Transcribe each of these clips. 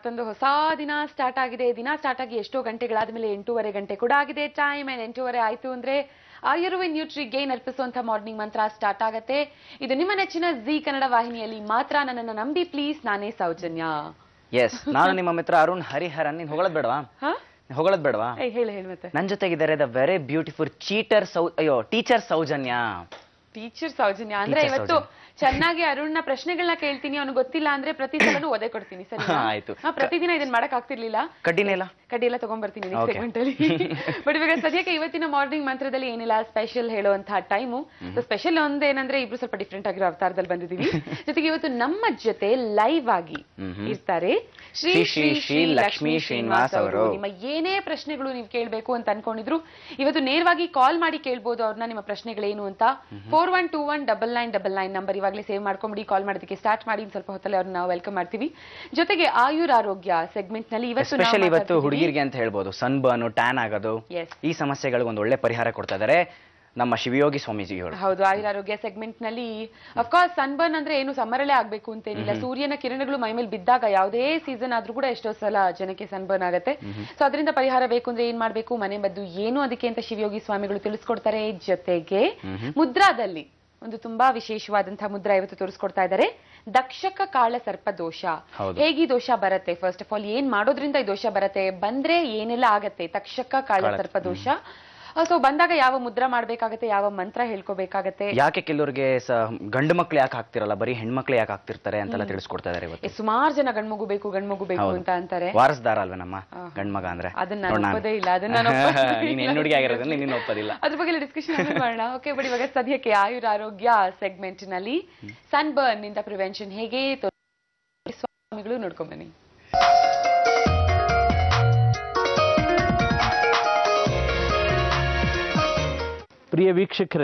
ಮತ್ತೊಂದು ಹೊಸ ದಿನ ಸ್ಟಾರ್ಟ್ ಆಗಿದೆ ದಿನ ಸ್ಟಾರ್ಟ್ ಆಗಿ ಎಷ್ಟೋ ಗಂಟೆಗಳಾದ ಮೇಲೆ ಎಂಟೂವರೆ ಗಂಟೆ ಕೂಡ ಆಗಿದೆ ಟೈಮ್ ಏನ್ ಎಂಟೂವರೆ ಆಯ್ತು ಅಂದ್ರೆ ಆಯುರ್ವೇದ್ ನ್ಯೂಟ್ರಿ ಗೇನ್ ಅರ್ಪಿಸುವಂತ ಮಾರ್ನಿಂಗ್ ಮಂತ್ರ ಸ್ಟಾರ್ಟ್ ಆಗತ್ತೆ ಇದು ನಿಮ್ಮ ನೆಚ್ಚಿನ ಜಿ ಕನ್ನಡ ವಾಹಿನಿಯಲ್ಲಿ ಮಾತ್ರ ನನ್ನನ್ನು ನಂಬಿ ಪ್ಲೀಸ್ ನಾನೇ ಸೌಜನ್ಯ ಎಸ್ ನಾನು ನಿಮ್ಮ ಮಿತ್ರ ಅರುಣ್ ಹರಿಹರನ್ ನೀನ್ ಹೊಗಳದ್ ಬೇಡವಾ ಹಾ ನೀನ್ ಹೊಗಳದ್ ಬೇಡವಾ ಏಯ್ ಹೇಳಿ ಹೇಳಿ ಮತ್ತೆ ನನ್ ಜೊತೆಗಿದ್ದಾರೆ ದ ವೆರಿ ಬ್ಯೂಟಿಫುಲ್ ಚೀಟರ್ ಸೌ ಅಯ್ಯೋ ಟೀಚರ್ ಸೌಜನ್ಯ ಟೀಚರ್ ಸೌಜನ್ಯ ಅಂದ್ರೆ Teacher ಇವತ್ತು ಚೆನ್ನಾಗಿ ಅರುಣ್ನ ಪ್ರಶ್ನೆಗಳನ್ನ ಕೇಳ್ತೀನಿ ಅವ್ನು ಗೊತ್ತಿಲ್ಲ ಅಂದ್ರೆ ಪ್ರತಿ ಸಲನೂ ಒದೆ ಕೊಡ್ತೀನಿ ಸರಿ ಆಯ್ತು. ಪ್ರತಿದಿನ ಇದನ್ನ ಮಾಡಕ್ ಆಗ್ತಿರ್ಲಿಲ್ಲ ಕಡ್ಡಿನೇ ಇಲ್ಲ ಕಡ್ಡಿ ಎಲ್ಲ ತಗೊಂಡ್ಬರ್ತೀನಿ ನೆಕ್ಸ್ಟ್ Okay. ಸೆಗ್ಮೆಂಟ್ ಅಲ್ಲಿ ಬಟ್ ಇವಾಗ ಸದ್ಯಕ್ಕೆ ಇವತ್ತಿನ ಮಾರ್ನಿಂಗ್ ಮಂತ್ರದಲ್ಲಿ ಏನಿಲ್ಲ ಸ್ಪೆಷಲ್ ಹೇಳುವಂತಹ ಟೈಮು ಸ್ಪೆಷಲ್ ಒಂದೇನಂದ್ರೆ ಇಬ್ರು ಸ್ವಲ್ಪ ಡಿಫ್ರೆಂಟ್ ಆಗಿರೋ ಅವತಾರದಲ್ಲಿ ಬಂದಿದೀವಿ ಜೊತೆಗೆ ಇವತ್ತು ನಮ್ಮ ಜೊತೆ ಲೈವ್ ಆಗಿ ಇರ್ತಾರೆ ಶ್ರೀ ಶ್ರೀ ಶ್ರೀ ಲಕ್ಷ್ಮೀ ಶ್ರೀನಿವಾಸ್ ಅವರು ನಿಮ್ಮ ಏನೇ ಪ್ರಶ್ನೆಗಳು ನೀವು ಕೇಳಬೇಕು ಅಂತ ಅನ್ಕೊಂಡಿದ್ರು ಇವತ್ತು ನೇರವಾಗಿ ಕಾಲ್ ಮಾಡಿ ಕೇಳ್ಬೋದು ಅವ್ರನ್ನ ನಿಮ್ಮ ಪ್ರಶ್ನೆಗಳೇನು ಅಂತ four one two one double nine double nine number ಇವಾಗಲೇ ಸೇವ್ ಮಾಡ್ಕೊಂಬಿಡಿ ಕಾಲ್ ಮಾಡೋದಕ್ಕೆ ಸ್ಟಾರ್ಟ್ ಮಾಡಿ ಇನ್ನು ಸ್ವಲ್ಪ ಹೊತ್ತಲ್ಲಿ ಅವ್ರನ್ನ ನಾವು ವೆಲ್ಕಮ್ ಮಾಡ್ತೀವಿ ಜೊತೆಗೆ ಆಯುರ್ ಆರೋಗ್ಯ ಸೆಗ್ಮೆಂಟ್ ನಲ್ಲಿ ಇವತ್ತು ನಾವು ಎಸ್ಪೆಷಲಿ ಇವತ್ತು ಮಾತಾಡ್ತಿದ್ದೀವಿ- ಹುಡುಗಿರಿಗೆ ಅಂತ ಹೇಳ್ಬೋದು ಸನ್ ಬರ್ನ್ ಟ್ಯಾನ್ ಆಗೋದು Yes. ಈ ಸಮಸ್ಯೆಗಳಿಗೆ ಒಂದು ಒಳ್ಳೆ ಪರಿಹಾರ ಕೊಡ್ತಾ ಇದಾರೆ ನಮ್ಮ ಶಿವಯೋಗಿ ಸ್ವಾಮೀಜಿಗಳು ಹೌದು ಆಯುರ್ ಆರೋಗ್ಯ ಸೆಗ್ಮೆಂಟ್ ನಲ್ಲಿ ಅಫ್ಕೋರ್ಸ್ ಸನ್ಬರ್ನ್ ಅಂದ್ರೆ ಏನು ಸಮ್ಮರಲ್ಲೇ ಆಗ್ಬೇಕು ಅಂತೇನಿಲ್ಲ ಸೂರ್ಯನ ಕಿರಣಗಳು ಮೈ ಮೇಲೆ ಬಿದ್ದಾಗ ಯಾವುದೇ ಸೀಸನ್ ಆದ್ರೂ ಕೂಡ ಎಷ್ಟೋ ಸಲ ಜನಕ್ಕೆ ಸನ್ಬರ್ನ್ ಆಗುತ್ತೆ ಸೊ ಅದರಿಂದ ಪರಿಹಾರ ಬೇಕು ಅಂದ್ರೆ ಏನ್ ಮಾಡ್ಬೇಕು ಮನೆ ಮದ್ದು ಏನು ಅದಕ್ಕೆ ಅಂತ ಶಿವಯೋಗಿ ಸ್ವಾಮಿಗಳು ತಿಳಿಸ್ಕೊಡ್ತಾರೆ ಜೊತೆಗೆ ಮುದ್ರಾದಲ್ಲಿ ಒಂದು ತುಂಬಾ ವಿಶೇಷವಾದಂತಹ ಮುದ್ರಾ ಇವತ್ತು ತೋರಿಸ್ಕೊಡ್ತಾ ಇದ್ದಾರೆ ದಕ್ಷಕ ಕಾಳ ಸರ್ಪ ದೋಷ ಹೌದು. ಹೇಗೆ ಈ ದೋಷ ಬರುತ್ತೆ ಫಸ್ಟ್ ಆಫ್ ಆಲ್ ಏನ್ ಮಾಡೋದ್ರಿಂದ ಈ ದೋಷ ಬರುತ್ತೆ ಬಂದ್ರೆ ಏನೆಲ್ಲ ಆಗತ್ತೆ ತಕ್ಷಕ ಕಾಳ ಕಾಳ- ಸರ್ಪ ದೋಷ ಸೊ ಬಂದಾಗ ಯಾವ ಮುದ್ರಾ ಮಾಡ್ಬೇಕಾಗತ್ತೆ ಯಾವ ಮಂತ್ರ ಹೇಳ್ಕೋಬೇಕಾಗತ್ತೆ ಯಾಕೆ ಕೆಲವ್ರಿಗೆ ಸ ಗಂಡು ಮಕ್ಳು ಯಾಕೆ ಆಗ್ತಿರಲ್ಲ ಬರೀ ಹೆಣ್ಮಕ್ಳು ಯಾಕೆ ಆಗ್ತಿರ್ತಾರೆ ಅಂತೆಲ್ಲ ತಿಳಿಸ್ಕೊಡ್ತಾ ಇದಾರೆ ಇವತ್ತು ಸುಮಾರು ಜನ ಗಂಡ್ಮಗು ಬೇಕು ಗಂಡ್ಮಗು ಬೇಕು ಹೌದು. ಅಂತ ಅಂತಾರೆ ವಾರಸ್ದಾರ ಅಲ್ವೇ ನಮ್ಮ ಗಂಡ್ಮಗ ಅಂದ್ರೆ ಅದನ್ನ ನೋಡ್ ನಾನು ನಾನು. ಒಪ್ಪೋದೇ ಇಲ್ಲ ಅದನ್ನ ನಾನು ಒಪ್ಪೋದೇ ನೀನ್ ಇಲ್ಲ. ಹೆಣ್ಣು ಹುಡುಗಿ ಆಗಿರೋದ್ರಿಂದ ನೀನು ಒಪ್ಪೋದಿಲ್ಲ ಅದ್ರ ಬಗ್ಗೆ ಡಿಸ್ಕಷನ್ ಮಾಡೋಣ ಓಕೆ ಬಟ್ ಇವಾಗ ಸದ್ಯಕ್ಕೆ ಆಯುರ್ ಆರೋಗ್ಯ ಸೆಗ್ಮೆಂಟ್ ನಲ್ಲಿ ಸನ್ ಬರ್ನ್ ನಿಂದ ಪ್ರಿವೆನ್ಷನ್ ಹೇಗೆ ತೋ- ಸ್ವಾಮಿಗಳು ನೋಡ್ಕೊಂಡ್ ಬನ್ನಿ ಪ್ರಿಯ ವೀಕ್ಷಕರೇ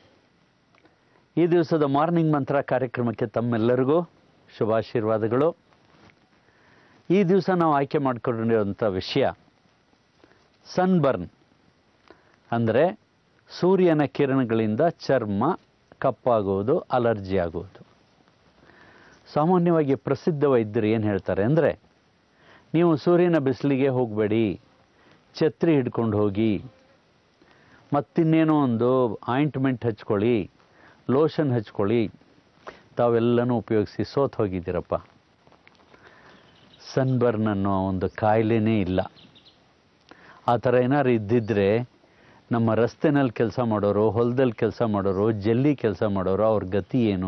ಈ ದಿವಸದ ಮಾರ್ನಿಂಗ್ ಮಂತ್ರ ಕಾರ್ಯಕ್ರಮಕ್ಕೆ ತಮ್ಮೆಲ್ಲರಿಗೂ ಶುಭಾಶೀರ್ವಾದಗಳು ಈ ದಿವಸ ನಾವು ಆಯ್ಕೆ ಮಾಡಿಕೊಂಡಿರುವಂಥ ವಿಷಯ ಸನ್ಬರ್ನ್ ಅಂದರೆ ಸೂರ್ಯನ ಕಿರಣಗಳಿಂದ ಚರ್ಮ ಕಪ್ಪಾಗುವುದು ಅಲರ್ಜಿ ಆಗುವುದು ಸಾಮಾನ್ಯವಾಗಿ ಪ್ರಸಿದ್ಧ ವೈದ್ಯರು ಏನು ಹೇಳ್ತಾರೆ ಅಂದರೆ ನೀವು ಸೂರ್ಯನ ಬಿಸಿಲಿಗೆ ಹೋಗಬೇಡಿ ಛತ್ರಿ ಹಿಡ್ಕೊಂಡು ಹೋಗಿ ಮತ್ತಿನ್ನೇನೋ ಒಂದು ಆಯಿಂಟ್ಮೆಂಟ್ ಹಚ್ಕೊಳ್ಳಿ ಲೋಷನ್ ಹಚ್ಕೊಳ್ಳಿ ತಾವೆಲ್ಲನೂ ಉಪಯೋಗಿಸಿ ಸೋತ್ ಹೋಗಿದ್ದೀರಪ್ಪ ಸನ್ಬರ್ನ್ ಅನ್ನೋ ಒಂದು ಕಾಯಿಲೆನೇ ಇಲ್ಲ ಆ ಥರ ಏನಾದ್ರು ಇದ್ದಿದ್ರೆ ನಮ್ಮ ರಸ್ತೆನಲ್ಲಿ ಕೆಲಸ ಮಾಡೋರು ಹೊಲದಲ್ಲಿ ಕೆಲಸ ಮಾಡೋರು ಜಲ್ಲಿ ಕೆಲಸ ಮಾಡೋರು ಅವ್ರ ಗತಿ ಏನು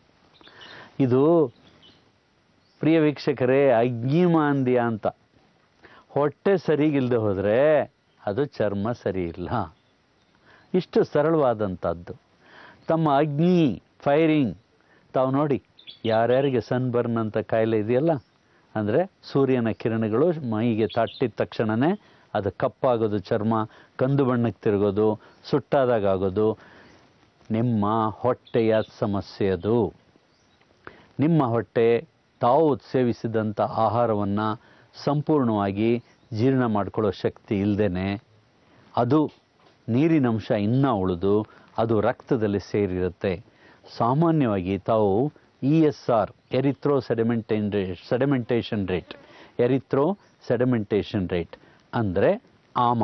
ಇದು ಪ್ರಿಯ ವೀಕ್ಷಕರೇ ಅಗ್ನಿಮಾಂದ್ಯ ಅಂತ ಹೊಟ್ಟೆ ಸರಿಗಿಲ್ಲದೆ ಹೋದರೆ ಅದು ಚರ್ಮ ಸರಿ ಇಲ್ಲ ಇಷ್ಟು ಸರಳವಾದಂಥದ್ದು ತಮ್ಮ ಅಗ್ನಿ ಫೈರಿಂಗ್ ತಾವು ನೋಡಿ ಯಾರ್ಯಾರಿಗೆ ಸನ್ಬರ್ನ್ ಅಂತ ಕಾಯಿಲೆ ಇದೆಯಲ್ಲ ಅಂದರೆ ಸೂರ್ಯನ ಕಿರಣಗಳು ಮೈಗೆ ತಟ್ಟಿದ ತಕ್ಷಣವೇ ಅದು ಕಪ್ಪಾಗೋದು ಚರ್ಮ ಕಂದು ಬಣ್ಣಕ್ಕೆ ತಿರುಗೋದು ಸುಟ್ಟಾದಾಗ ಆಗೋದು ನಿಮ್ಮ ಹೊಟ್ಟೆಯ ಸಮಸ್ಯೆ ಅದು ನಿಮ್ಮ ಹೊಟ್ಟೆ ತಾವು ಸೇವಿಸಿದಂಥ ಆಹಾರವನ್ನು ಸಂಪೂರ್ಣವಾಗಿ ಜೀರ್ಣ ಮಾಡ್ಕೊಳ್ಳೋ ಶಕ್ತಿ ಇಲ್ಲದೇ ಅದು ನೀರಿನಂಶ ಇನ್ನೂ ಉಳಿದು ಅದು ರಕ್ತದಲ್ಲಿ ಸೇರಿರುತ್ತೆ ಸಾಮಾನ್ಯವಾಗಿ ತಾವು E S R erythro sedimentation rate sedimentation rate erythro sedimentation rate ಅಂದರೆ ಆಮ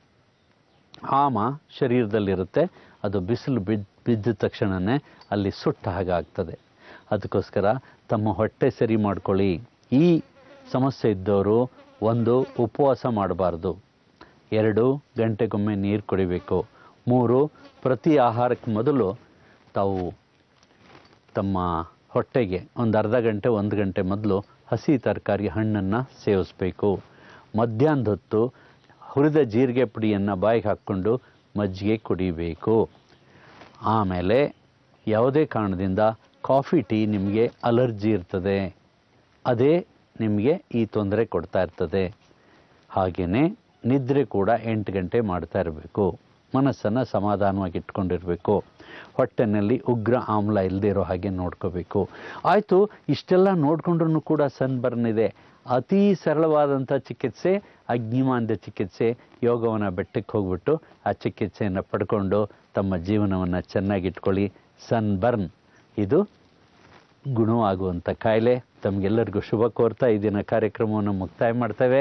ಆಮ ಶರೀರದಲ್ಲಿರುತ್ತೆ ಅದು ಬಿಸಿಲು ಬಿದ್ದ ಬಿದ್ದ ತಕ್ಷಣವೇ ಅಲ್ಲಿ ಸುಟ್ಟ ಹಾಗೆ ಆಗ್ತದೆ ಅದಕ್ಕೋಸ್ಕರ ತಮ್ಮ ಹೊಟ್ಟೆ ಸರಿ ಮಾಡ್ಕೊಳ್ಳಿ ಈ ಸಮಸ್ಯೆ ಇದ್ದವರು ಒಂದು ಉಪವಾಸ ಮಾಡಬಾರ್ದು ಎರಡು ಗಂಟೆಗೊಮ್ಮೆ ನೀರು ಕುಡಿಬೇಕು ಮೂರು ಪ್ರತಿ ಆಹಾರಕ್ಕೆ ಮೊದಲು ತಾವು ತಮ್ಮ ಹೊಟ್ಟೆಗೆ ಒಂದು ಅರ್ಧ ಗಂಟೆ ಒಂದು ಗಂಟೆ ಮೊದಲು ಹಸಿ ತರಕಾರಿ ಹಣ್ಣನ್ನು ಸೇವಿಸಬೇಕು ಮಧ್ಯಾಹ್ನದ ಹೊತ್ತು ಹುರಿದ ಜೀರಿಗೆ ಪುಡಿಯನ್ನು ಬಾಯಿಗೆ ಹಾಕ್ಕೊಂಡು ಮಜ್ಜಿಗೆ ಕುಡಿಬೇಕು ಆಮೇಲೆ ಯಾವುದೇ ಕಾರಣದಿಂದ ಕಾಫಿ ಟೀ ನಿಮಗೆ ಅಲರ್ಜಿ ಇರ್ತದೆ ಅದೇ ನಿಮಗೆ ಈ ತೊಂದರೆ ಕೊಡ್ತಾ ಇರ್ತದೆ ಹಾಗೆಯೇ ನಿದ್ರೆ ಕೂಡ ಎಂಟು ಗಂಟೆ ಮಾಡ್ತಾ ಇರಬೇಕು ಮನಸ್ಸನ್ನು ಸಮಾಧಾನವಾಗಿ ಇಟ್ಕೊಂಡಿರಬೇಕು ಹೊಟ್ಟೆನಲ್ಲಿ ಉಗ್ರ ಆಮ್ಲ ಇಲ್ಲದೆ ಇರೋ ಹಾಗೆ ನೋಡ್ಕೋಬೇಕು ಆಯಿತು ಇಷ್ಟೆಲ್ಲ ನೋಡಿಕೊಂಡ್ರೂ ಕೂಡ ಸನ್ಬರ್ನ್ ಇದೆ ಅತೀ ಸರಳವಾದಂಥ ಚಿಕಿತ್ಸೆ ಅಗ್ನಿಮಾಂದ್ಯ ಚಿಕಿತ್ಸೆ ಯೋಗವನ ಬೆಟ್ಟಕ್ಕೆ ಹೋಗ್ಬಿಟ್ಟು ಆ ಚಿಕಿತ್ಸೆಯನ್ನು ಪಡ್ಕೊಂಡು ತಮ್ಮ ಜೀವನವನ್ನು ಚೆನ್ನಾಗಿಟ್ಕೊಳ್ಳಿ ಸನ್ಬರ್ನ್ ಇದು ಗುಣವಾಗುವಂಥ ಕಾಯಿಲೆ ತಮಗೆಲ್ಲರಿಗೂ ಶುಭ ಕೋರ್ತಾ ಈ ದಿನ ಕಾರ್ಯಕ್ರಮವನ್ನು ಮುಕ್ತಾಯ ಮಾಡ್ತೇವೆ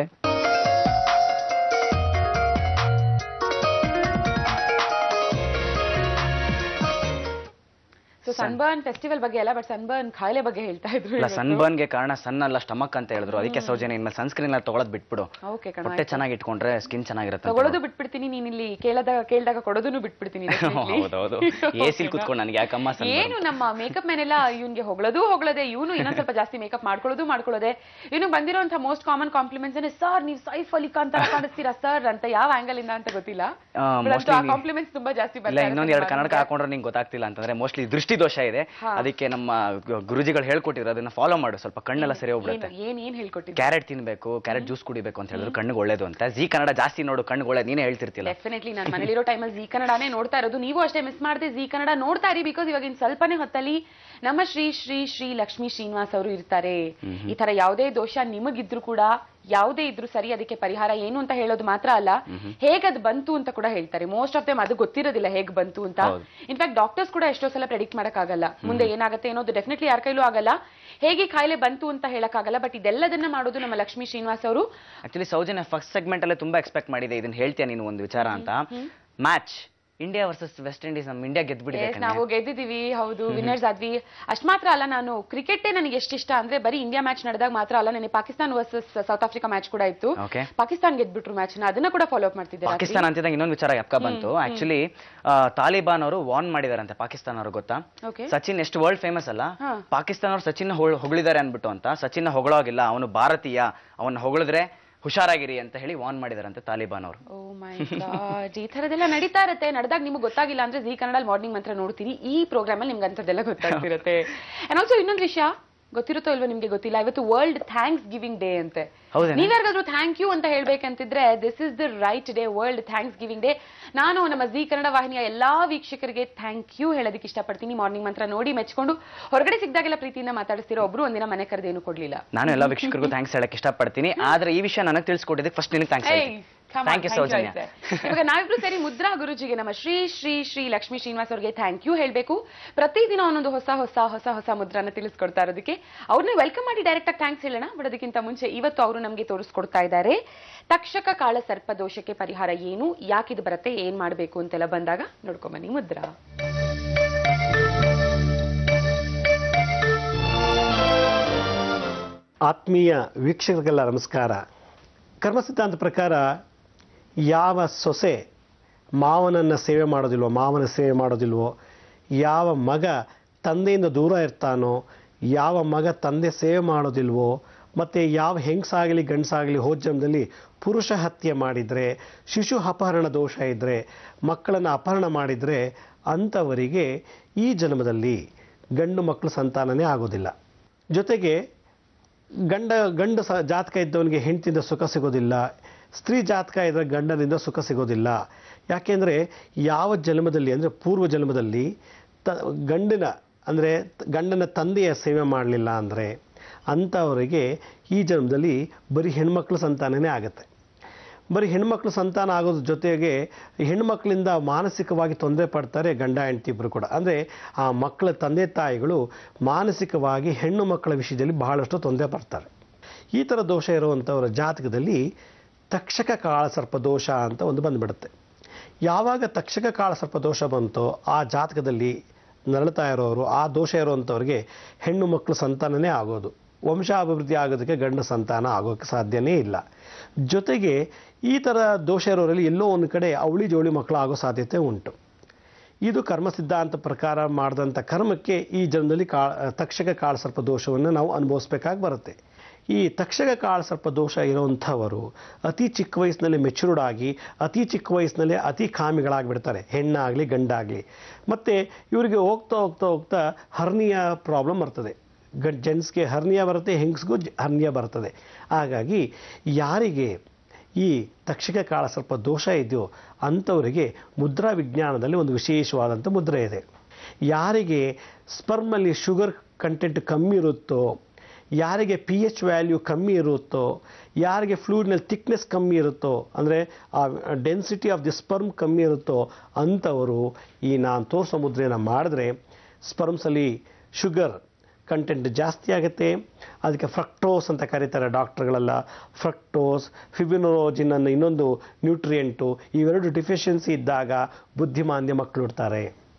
ಸೊ ಸನ್ಬರ್ನ್ ಫೆಸ್ಟಿವಲ್ ಬಗ್ಗೆ ಅಲ್ಲ ಬಟ್ ಸನ್ಬರ್ನ್ ಖಾಯಿಲೆ ಬಗ್ಗೆ ಹೇಳ್ತಾ ಇದ್ರು ಇಲ್ಲ ಸನ್ಬರ್ನ್ಗೆ ಕಾರಣ ಸನ್ ಅಲ್ಲ ಸ್ಟಮಕ್ ಅಂತ ಹೇಳಿದ್ರು ಅದಕ್ಕೆ ಸೌಜನ್ಯ ಇನ್ಮೇಲೆ ಸನ್ಸ್ಕ್ರೀನ್ ಎಲ್ಲ ತಗೊಳದ್ ಬಿಟ್ಬಿಡು ಓಕೆ ಕಣ ಹೊಟ್ಟೆ ಚೆನ್ನಾಗಿ ಇಟ್ಕೊಂಡ್ರೆ ಸ್ಕಿನ್ ಚೆನ್ನಾಗಿರುತ್ತೆ ಅಂತ ತಗೊಳ್ಳೋದು ಬಿಟ್ಬಿಡ್ತೀನಿ ನೀನ್ ಇಲ್ಲಿ ಕೇಳದಾಗ ಕೇಳಿದಾಗ ಕೊಡೋದನ್ನು ಬಿಟ್ಬಿಡ್ತೀನಿ definitely. ಹೌದೌದು ಎಸಿಲ್ ಕುತ್ಕೊಂಡು ನನಗೆ ಯಾಕಮ್ಮ ಸನ್ ಏನು ನಮ್ಮ ಮೇಕಪ್ ಮೆನೆಲ್ಲ ಇವನ್ಗೆ ಹೊಗಳೋದು ಹೊಗಳದೆ ಇವನು ಇನ್ನೊಂದ್ ಸ್ವಲ್ಪ ಜಾಸ್ತಿ ಮೇಕಪ್ ಮಾಡ್ಕೊಳ್ಳೋದು ಮಾಡ್ಕೊಳ್ಳೋದೆ ಇನ್ನು ಬಂದಿರೋಂಥ ಮೋಸ್ಟ್ ಕಾಮನ್ ಕಾಂಪ್ಲಿಮೆಂಟ್ಸ್ ಏನೇ ಸರ್ ನೀವು ಸೈಫ್ ಅಲಿ ಖಾನ್ ತರ ಕಾಣಿಸ್ತೀರಾ ಸರ್ ಅಂತ ಯಾವ ಆಂಗಲ್ ಇಂದ ಅಂತ ಗೊತ್ತಿಲ್ಲ ಆ, But ಅಂತೂ ಆ mostly- ಕಾಂಪ್ಲಿಮೆಂಟ್ಸ್ ತುಂಬಾ ಜಾಸ್ತಿ ಇಲ್ಲ ಬರ್ತಾ ಇನ್ನೊಂದ್ ಎರಡು ಕನ್ನಡಕ ಹಾಕೊಂಡ್ರೆ ನಿಂಗೆ ಗೊತ್ತಾಗ್ತಿಲ್ಲ ಅಂತಂದ್ರೆ ಮೋಸ್ಟ್ಲಿ ದೃಷ್ಟಿ ದೋಷ ಇದೆ ಅದಕ್ಕೆ ನಮ್ಮ ಗು- ಗುರುಜಿಗಳು ಹೇಳ್ಕೊಟ್ಟಿದ್ರು ಅದನ್ನ ಫಾಲೋ ಮಾಡು ಸ್ವಲ್ಪ ಕಣ್ಣೆಲ್ಲ ಸರಿ ಹೋಗ್ಬಿಡುತ್ತೆ ಏನು ಏನ್ ಏನ್ ಹೇಳ್ಕೊಟ್ಟಿದ್ದೆ ಕ್ಯಾರೆಟ್ ತಿನ್ಬೇಕು ಕ್ಯಾರೆಟ್ ಜ್ಯೂಸ್ ಕುಡಿಬೇಕು ಅಂತ ಹೇಳಿದ್ರು ಕಣ್ಣಿಗೆ ಒಳ್ಳೇದು ಅಂತ ಜಿ ಕನ್ನಡ ಜಾಸ್ತಿ ನೋಡು ಕಣ್ಣಿಗೆ ಒಳ್ಳೇದು ನೀನೇ ಹೇಳ್ತಿರ್ತಿಲ್ಲ ಡೆಫಿನೆಟ್ಲಿ ನಾನು ಮನೇಲಿರೋ ಟೈಮಲ್ಲಿ ಜಿ ಕನ್ನಡನೇ ನೋಡ್ತಾ ಇರೋದು ನೀವು ಅಷ್ಟೇ ಮಿಸ್ ಮಾಡದೆ ಜಿ ಕನ್ನಡ ನೋಡ್ತಾ ಇರಿ ಬಿಕಾಸ್ ಇವಾಗಿನ ಸ್ವಲ್ಪನೇ ಹೊತ್ತಲ್ಲಿ ನಮ್ಮ ಶ್ರೀ ಶ್ರೀ ಶ್ರೀ ಲಕ್ಷ್ಮೀ ಶ್ರೀನಿವಾಸ್ ಅವರು ಇರ್ತಾರೆ ಈ ತರ ಯಾವುದೇ ದೋಷ ನಿಮಗಿದ್ರು ಕೂಡ ಯಾವುದೇ ಇದ್ರು ಸರಿ ಅದಕ್ಕೆ ಪರಿಹಾರ ಏನು ಅಂತ ಹೇಳೋದು ಮಾತ್ರ ಅಲ್ಲ ಹೇಗದ್ ಬಂತು ಅಂತ ಕೂಡ ಹೇಳ್ತಾರೆ ಮೋಸ್ಟ್ ಆಫ್ ದಮ್ ಅದು ಗೊತ್ತಿರೋದಿಲ್ಲ ಹೇಗ್ ಬಂತು ಅಂತ ಇನ್ಫ್ಯಾಕ್ಟ್ ಡಾಕ್ಟರ್ಸ್ ಕೂಡ ಎಷ್ಟೋ ಸಲ ಪ್ರೆಡಿಕ್ಟ್ ಆಗಲ್ಲ ಮುಂದೆ ಏನಾಗುತ್ತೆ ಅನ್ನೋದು ಡೆಫಿನೆಟ್ಲಿ ಯಾರ ಕೈಲೂ ಆಗಲ್ಲ ಹೇಗೆ ಕಾಯಿಲೆ ಬಂತು ಅಂತ ಹೇಳಕ್ಕಾಗಲ್ಲ ಬಟ್ ಇದೆಲ್ಲದನ್ನ ಮಾಡೋದು ನಮ್ಮ ಲಕ್ಷ್ಮೀ ಶ್ರೀನಿವಾಸ್ ಅವರು ಆಕ್ಚುಲಿ ಸೌಜನ್ಯ ಫಸ್ಟ್ ಸೆಗ್ಮೆಂಟ್ ಅಲ್ಲೇ ತುಂಬಾ ಎಕ್ಸ್ಪೆಕ್ಟ್ ಮಾಡಿದೆ ಇದನ್ನ ಹೇಳ್ತೀಯ ನೀನು ಒಂದು ವಿಚಾರ ಅಂತ match India versus West Indies ನಮ್ಮ ಇಂಡಿಯಾ ಗೆದ್ಬಿಟ್ಟಿದೆ Yes, ನಾವು ಗೆದ್ದಿದೀವಿ ಹೌದು ವಿನ್ನರ್ಸ್ ಆದ್ವಿ ಅಷ್ಟ್ ಮಾತ್ರ ಅಲ್ಲ ನಾನು ಕ್ರಿಕೆಟ್ ನನಗೆ ಎಷ್ಟು ಇಷ್ಟ ಅಂದ್ರೆ ಬರೀ ಇಂಡಿಯಾ ಮ್ಯಾಚ್ ನಡೆದಾಗ ಮಾತ್ರ ಅಲ್ಲ ನನಗೆ Pakistan versus South Africa match ಕೂಡ ಇತ್ತು Okay. ಪಾಕಿಸ್ತಾನ್ ಗೆದ್ಬಿಟ್ರು ಮ್ಯಾಚ್ ಅದನ್ನ ಕೂಡ ಫಾಲೋ ಅಪ್ ಮಾಡ್ತಿದ್ದೆ ರಾತ್ರಿ. ಪಾಕಿಸ್ತಾನ ಅಂತಿದ್ದಾಗ ಇನ್ನೊಂದು ವಿಚಾರ ಎಪ್ಕ ಬಂತು ಆಕ್ಚುಲಿ ತಾಲಿಬಾನ್ ಅವರು ವಾರ್ನ್ ಮಾಡಿದಾರಂತೆ ಪಾಕಿಸ್ತಾನ ಅವರು ಗೊತ್ತಾ Okay. ಸಚಿನ್ ಎಷ್ಟು ವರ್ಲ್ಡ್ ಫೇಮಸ್ ಅಲ್ಲ ಹಾ. ಪಾಕಿಸ್ತಾನ ಅವರು ಸಚಿನ್ ಹೊಗಳಿದ್ದಾರೆ ಅನ್ಬಿಟ್ಟು ಅಂತ ಸಚಿನ್ ಹೊಗಳೋಗಿಲ್ಲ ಅವನು ಭಾರತೀಯ ಅವನ್ನ ಹೊಗಳಿದ್ರೆ ಹುಷಾರಾಗಿರಿ ಅಂತ ಹೇಳಿ ವಾರ್ನ್ ಮಾಡಿದಾರಂತೆ ತಾಲಿಬಾನ್ ಅವರು ಓ ಮೈ ಗಾಡ್ ಈ ತರದೆಲ್ಲ ನಡೀತಾ ಇರುತ್ತೆ ನಡೆದಾಗ ನಿಮ್ಗೆ ಗೊತ್ತಾಗಿಲ್ಲ ಅಂದ್ರೆ ಜಿ ಕನ್ನಡ ಮಾರ್ನಿಂಗ್ ಮಂತ್ರ ನೋಡ್ತೀರಿ ಈ ಪ್ರೋಗ್ರಾಮ್ ಅಲ್ಲಿ ನಿಮ್ಗೆ ಅಂತದೆಲ್ಲ ಗೊತ್ತಾಗ್ತಿರುತ್ತೆ ಅಂಡ್ ಆಲ್ಸೋ ಇನ್ನೊಂದು ವಿಷಯ ಗೊತ್ತಿರುತ್ತೋ ಇಲ್ವೋ ನಿಮ್ಗೆ ಗೊತ್ತಿಲ್ಲ ಇವತ್ತು ವರ್ಲ್ಡ್ ಥ್ಯಾಂಕ್ಸ್ ಗಿವಿಂಗ್ ಡೇ ಅಂತೆ ಹೌದೇನಾ? ನೀವ್ಯಾರಿಗಾದ್ರೂ ಥ್ಯಾಂಕ್ ಯು ಅಂತ ಹೇಳ್ಬೇಕಂತಿದ್ರೆ this is the right day world thanksgiving day ನಾನು ನಮ್ಮ ಜಿ ಕನ್ನಡ ವಾಹಿನಿಯ ಎಲ್ಲಾ ವೀಕ್ಷಕರಿಗೆ ಥ್ಯಾಂಕ್ ಯು ಹೇಳೋದಕ್ಕೆ ಇಷ್ಟಪಡ್ತೀನಿ ಮಾರ್ನಿಂಗ್ ಮಂತ್ರ ನೋಡಿ ಮೆಚ್ಕೊಂಡು ಹೊರಗಡೆ ಸಿಕ್ದಾಗೆಲ್ಲ ಪ್ರೀತಿಯಿಂದ ಮಾತಾಡಿಸ್ತಿರೋ ಒಬ್ರು ಒಂದಿನ ಮನೆ ಕರೆದೇನು ಕೊಡ್ಲಿಲ್ಲ ನಾನು ಎಲ್ಲ ವೀಕ್ಷಕರಿಗೂ ಥ್ಯಾಂಕ್ಸ್ ಹೇಳಕ್ ಇಷ್ಟಪಡ್ತೀನಿ ಆದ್ರೆ ಈ ವಿಷಯ ನನಗೆ ತಿಳಿಸ್ಕೊಟ್ಟಿದ್ದಕ್ಕೆ ಫಸ್ಟ್ ನಿನಗೆ ಥ್ಯಾಂಕ್ಸ್ ಏಯ್, come on, thank you thank you Soujanya ಆಯ್ತೆ. ಇವಾಗ ನಾವಿಬ್ರು ಸೇರಿ ಮುದ್ರಾ ಗುರುಜಿಗೆ ನಮ್ಮ ಶ್ರೀ ಶ್ರೀ ಶ್ರೀ ಲಕ್ಷ್ಮೀ ಶ್ರೀನಿವಾಸ್ ಅವ್ರಿಗೆ ಥ್ಯಾಂಕ್ ಯು ಹೇಳ್ಬೇಕು ಪ್ರತಿದಿನ ಒಂದೊಂದು ಹೊಸ ಹೊಸ ಹೊಸ ಹೊಸ ಮುದ್ರಾನ ತಿಳಿಸ್ಕೊಡ್ತಾ ಇರೋದಕ್ಕೆ ಅವ್ರನ್ನ ವೆಲ್ಕಮ್ ಮಾಡಿ ಡೈರೆಕ್ಟ್ ಆಗಿ ಥ್ಯಾಂಕ್ಸ್ ಹೇಳೋಣ ಬಟ್ ಅದಕ್ಕಿಂತ ಮುಂಚೆ ಇವತ್ತು ಅವರು ನಮಗೆ ತೋರಿಸ್ಕೊಡ್ತಾ ಇದ್ದಾರೆ ತಕ್ಷಕ ಕಾಳ ಸರ್ಪ ದೋಷಕ್ಕೆ ಪರಿಹಾರ ಏನು ಯಾಕಿದು ಬರುತ್ತೆ ಏನ್ ಮಾಡಬೇಕು ಅಂತೆಲ್ಲ ಬಂದಾಗ ನೋಡ್ಕೊಂಬನ್ನಿ ಮುದ್ರಾ ಆತ್ಮೀಯ ವೀಕ್ಷಕರಿಗೆಲ್ಲ ನಮಸ್ಕಾರ ಕರ್ಮ ಸಿದ್ಧಾಂತ ಪ್ರಕಾರ ಯಾವ ಸೊಸೆ ಮಾವನನ್ನು ಸೇವೆ ಮಾಡೋದಿಲ್ವೋ ಮಾವನ ಸೇವೆ ಮಾಡೋದಿಲ್ವೋ ಯಾವ ಮಗ ತಂದೆಯಿಂದ ದೂರ ಇರ್ತಾನೋ ಯಾವ ಮಗ ತಂದೆ ಸೇವೆ ಮಾಡೋದಿಲ್ವೋ ಮತ್ತು ಯಾವ ಹೆಂಗಸಾಗಲಿ ಗಂಡಸಾಗಲಿ ಹೋದ ಜನ್ಮದಲ್ಲಿ ಪುರುಷ ಹತ್ಯೆ ಮಾಡಿದರೆ ಶಿಶು ಅಪಹರಣ ದೋಷ ಇದ್ದರೆ ಮಕ್ಕಳನ್ನು ಅಪಹರಣ ಮಾಡಿದರೆ ಅಂಥವರಿಗೆ ಈ ಜನ್ಮದಲ್ಲಿ ಗಂಡು ಮಕ್ಕಳು ಸಂತಾನನೇ ಆಗೋದಿಲ್ಲ ಜೊತೆಗೆ ಗಂಡ ಗಂಡ ಸ ಜಾತಕ ಇದ್ದವನಿಗೆ ಹೆಂಡತಿಯಿಂದ ಸುಖ ಸಿಗೋದಿಲ್ಲ ಸ್ತ್ರೀ ಜಾತಕ ಇದ್ದರೆ ಗಂಡನಿಂದ ಸುಖ ಸಿಗೋದಿಲ್ಲ ಯಾಕೆಂದರೆ ಯಾವ ಜನ್ಮದಲ್ಲಿ ಅಂದರೆ ಪೂರ್ವ ಜನ್ಮದಲ್ಲಿ ತ ಗಂಡನ ಅಂದರೆ ಗಂಡನ ತಂದೆಯ ಸೇವೆ ಮಾಡಲಿಲ್ಲ ಅಂದರೆ ಅಂಥವರಿಗೆ ಈ ಜನ್ಮದಲ್ಲಿ ಬರೀ ಹೆಣ್ಮಕ್ಳ ಸಂತಾನನೇ ಆಗುತ್ತೆ ಬರೀ ಹೆಣ್ಮಕ್ಳು ಸಂತಾನ ಆಗೋದ್ರ ಜೊತೆಗೆ ಹೆಣ್ಮಕ್ಳಿಂದ ಮಾನಸಿಕವಾಗಿ ತೊಂದರೆ ಪಡ್ತಾರೆ ಗಂಡ ಹೆಂಡತಿ ಇಬ್ಬರು ಕೂಡ ಅಂದರೆ ಆ ಮಕ್ಕಳ ತಂದೆ ತಾಯಿಗಳು ಮಾನಸಿಕವಾಗಿ ಹೆಣ್ಣು ಮಕ್ಕಳ ವಿಷಯದಲ್ಲಿ ಬಹಳಷ್ಟು ತೊಂದರೆ ಪಡ್ತಾರೆ ಈ ಥರ ದೋಷ ಇರುವಂಥವರ ಜಾತಕದಲ್ಲಿ ತಕ್ಷಕ ಕಾಳಸರ್ಪ ದೋಷ ಅಂತ ಒಂದು ಬಂದುಬಿಡುತ್ತೆ ಯಾವಾಗ ತಕ್ಷಕ ಕಾಳಸರ್ಪ ದೋಷ ಬಂತೋ ಆ ಜಾತಕದಲ್ಲಿ ನರಳುತ್ತಾ ಇರೋರು ಆ ದೋಷ ಇರುವಂಥವ್ರಿಗೆ ಹೆಣ್ಣು ಮಕ್ಕಳು ಸಂತಾನನೇ ಆಗೋದು ವಂಶಾಭಿವೃದ್ಧಿ ಆಗೋದಕ್ಕೆ ಗಂಡ ಸಂತಾನ ಆಗೋಕ್ಕೆ ಸಾಧ್ಯನೇ ಇಲ್ಲ ಜೊತೆಗೆ ಈ ಥರ ದೋಷ ಇರೋರಲ್ಲಿ ಎಲ್ಲೋ ಒಂದು ಕಡೆ ಅವಳಿ ಜೋಳಿ ಮಕ್ಕಳು ಆಗೋ ಸಾಧ್ಯತೆ ಉಂಟು ಇದು ಕರ್ಮ ಸಿದ್ಧಾಂತ ಪ್ರಕಾರ ಮಾಡಿದಂಥ ಕರ್ಮಕ್ಕೆ ಈ ಜನ್ಮದಲ್ಲಿ ಕಾ ತಕ್ಷಕ ಕಾಳಸರ್ಪ ದೋಷವನ್ನು ನಾವು ಅನುಭವಿಸ್ಬೇಕಾಗಿ ಬರುತ್ತೆ ಈ ತಕ್ಷಕ ಕಾಳಸರ್ಪ ದೋಷ ಇರುವಂಥವರು ಅತಿ ಚಿಕ್ಕ ವಯಸ್ಸಿನಲ್ಲಿ ಮೆಚೂರ್ಡ್ ಆಗಿ ಅತಿ ಚಿಕ್ಕ ವಯಸ್ಸಿನಲ್ಲೇ ಅತಿ ಕಾಮಿಗಳಾಗಿಬಿಡ್ತಾರೆ ಹೆಣ್ಣಾಗಲಿ ಗಂಡಾಗಲಿ ಮತ್ತು ಇವರಿಗೆ ಹೋಗ್ತಾ ಹೋಗ್ತಾ ಹೋಗ್ತಾ ಹರ್ನಿಯ ಪ್ರಾಬ್ಲಮ್ ಬರ್ತದೆ ಗಂಡ್ ಜೆಂಟ್ಸ್ಗೆ ಹರ್ನಿಯ ಬರುತ್ತೆ ಹೆಂಗಸ್ಗೂ ಹರ್ನಿಯ ಬರ್ತದೆ ಹಾಗಾಗಿ ಯಾರಿಗೆ ಈ ತಕ್ಷಕ ಕಾಳ ಸ್ವಲ್ಪ ದೋಷ ಇದೆಯೋ ಅಂಥವರಿಗೆ ಮುದ್ರಾ ವಿಜ್ಞಾನದಲ್ಲಿ ಒಂದು ವಿಶೇಷವಾದಂಥ ಮುದ್ರೆ ಇದೆ ಯಾರಿಗೆ ಸ್ಪರ್ಮಲ್ಲಿ ಶುಗರ್ ಕಂಟೆಂಟ್ ಕಮ್ಮಿ ಇರುತ್ತೋ ಯಾರಿಗೆ ಪಿ ಎಚ್ ವ್ಯಾಲ್ಯೂ ಕಮ್ಮಿ ಇರುತ್ತೋ ಯಾರಿಗೆ ಫ್ಲೂಯಿಡ್ನಲ್ಲಿ ಥಿಕ್ನೆಸ್ ಕಮ್ಮಿ ಇರುತ್ತೋ ಅಂದರೆ ಆ ಡೆನ್ಸಿಟಿ ಆಫ್ ದಿ ಸ್ಪರ್ಮ್ ಕಮ್ಮಿ ಇರುತ್ತೋ ಅಂಥವರು ಈ ನಾನು ತೋರಿಸೋ ಮುದ್ರೆಯನ್ನು ಮಾಡಿದ್ರೆ ಸ್ಪರ್ಮ್ಸಲ್ಲಿ ಶುಗರ್ ಕಂಟೆಂಟ್ ಜಾಸ್ತಿ ಆಗುತ್ತೆ ಅದಕ್ಕೆ ಫ್ರಕ್ಟೋಸ್ ಅಂತ ಕರೀತಾರೆ ಡಾಕ್ಟರ್ಗಳೆಲ್ಲ ಫ್ರಕ್ಟೋಸ್ ಫಿಬಿನೋಜಿನ್ ಅನ್ನೋ ಇನ್ನೊಂದು ನ್ಯೂಟ್ರಿಯೆಂಟು ಇವೆರಡು ಡಿಫಿಷಿಯನ್ಸಿ ಇದ್ದಾಗ ಬುದ್ಧಿಮಾಂದ್ಯ ಮಕ್ಕಳು ಇರ್ತಾರೆ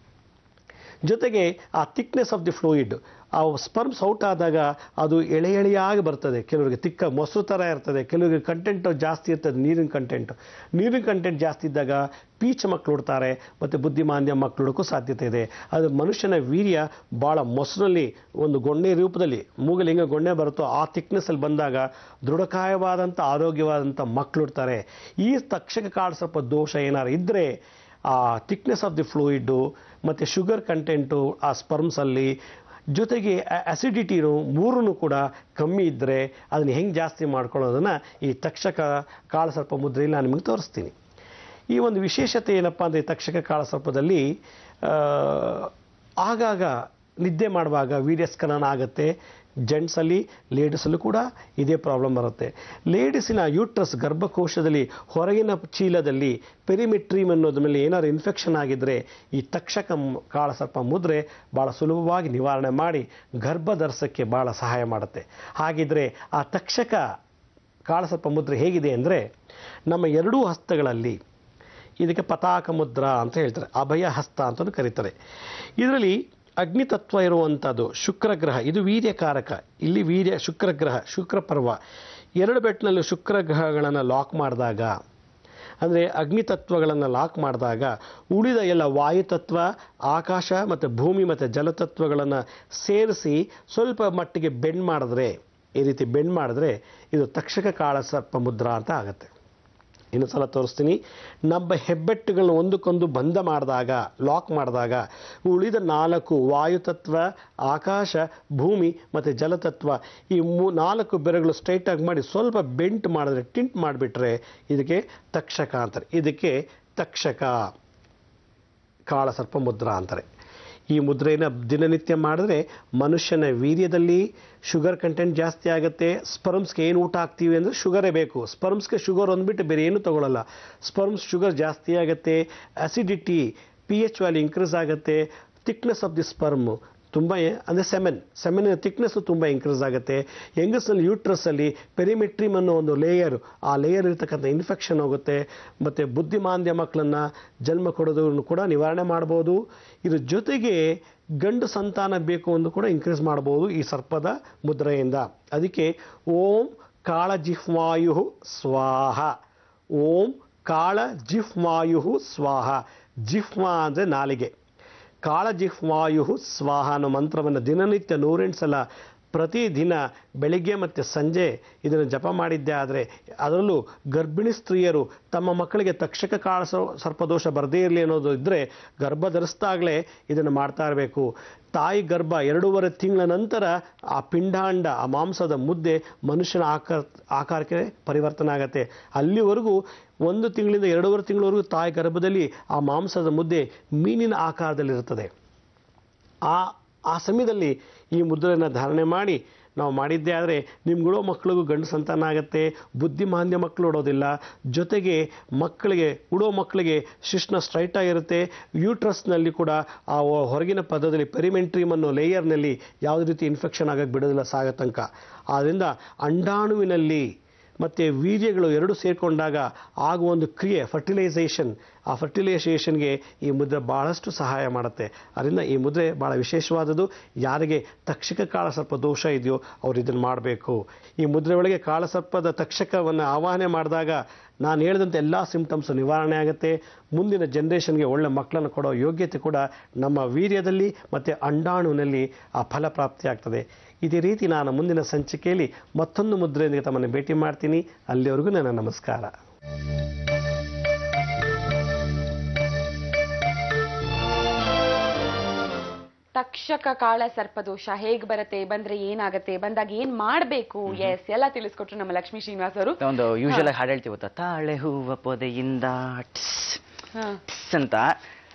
ಜೊತೆಗೆ ಆ ಥಿಕ್ನೆಸ್ ಆಫ್ ದಿ ಫ್ಲೂಯಿಡ್ ಆ ಸ್ಪರ್ಮ್ಸ್ ಔಟ್ ಆದಾಗ ಅದು ಎಳೆ ಎಳೆಯಾಗಿ ಬರ್ತದೆ ಕೆಲವರಿಗೆ ತಿಕ್ಕ ಮೊಸರು ಥರ ಇರ್ತದೆ ಕೆಲವರಿಗೆ ಕಂಟೆಂಟ್ ಜಾಸ್ತಿ ಇರ್ತದೆ ನೀರಿನ ಕಂಟೆಂಟ್ ನೀರಿನ ಕಂಟೆಂಟ್ ಜಾಸ್ತಿ ಇದ್ದಾಗ ಪೀಚ್ ಮಕ್ಕಳು ಉಡ್ತಾರೆ ಮತ್ತು ಬುದ್ಧಿಮಾಂದ್ಯ ಮಕ್ಕಳು ಹುಡುಕೋ ಸಾಧ್ಯತೆ ಇದೆ ಅದು ಮನುಷ್ಯನ ವೀರ್ಯ ಭಾಳ ಮೊಸರಲ್ಲಿ ಒಂದು ಗೊಣ್ಣೆ ರೂಪದಲ್ಲಿ ಮೂಗಲ್ಲಿ ಹೆಂಗೆ ಗೊಣ್ಣೆ ಬರುತ್ತೋ ಆ ಥಿಕ್ನೆಸ್ಸಲ್ಲಿ ಬಂದಾಗ ದೃಢಕಾಯವಾದಂಥ ಆರೋಗ್ಯವಾದಂಥ ಮಕ್ಕಳು ಇರ್ತಾರೆ ಈ ತಕ್ಷಕ ಕಾಳು ಸ್ವಲ್ಪ ದೋಷ ಏನಾರು ಇದ್ದರೆ ಆ ಥಿಕ್ನೆಸ್ ಆಫ್ ದಿ ಫ್ಲೂಯಿಡ್ಡು ಮತ್ತು ಶುಗರ್ ಕಂಟೆಂಟು ಆ ಸ್ಪರ್ಮ್ಸಲ್ಲಿ ಜೊತೆಗೆ ಅಸಿಡಿಟಿನು ಮೂರೂ ಕೂಡ ಕಮ್ಮಿ ಇದ್ದರೆ ಅದನ್ನು ಹೆಂಗೆ ಜಾಸ್ತಿ ಮಾಡ್ಕೊಳ್ಳೋದನ್ನು ಈ ತಕ್ಷಕ ಕಾಳಸರ್ಪ ಮುದ್ರೆಯಲ್ಲಿ ನಾನು ನಿಮಗೆ ತೋರಿಸ್ತೀನಿ ಈ ಒಂದು ವಿಶೇಷತೆ ಏನಪ್ಪ ಅಂದರೆ ತಕ್ಷಕ ಕಾಳಸರ್ಪದಲ್ಲಿ ಆ, ಆಗಾಗ ನಿದ್ದೆ ಮಾಡುವಾಗ ವೀರ್ಯಸ್ಖಲನ ಆಗುತ್ತೆ ಜೆಂಟ್ಸಲ್ಲಿ ಲೇಡೀಸಲ್ಲೂ ಕೂಡ ಇದೇ ಪ್ರಾಬ್ಲಮ್ ಬರುತ್ತೆ ಲೇಡೀಸಿನ ಯೂಟ್ರಸ್ ಗರ್ಭಕೋಶದಲ್ಲಿ ಹೊರಗಿನ ಚೀಲದಲ್ಲಿ ಪೆರಿಮೆಟ್ರೀಮ್ ಅನ್ನೋದ್ರ ಮೇಲೆ ಏನಾದ್ರು ಇನ್ಫೆಕ್ಷನ್ ಆಗಿದ್ದರೆ ಈ ತಕ್ಷಕ ಮ್- ಕಾಳಸರ್ಪ ಮುದ್ರೆ ಭಾಳ ಸುಲಭವಾಗಿ ನಿವಾರಣೆ ಮಾಡಿ ಗರ್ಭ ಧರಿಸೋಕ್ಕೆ ಭಾಳ ಸಹಾಯ ಮಾಡುತ್ತೆ ಹಾಗಿದ್ರೆ ಆ ತಕ್ಷಕ ಕಾಳಸರ್ಪ ಮುದ್ರೆ ಹೇಗಿದೆ ಅಂದರೆ ನಮ್ಮ ಎರಡೂ ಹಸ್ತಗಳಲ್ಲಿ ಇದಕ್ಕೆ ಪತಾಕ ಮುದ್ರಾ ಅಂತ ಹೇಳ್ತಾರೆ ಅಭಯ ಹಸ್ತ ಅಂತಲೂ ಕರೀತಾರೆ ಇದರಲ್ಲಿ ಅಗ್ನಿತತ್ವ ಇರುವಂಥದ್ದು ಶುಕ್ರಗ್ರಹ ಇದು ವೀರ್ಯಕಾರಕ ಇಲ್ಲಿ ವೀರ್ಯ ಶುಕ್ರಗ್ರಹ ಶುಕ್ರಪರ್ವ ಎರಡು ಬೆಟ್ಟಿನಲ್ಲಿ ಶುಕ್ರಗ್ರಹಗಳನ್ನು ಲಾಕ್ ಮಾಡಿದಾಗ ಅಂದರೆ ಅಗ್ನಿತತ್ವಗಳನ್ನು ಲಾಕ್ ಮಾಡಿದಾಗ ಉಳಿದ ಎಲ್ಲ ವಾಯುತತ್ವ ಆಕಾಶ ಮತ್ತು ಭೂಮಿ ಮತ್ತು ಜಲತತ್ವಗಳನ್ನು ಸೇರಿಸಿ ಸ್ವಲ್ಪ ಮಟ್ಟಿಗೆ ಬೆಂಡ್ ಮಾಡಿದ್ರೆ ಈ ರೀತಿ ಬೆಂಡ್ ಮಾಡಿದ್ರೆ ಇದು ತಕ್ಷಕ ಕಾಳ ಸರ್ಪ ಮುದ್ರಾ ಅಂತ ಆಗುತ್ತೆ ಇನ್ನೊಂದು ಸಲ ತೋರಿಸ್ತೀನಿ ನಮ್ಮ ಹೆಬ್ಬೆಟ್ಟುಗಳನ್ನ ಒಂದಕ್ಕೊಂದು ಬಂಧ ಮಾಡಿದಾಗ ಲಾಕ್ ಮಾಡಿದಾಗ ಉಳಿದ ನಾಲ್ಕು ವಾಯುತತ್ವ ಆಕಾಶ ಭೂಮಿ ಮತ್ತು ಜಲತತ್ವ ಈ ಮೂ ನಾಲ್ಕು ಬೆರಗಳು ಸ್ಟ್ರೈಟಾಗಿ ಮಾಡಿ ಸ್ವಲ್ಪ ಬೆಂಟ್ ಮಾಡಿದ್ರೆ ಟಿಂಟ್ ಮಾಡಿಬಿಟ್ರೆ ಇದಕ್ಕೆ ತಕ್ಷಕ ಅಂತಾರೆ ಇದಕ್ಕೆ ತಕ್ಷಕ ಕಾಳಸರ್ಪ ಮುದ್ರಾ ಅಂತಾರೆ ಈ ಮುದ್ರೆಯನ್ನು ದಿನನಿತ್ಯ ಮಾಡಿದ್ರೆ ಮನುಷ್ಯನ ವೀರ್ಯದಲ್ಲಿ ಶುಗರ್ ಕಂಟೆಂಟ್ ಜಾಸ್ತಿ ಆಗುತ್ತೆ ಸ್ಪರ್ಮ್ಸ್ಗೆ ಏನು ಊಟ ಹಾಕ್ತೀವಿ ಅಂದರೆ ಶುಗರೇ ಬೇಕು ಸ್ಪರ್ಮ್ಸ್ಗೆ ಶುಗರ್ ಅಂದ್ಬಿಟ್ಟು ಬೇರೆ ಏನೂ ತಗೊಳ್ಳಲ್ಲ ಸ್ಪರ್ಮ್ಸ್ ಶುಗರ್ ಜಾಸ್ತಿ ಆಗುತ್ತೆ acidity P H value increase ಆಗುತ್ತೆ ಥಿಕ್ನೆಸ್ ಆಫ್ ದಿ ಸ್ಪರ್ಮ್ ತುಂಬ ಅಂದರೆ ಸೆಮೆನ್ ಸೆಮೆನಿನ ಥಿಕ್ನೆಸ್ಸು ತುಂಬ ಇನ್ಕ್ರೀಸ್ ಆಗುತ್ತೆ ಹೆಂಗಸಲ್ಲಿ ಯೂಟ್ರಸ್ಸಲ್ಲಿ ಪೆರಿಮೆಟ್ರಿಮ್ ಅನ್ನೋ ಒಂದು ಲೇಯರ್ ಆ ಲೇಯರ್ ಇರ್ತಕ್ಕಂಥ ಇನ್ಫೆಕ್ಷನ್ ಹೋಗುತ್ತೆ ಮತ್ತು ಬುದ್ಧಿಮಾಂದ್ಯ ಮಕ್ಕಳನ್ನು ಜನ್ಮ ಕೊಡೋದನ್ನು ಕೂಡ ನಿವಾರಣೆ ಮಾಡ್ಬೋದು ಇದ್ರ ಜೊತೆಗೆ ಗಂಡು ಸಂತಾನ ಬೇಕು ಎಂದು ಕೂಡ ಇನ್ಕ್ರೀಸ್ ಮಾಡ್ಬೋದು ಈ ಸರ್ಪದ ಮುದ್ರೆಯಿಂದ ಅದಕ್ಕೆ ಓಂ ಕಾಳ ಜಿಹ್ವಾಯು ಸ್ವಾಹ ಓಂ ಕಾಳ ಜಿಹ್ವಾಯು ಸ್ವಾಹ ಜಿಹ್ವಾ ಅಂದರೆ ನಾಲಿಗೆ ಕಾಳಜಿಹ್ವಾಯು ಸ್ವಾಹ ಅನ್ನೋ ಮಂತ್ರವನ್ನು ದಿನನಿತ್ಯ ನೂರೆಂಟು ಸಲ ಪ್ರತಿದಿನ ಬೆಳಿಗ್ಗೆ ಮತ್ತು ಸಂಜೆ ಇದನ್ನು ಜಪ ಮಾಡಿದ್ದೆ ಆದರೆ ಅದರಲ್ಲೂ ಗರ್ಭಿಣಿ ಸ್ತ್ರೀಯರು ತಮ್ಮ ಮಕ್ಕಳಿಗೆ ತಕ್ಷಕ ಕಾಳ ಸ- ಸರ್ಪದೋಷ ಬರದೇ ಇರಲಿ ಅನ್ನೋದು ಇದ್ದರೆ ಗರ್ಭ ಧರಿಸ್ದಾಗಲೇ ಇದನ್ನು ಮಾಡ್ತಾ ಇರಬೇಕು ತಾಯಿ ಗರ್ಭ ಎರಡೂವರೆ ತಿಂಗಳ ನಂತರ ಆ ಪಿಂಡಾಂಡ ಆ ಮಾಂಸದ ಮುದ್ದೆ ಮನುಷ್ಯನ ಆಕಾರ ಆಕಾರಕ್ಕೆ ಪರಿವರ್ತನೆ ಆಗುತ್ತೆ ಅಲ್ಲಿವರೆಗೂ ಒಂದು ತಿಂಗಳಿಂದ ಎರಡೂವರೆ ತಿಂಗಳವರೆಗೂ ತಾಯಿ ಗರ್ಭದಲ್ಲಿ ಆ ಮಾಂಸದ ಮುದ್ದೆ ಮೀನಿನ ಆಕಾರದಲ್ಲಿರುತ್ತದೆ ಆ ಆ ಸಮಯದಲ್ಲಿ ಈ ಮುದ್ರೆಯನ್ನು ಧಾರಣೆ ಮಾಡಿ ನಾವು ಮಾಡಿದ್ದೇ ಆದರೆ ನಿಮ್ಗಳೋ ಮಕ್ಕಳಿಗೂ ಗಂಡು ಸಂತಾನ ಆಗುತ್ತೆ ಬುದ್ಧಿಮಾಂದ್ಯ ಮಕ್ಕಳು ಉಡೋದಿಲ್ಲ ಜೊತೆಗೆ ಮಕ್ಕಳಿಗೆ ಉಡೋ ಮಕ್ಕಳಿಗೆ ಶಿಶ್ನ ಸ್ಟ್ರೈಟ್ ಆಗಿರುತ್ತೆ ಯೂಟ್ರಸ್ನಲ್ಲಿ ಕೂಡ ಆ ಹೊ- ಹೊರಗಿನ ಪದದಲ್ಲಿ ಪೆರಿಮೆಂಟ್ರಿಮ್ ಅನ್ನೋ ಲೇಯರ್ನಲ್ಲಿ ಯಾವುದೇ ರೀತಿ ಇನ್ಫೆಕ್ಷನ್ ಆಗಕ್ಕೆ ಬಿಡೋದಿಲ್ಲ ಸಾಗೋ ತನಕ ಆದ್ದರಿಂದ ಅಂಡಾಣುವಿನಲ್ಲಿ ಮತ್ತು ವೀರ್ಯಗಳು ಎರಡು ಸೇರಿಕೊಂಡಾಗ ಆಗುವ ಒಂದು ಕ್ರಿಯೆ ಫರ್ಟಿಲೈಸೇಷನ್ ಆ ಫರ್ಟಿಲೈಸೇಷನ್ಗೆ ಈ ಮುದ್ರೆ ಭಾಳಷ್ಟು ಸಹಾಯ ಮಾಡುತ್ತೆ ಅದರಿಂದ ಈ ಮುದ್ರೆ ಭಾಳ ವಿಶೇಷವಾದದ್ದು ಯಾರಿಗೆ ತಕ್ಷಕ ಕಾಳಸರ್ಪ ದೋಷ ಇದೆಯೋ ಅವ್ರು ಇದನ್ನು ಮಾಡಬೇಕು ಈ ಮುದ್ರೆ ಒಳಗೆ ಕಾಳಸರ್ಪದ ತಕ್ಷಕವನ್ನು ಆವಾಹನೆ ಮಾಡಿದಾಗ ನಾನು ಹೇಳಿದಂಥ ಎಲ್ಲ ಸಿಂಪ್ಟಮ್ಸ್ ನಿವಾರಣೆ ಆಗುತ್ತೆ ಮುಂದಿನ ಜನ್ರೇಷನ್ಗೆ ಒಳ್ಳೆ ಮಕ್ಕಳನ್ನು ಕೊಡೋ ಯೋಗ್ಯತೆ ಕೂಡ ನಮ್ಮ ವೀರ್ಯದಲ್ಲಿ ಮತ್ತು ಅಂಡಾಣುವಿನಲ್ಲಿ ಆ ಫಲಪ್ರಾಪ್ತಿ ಆಗ್ತದೆ ಇದೇ ರೀತಿ ನಾನು ಮುಂದಿನ ಸಂಚಿಕೆಯಲ್ಲಿ ಮತ್ತೊಂದು ಮುದ್ರೆಯೊಂದಿಗೆ ತಮ್ಮನ್ನು ಭೇಟಿ ಮಾಡ್ತೀನಿ ಅಲ್ಲಿವರೆಗೂ ನನ್ನ ನಮಸ್ಕಾರ ತಕ್ಷಕ ಕಾಳ ಸರ್ಪದೋಷ ಹೇಗ್ ಬರುತ್ತೆ ಬಂದ್ರೆ ಏನಾಗತ್ತೆ ಬಂದಾಗ ಏನ್ ಮಾಡ್ಬೇಕು ಎಸ್ ಎಲ್ಲ ತಿಳಿಸ್ಕೊಟ್ರು ನಮ್ಮ ಲಕ್ಷ್ಮೀ ಶ್ರೀನಿವಾಸ್ ಅವರು ಒಂದು ಯೂಶಲ್ ಆಗಿ ಹಾಡು ಹೇಳ್ತೀವಿ ಗೊತ್ತಾ ತಾಳೆ ಹೂವ ಪೊದೆಯಿಂದ ಟಿಸ್ ಹಾ. ಟಿಸ್ ಅಂತ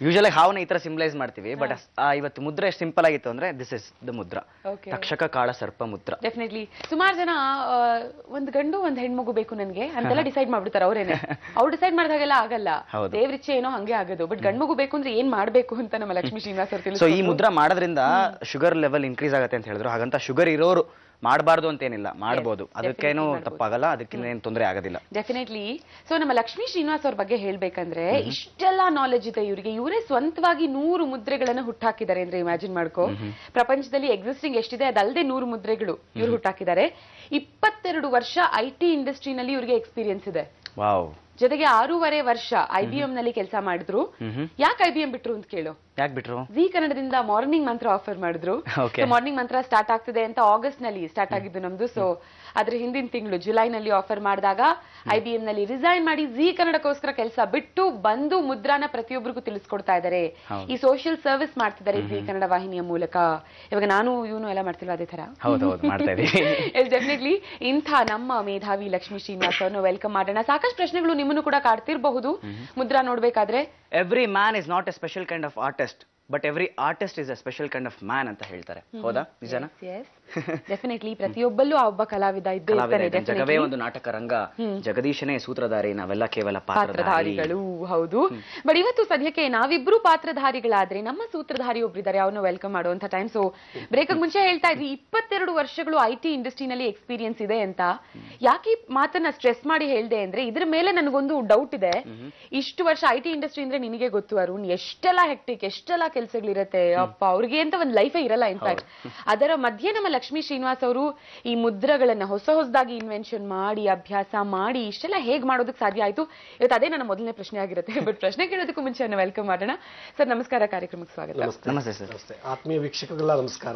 ಯೂಶಲಿ ಹಾವನ್ನ ಈ ತರ ಸಿಂಬಲೈಸ್ ಮಾಡ್ತೀವಿ ಬಟ್ ಇವತ್ತು ಮುದ್ರೆ ಎಷ್ಟು ಸಿಂಪಲ್ ಆಗಿತ್ತು ಅಂದ್ರೆ this is the mudra Okay. Takshaka Kala Sarpa ಮುದ್ರ definitely ಸುಮಾರು ಜನ ಆ, ಒಂದ್ ಗಂಡು ಒಂದ್ ಹೆಣ್ಮಗು ಬೇಕು ನನ್ಗೆ ಅಂತೆಲ್ಲ ಡಿಸೈಡ್ ಮಾಡ್ಬಿಡ್ತಾರೆ ಅವ್ರೇನೆ ಅವ್ರು ಡಿಸೈಡ್ ಮಾಡಿದಾಗೆಲ್ಲ ಆಗಲ್ಲ ಹೌದು. ದೇವ್ರಿಚ್ಛೆ ಏನೋ ಹಂಗೆ ಆಗೋದು ಬಟ್ ಗಂಡ್ಮಗು ಬೇಕು ಅಂದ್ರೆ ಏನ್ ಮಾಡ್ಬೇಕು ಅಂತ ನಮ್ಮ ಲಕ್ಷ್ಮೀ ಶ್ರೀನಿವಾಸ್ ಅವ್ರು ಸೊ ಈ ತಿಳಿಸ್ಕೊಟ್ರು. ಮುದ್ರ ಮಾಡೋದ್ರಿಂದ ಶುಗರ್ ಲೆವೆಲ್ ಇನ್ಕ್ರೀಸ್ ಆಗುತ್ತೆ ಅಂತ ಹೇಳಿದ್ರು ಹಾಗಂತ ಶುಗರ್ ಇರೋರು ಮಾಡಬಾರ್ದು ಅಂತೇನಿಲ್ಲ ಮಾಡ್ಬೋದು ಅದಕ್ಕೇನು definitely ಮಾಡ್ಬೋದು. ತಪ್ಪಾಗಲ್ಲ ಅದಕ್ಕಿಂತ ಏನು ತೊಂದರೆ ಆಗೋದಿಲ್ಲ ಡೆಫಿನೆಟ್ಲಿ ಸೊ ನಮ್ಮ ಲಕ್ಷ್ಮೀ ಶ್ರೀನಿವಾಸ್ ಅವ್ರ ಬಗ್ಗೆ ಹೇಳ್ಬೇಕಂದ್ರೆ ಇಷ್ಟೆಲ್ಲ ನಾಲೆಜ್ ಇದೆ ಇವರಿಗೆ ಇವರೇ ಸ್ವಂತವಾಗಿ ನೂರು ಮುದ್ರೆಗಳನ್ನ ಹುಟ್ಟಾಕಿದ್ದಾರೆ ಅಂದ್ರೆ ಇಮ್ಯಾಜಿನ್ ಮಾಡ್ಕೋ ಪ್ರಪಂಚದಲ್ಲಿ ಎಕ್ಸಿಸ್ಟಿಂಗ್ ಎಷ್ಟಿದೆ ಅದಲ್ಲದೆ ನೂರು ಮುದ್ರೆಗಳು ಇವ್ರು ಹುಟ್ಟಾಕಿದ್ದಾರೆ ಇಪ್ಪತ್ತೆರಡು ವರ್ಷ ಐ ಟಿ ಇಂಡಸ್ಟ್ರಿನಲ್ಲಿ ಇವ್ರಿಗೆ ಎಕ್ಸ್ಪೀರಿಯನ್ಸ್ ಇದೆ ವಾವ್ ಜೊತೆಗೆ ಆರೂವರೆ ವರ್ಷ ಐ ಬಿ ಎಂ ನಲ್ಲಿ ಕೆಲಸ ಮಾಡಿದ್ರು ಯಾಕೆ ಐ ಬಿ ಎಂ ಬಿಟ್ರು ಅಂತ ಕೇಳು ಯಾಕೆ ಬಿಟ್ರು ಜಿ ಕನ್ನಡದಿಂದ ಮಾರ್ನಿಂಗ್ ಮಂತ್ರ ಆಫರ್ ಮಾಡಿದ್ರು Okay. ಮಾರ್ನಿಂಗ್ ಮಂತ್ರ ಸ್ಟಾರ್ಟ್ ಆಗ್ತಿದೆ ಅಂತ ಆಗಸ್ಟ್ ನಲ್ಲಿ ಸ್ಟಾರ್ಟ್ ಆಗಿದ್ದು ನಮ್ದು ಸೊ ಅದ್ರ ಹಿಂದಿನ ತಿಂಗಳು ಜುಲೈ ನಲ್ಲಿ ಆಫರ್ ಮಾಡಿದಾಗ ಐ ಬಿ ಎಂ ನಲ್ಲಿ ರಿಸೈನ್ ಮಾಡಿ ಜಿ ಕನ್ನಡಕ್ಕೋಸ್ಕರ ಕೆಲಸ ಬಿಟ್ಟು ಬಂದು ಮುದ್ರಾನ ಪ್ರತಿಯೊಬ್ಬರಿಗೂ ತಿಳಿಸ್ಕೊಡ್ತಾ ಇದ್ದಾರೆ ಈ ಸೋಷಿಯಲ್ ಸರ್ವಿಸ್ ಮಾಡ್ತಿದ್ದಾರೆ ಜಿ ಕನ್ನಡ ವಾಹಿನಿಯ ಮೂಲಕ ಇವಾಗ ನಾನು ಇವನು ಎಲ್ಲ ಮಾಡ್ತಿಲ್ವಾ ಅದೇ ತರ ಹೌದು ಹೌದು ಮಾಡ್ತಾ ಇದೀವಿ ಡೆಫಿನೆಟ್ಲಿ ಇಂಥ ನಮ್ಮ ಮೇಧಾವಿ ಲಕ್ಷ್ಮೀ ಶ್ರೀನಿವಾಸ್ ಅವ್ರನ್ನ ವೆಲ್ಕಮ್ ಮಾಡೋಣ ಸಾಕಷ್ಟು ಪ್ರಶ್ನೆಗಳು ನಿಮ್ಮನ್ನು ಕೂಡ ಕಾಡ್ತಿರಬಹುದು ಮುದ್ರಾ ನೋಡ್ಬೇಕಾದ್ರೆ every man is not a special kind of artist but every artist is a special kind of man ಅಂತ ಹೇಳ್ತಾರೆ ಹೌದಾ ನಿಜನಾ ಡೆಫಿನೆಟ್ಲಿ ಪ್ರತಿಯೊಬ್ಬಲ್ಲೂ ಆ ಒಬ್ಬ ಕಲಾವಿದ ಇದ್ದೇ ಕಲಾವಿದ ಇರ್ತಾನೆ ಇದ್ದಾನೆ. ಜಗವೇ ಒಂದು ನಾಟಕ ರಂಗ ಜಗದೀಶನೇ ಸೂತ್ರಧಾರಿ ನಾವೆಲ್ಲ ಕೇವಲ ಪಾತ್ರಧಾರಿ ಪಾತ್ರಧಾರಿಗಳು ಹೌದು ಬಟ್ ಇವತ್ತು ಸದ್ಯಕ್ಕೆ ನಾವಿಬ್ರು ಪಾತ್ರಧಾರಿಗಳಾದ್ರೆ ನಮ್ಮ ಸೂತ್ರಧಾರಿ ಒಬ್ರಿದ್ದಾರೆ ಅವ್ರನ್ನ ವೆಲ್ಕಮ್ ಮಾಡುವಂತ ಟೈಮ್ ಸೊ ಬ್ರೇಕ್ ಮುಂಚೆ ಹೇಳ್ತಾ ಇದ್ವಿ ಇಪ್ಪತ್ತೆರಡು ವರ್ಷಗಳು ಐ ಟಿ ಇಂಡಸ್ಟ್ರಿನಲ್ಲಿ ಎಕ್ಸ್ಪೀರಿಯನ್ಸ್ ಇದೆ ಅಂತ ಯಾಕೆ ಈ ಮಾತನ್ನ ಸ್ಟ್ರೆಸ್ ಮಾಡಿ ಹೇಳ್ದೆ ಅಂದ್ರೆ ಇದ್ರ ಮೇಲೆ ನನಗೊಂದು ಡೌಟ್ ಇದೆ ಇಷ್ಟು ವರ್ಷ ಐ ಟಿ ಇಂಡಸ್ಟ್ರಿ ಅಂದ್ರೆ ನಿನಗೆ ಗೊತ್ತು ಅರುಣ್ ಎಷ್ಟೆಲ್ಲ ಹೆಕ್ಟಿಕ್ ಎಷ್ಟೆಲ್ಲ ಕೆಲ್ಸಗಳಿರತ್ತೆ ಅಪ್ಪ ಅವ್ರಿಗೆ ಅಂತ ಒಂದು ಲೈಫೇ ಇರಲ್ಲ ಇನ್ಫ್ಯಾಕ್ಟ್ ಅದರ ಮಧ್ಯೆ ನಮ್ಮ ಲಕ್ಷ್ಮೀ ಶ್ರೀನಿವಾಸ್ ಅವರು ಈ ಮುದ್ರಗಳನ್ನ ಹೊಸ ಹೊಸದಾಗಿ ಇನ್ವೆನ್ಷನ್ ಮಾಡಿ ಅಭ್ಯಾಸ ಮಾಡಿ ಇಷ್ಟೆಲ್ಲ ಹೇಗ್ ಮಾಡೋದಕ್ಕೆ ಸಾಧ್ಯ ಆಯ್ತು ಇವತ್ತು ಅದೇ ನನ್ನ ಮೊದಲನೇ ಪ್ರಶ್ನೆ ಆಗಿರುತ್ತೆ ಬಟ್ ಪ್ರಶ್ನೆ ಕೇಳೋದಕ್ಕೂ ಮುಂಚೆ ವೆಲ್ಕಮ್ ಮಾಡೋಣ ಸರ್ ನಮಸ್ಕಾರ ಕಾರ್ಯಕ್ರಮಕ್ಕೆ ಸ್ವಾಗತ ನಮಸ್ತೆ ಸರ್ ನಮಸ್ತೆ ಆತ್ಮೀಯ ವೀಕ್ಷಕರಿಗೆಲ್ಲ ನಮಸ್ಕಾರ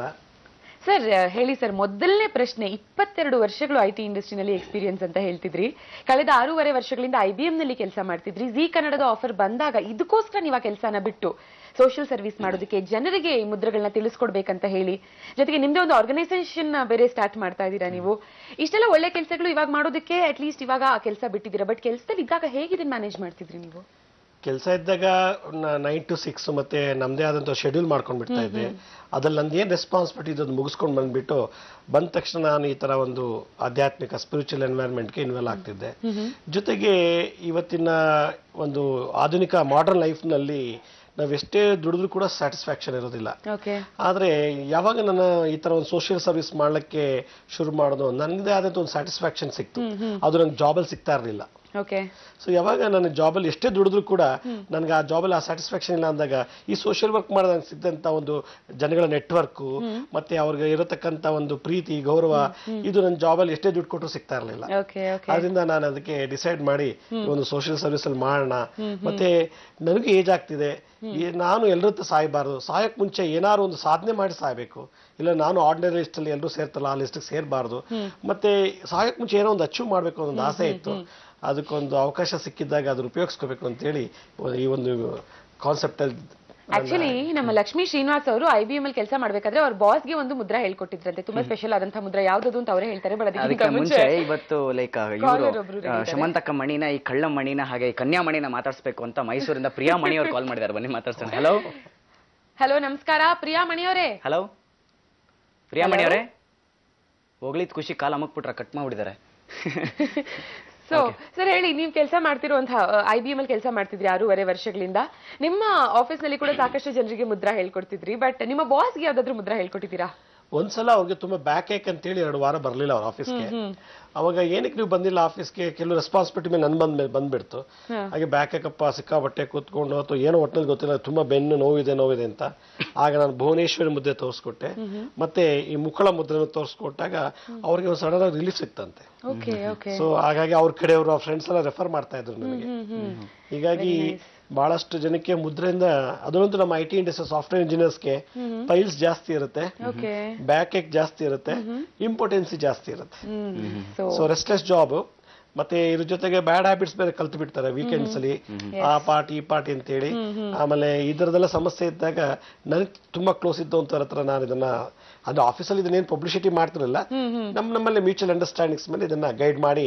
ಸರ್ ಹೇಳಿ ಸರ್ ಮೊದಲನೇ ಪ್ರಶ್ನೆ ಇಪ್ಪತ್ತೆರಡು ವರ್ಷಗಳು ಐ ಟಿ ಇಂಡಸ್ಟ್ರಿನಲ್ಲಿ ಎಕ್ಸ್ಪೀರಿಯನ್ಸ್ ಅಂತ ಹೇಳ್ತಿದ್ರಿ ಕಳೆದ ಆರೂವರೆ ವರ್ಷಗಳಿಂದ ಐ ಬಿ ಎಂ ನಲ್ಲಿ ಕೆಲಸ ಮಾಡ್ತಿದ್ರಿ ಜಿ ಕನ್ನಡದ ಆಫರ್ ಬಂದಾಗ ಇದಕ್ಕೋಸ್ಕರ ನೀವು ಆ ಕೆಲಸನ ಬಿಟ್ಟು ಸೋಷಿಯಲ್ ಸರ್ವಿಸ್ ಮಾಡೋದಕ್ಕೆ ಜನರಿಗೆ ಈ ಮುದ್ರೆಗಳನ್ನ ತಿಳಿಸ್ಕೊಡ್ಬೇಕಂತ ಹೇಳಿ ಜೊತೆಗೆ ನಿಮ್ದೇ ಒಂದು ಆರ್ಗನೈಸೇಷನ್ ಬೇರೆ ಸ್ಟಾರ್ಟ್ ಮಾಡ್ತಾ ಇದ್ದೀರಾ ನೀವು ಇಷ್ಟೆಲ್ಲ ಒಳ್ಳೆ ಕೆಲಸಗಳು ಇವಾಗ ಮಾಡೋದಕ್ಕೆ ಅಟ್ ಲೀಸ್ಟ್ ಇವಾಗ ಆ ಕೆಲಸ ಬಿಟ್ಟಿದ್ದೀರಾ ಬಟ್ ಕೆಲಸದಲ್ಲಿ ಇದ್ದಾಗ ಹೇಗೆ ಇದನ್ನ ಮ್ಯಾನೇಜ್ ಮಾಡ್ತಿದ್ರಿ ನೀವು ಕೆಲಸ ಇದ್ದಾಗ ನೈನ್ ಟು ಸಿಕ್ಸ್ ಮತ್ತೆ ನಮ್ಮದೇ ಆದಂಥ ಶೆಡ್ಯೂಲ್ ಮಾಡ್ಕೊಂಡು ಬಿಡ್ತಾ ಇದ್ದೆ ಅದ್ರಲ್ಲಿ ನಂದು ಏನು ರೆಸ್ಪಾನ್ಸಿಬಿಲಿಟಿ ಇದೆ ಅದು ಮುಗಿಸ್ಕೊಂಡು ಬಂದ್ಬಿಟ್ಟು ಬಂದ ತಕ್ಷಣ ನಾನು ಈ ತರ ಒಂದು ಆಧ್ಯಾತ್ಮಿಕ ಸ್ಪಿರಿಚುವಲ್ ಎನ್ವೈರ್ಮೆಂಟ್ಗೆ ಇನ್ವಾಲ್ವ್ ಆಗ್ತಿದ್ದೆ ಜೊತೆಗೆ ಇವತ್ತಿನ ಒಂದು ಆಧುನಿಕ ಮಾಡರ್ನ್ ಲೈಫ್ನಲ್ಲಿ ನಾವು ಎಷ್ಟೇ ದುಡಿದ್ರೂ ಕೂಡ ಸ್ಯಾಟಿಸ್ಫ್ಯಾಕ್ಷನ್ ಇರೋದಿಲ್ಲ ಓಕೆ ಆದರೆ ಯಾವಾಗ ನಾನು ಈ ಥರ ಒಂದು ಸೋಷಿಯಲ್ ಸರ್ವಿಸ್ ಮಾಡಲಿಕ್ಕೆ ಶುರು ಮಾಡೋದು ನನದೇ ಆದಂಥ ಒಂದು ಸ್ಯಾಟಿಸ್ಫ್ಯಾಕ್ಷನ್ ಸಿಕ್ತು ಅದು ನಂಗೆ ಜಾಬಲ್ಲಿ ಸಿಗ್ತಾ ಇರಲಿಲ್ಲ ಓಕೆ ಸೊ ಯಾವಾಗ ನಾನು ಜಾಬಲ್ಲಿ ಎಷ್ಟೇ ದುಡಿದ್ರು ಕೂಡ ನನಗೆ ಆ ಜಾಬಲ್ಲಿ ಆ ಸ್ಯಾಟಿಸ್ಫ್ಯಾಕ್ಷನ್ ಇಲ್ಲ ಅಂದಾಗ ಈ ಸೋಷಿಯಲ್ ವರ್ಕ್ ಮಾಡಿದಾಗ ಸಿಕ್ಕಂತ ಒಂದು ಜನಗಳ ನೆಟ್ವರ್ಕು ಮತ್ತೆ ಅವ್ರಿಗೆ ಇರತಕ್ಕಂತ ಒಂದು ಪ್ರೀತಿ ಗೌರವ ಇದು ನನ್ನ ಜಾಬಲ್ಲಿ ಎಷ್ಟೇ ದುಡ್ಡು ಕೊಟ್ಟರು ಸಿಗ್ತಾ ಇರಲಿಲ್ಲ ಓಕೆ ಓಕೆ ಆದ್ರಿಂದ ನಾನು ಅದಕ್ಕೆ ಡಿಸೈಡ್ ಮಾಡಿ ಈ ಒಂದು ಸೋಷಿಯಲ್ ಸರ್ವಿಸ್ ಅಲ್ಲಿ ಮಾಡೋಣ ಮತ್ತೆ ನನಗೆ ಏಜ್ ಆಗ್ತಿದೆ ಈ- ನಾನು ಎಲ್ಲರ ಹತ್ರ ಸಾಯಬಾರ್ದು ಸಾಯಕ್ ಮುಂಚೆ ಏನಾದ್ರು ಒಂದು ಸಾಧನೆ ಮಾಡಿ ಸಾಯ್ಬೇಕು ಇಲ್ಲ ನಾನು ಆರ್ಡಿನರಿ ಲಿಸ್ಟ್ ಅಲ್ಲಿ ಎಲ್ಲರೂ ಸೇರ್ತಲ್ಲ ಆ ಲಿಸ್ಟ್ ಸೇರಬಾರ್ದು ಮತ್ತೆ ಸಾಯಕ್ ಮುಂಚೆ ಏನೋ ಒಂದು ಅಚೀವ್ ಮಾಡ್ಬೇಕು ಅನ್ನೋ ಒಂದು ಆಸೆ ಇತ್ತು ಅದಕ್ಕೊಂದು ಅವಕಾಶ ಸಿಕ್ಕಿದ್ದಾಗ ಅದನ್ನ ಉಪಯೋಗಿಸ್ಕೋಬೇಕು ಅಂತೇಳಿ ಈ ಒಂದು ಕಾನ್ಸೆಪ್ಟ್ ಅಲ್ಲಿ ಆಕ್ಚುಲಿ ನಮ್ಮ ಲಕ್ಷ್ಮೀ ಶ್ರೀನಿವಾಸ್ ಅವರು ಐ ಬಿ ಎಂ ಅಲ್ಲಿ ಕೆಲಸ ಮಾಡ್ಬೇಕಾದ್ರೆ ಅವ್ರ ಬಾಸ್ಗೆ ಒಂದು ಮುದ್ರಾ ಹೇಳ್ಕೊಟ್ಟಿದ್ರಂತೆ ತುಂಬಾ ಸ್ಪೆಷಲ್ ಆದಂತಹ ಮುದ್ರಾ ಯಾವ್ದು ಅಂತ ಅವರೇ ಹೇಳ್ತಾರೆ ಬಟ್ ಅದಕ್ಕೆ ಅದಕ್ಕಿಂತ ಮುಂಚೆ ಮುಂಚೆ ಇವತ್ತು ಲೈಕ್ Caller ಇವರು ಒಬ್ರು ready ಇದ್ದಾರೆ. ಶಮಂತಕ್ಕ ಮಣಿನ ಈ ಕಳ್ಳ ಮಣಿನ ಹಾಗೆ ಈ ಕನ್ಯಾ ಮಣಿನ ಮಾತಾಡ್ಸ್ಬೇಕು ಅಂತ ಮೈಸೂರಿಂದ ಪ್ರಿಯಾ ಮಣಿ ಅವ್ರು ಕಾಲ್ ಮಾಡಿದ್ದಾರೆ ಬನ್ನಿ ಮಾತಾಡ್ಸೋಣ ಹಲೋ ಹಲೋ ನಮಸ್ಕಾರ ಪ್ರಿಯಾ ಮಣಿಯವರೇ ಹಲೋ ಪ್ರಿಯಾ ಮಣಿ ಅವರೇ ಹೋಗ್ಲಿದ್ ಖುಷಿ ಕಾಲ್ ಅಮಕ್ಬಿಟ್ರ ಕಟ್ ಮಾಡ್ಬಿಟ್ಟಿದ್ದಾರೆ ಸೊ ಸರ್ ಹೇಳಿ ನೀವು ಕೆಲಸ ಮಾಡ್ತಿರುವಂತಹ ಐ ಬಿ ಎಂ ಅಲ್ಲಿ ಕೆಲಸ ಮಾಡ್ತಿದ್ರಿ ಆರೂವರೆ ವರ್ಷಗಳಿಂದ ನಿಮ್ಮ ಆಫೀಸ್ ನಲ್ಲಿ ಕೂಡ ಸಾಕಷ್ಟು ಜನರಿಗೆ ಮುದ್ರಾ ಹೇಳ್ಕೊಡ್ತಿದ್ರಿ ಬಟ್ ನಿಮ್ಮ ಬಾಸ್ಗೆ ಯಾವ್ದಾದ್ರು ಮುದ್ರಾ ಹೇಳ್ಕೊಟ್ಟಿದ್ದೀರಾ ಒಂದ್ಸಲ ಅವ್ರಿಗೆ ತುಂಬಾ ಬ್ಯಾಕ್ ಏಕ್ ಅಂತೇಳಿ ಎರಡು ವಾರ ಬರಲಿಲ್ಲ ಅವ್ರ ಆಫೀಸ್ಗೆ ಅವಾಗ ಏನಕ್ಕೆ ನೀವು ಬಂದಿಲ್ಲ ಆಫೀಸ್ಗೆ ಕೆಲವು ರೆಸ್ಪಾನ್ಸಿಬಿಲಿಟಿ ಮೇಲೆ ನನ್ ಬಂದ್ ಬಂದ್ಬಿಡ್ತು ಹಾಗೆ ಬ್ಯಾಕ್ ಏಕಪ್ಪ ಸಿಕ್ಕಾಬಟ್ಟೆ ಕೂತ್ಕೊಂಡು ಅಥವಾ ಏನೋ ಒಟ್ಟಿನಲ್ಲಿ ಗೊತ್ತಿಲ್ಲ ತುಂಬಾ ಬೆನ್ನು ನೋವಿದೆ ನೋವಿದೆ ಅಂತ ಆಗ ನಾನು ಭುವನೇಶ್ವರಿ ಮುದ್ದೆ ತೋರಿಸ್ಕೊಟ್ಟೆ ಮತ್ತೆ ಈ ಮುಕ್ಕಳ ಮುದ್ರೆನ ತೋರಿಸ್ಕೊಟ್ಟಾಗ ಅವ್ರಿಗೆ ಒಂದು ಸಡನ್ ಆಗಿ ರಿಲೀಫ್ ಸಿಕ್ತಂತೆ ಓಕೆ ಓಕೆ ಸೊ ಹಾಗಾಗಿ ಅವ್ರ ಕಡೆಯವರು ಫ್ರೆಂಡ್ಸ್ ಎಲ್ಲ ರೆಫರ್ ಮಾಡ್ತಾ ಇದ್ರು ನನಗೆ ಹೀಗಾಗಿ ಬಹಳಷ್ಟು ಜನಕ್ಕೆ ಮುದ್ರೆಯಿಂದ ಅದರೊಂದು ನಮ್ಮ ಐ ಟಿ ಇಂಡಸ್ಟ್ರಿ ಸಾಫ್ಟ್ವೇರ್ ಇಂಜಿನಿಯರ್ಸ್ಗೆ ಫೈಲ್ಸ್ ಜಾಸ್ತಿ ಇರುತ್ತೆ ಓಕೆ ಬ್ಯಾಕ್ ಏಕ್ ಜಾಸ್ತಿ ಇರುತ್ತೆ ಇಂಪಾರ್ಟೆನ್ಸಿ ಜಾಸ್ತಿ ಇರುತ್ತೆ ಸೊ ಸೊ ರೆಸ್ಟ್ಲೆಸ್ ಜಾಬ್ ಮತ್ತೆ ಇದ್ರ ಜೊತೆಗೆ ಬ್ಯಾಡ್ ಹ್ಯಾಬಿಟ್ಸ್ ಬೇರೆ ಕಲ್ತು ಬಿಡ್ತಾರೆ ವೀಕೆಂಡ್ಸ್ ಅಲ್ಲಿ ಆ ಪಾರ್ಟಿ ಈ ಪಾರ್ಟಿ ಅಂತೇಳಿ ಆಮೇಲೆ ಇದರದೆಲ್ಲ ಸಮಸ್ಯೆ ಇದ್ದಾಗ ನನಗೆ ತುಂಬಾ ಕ್ಲೋಸ್ ಇದ್ದವಂತರ ಹತ್ರ ನಾನು ಇದನ್ನ ಅದು ಆಫೀಸಲ್ಲಿ ಇದನ್ನೇನು ಪಬ್ಲಿಸಿಟಿ ಮಾಡ್ತಿರಲಿಲ್ಲ ನಮ್ಮ ನಮ್ಮಲ್ಲಿ ಮ್ಯೂಚುವಲ್ ಅಂಡರ್ಸ್ಟ್ಯಾಂಡಿಂಗ್ಸ್ ಮೇಲೆ ಇದನ್ನ ಗೈಡ್ ಮಾಡಿ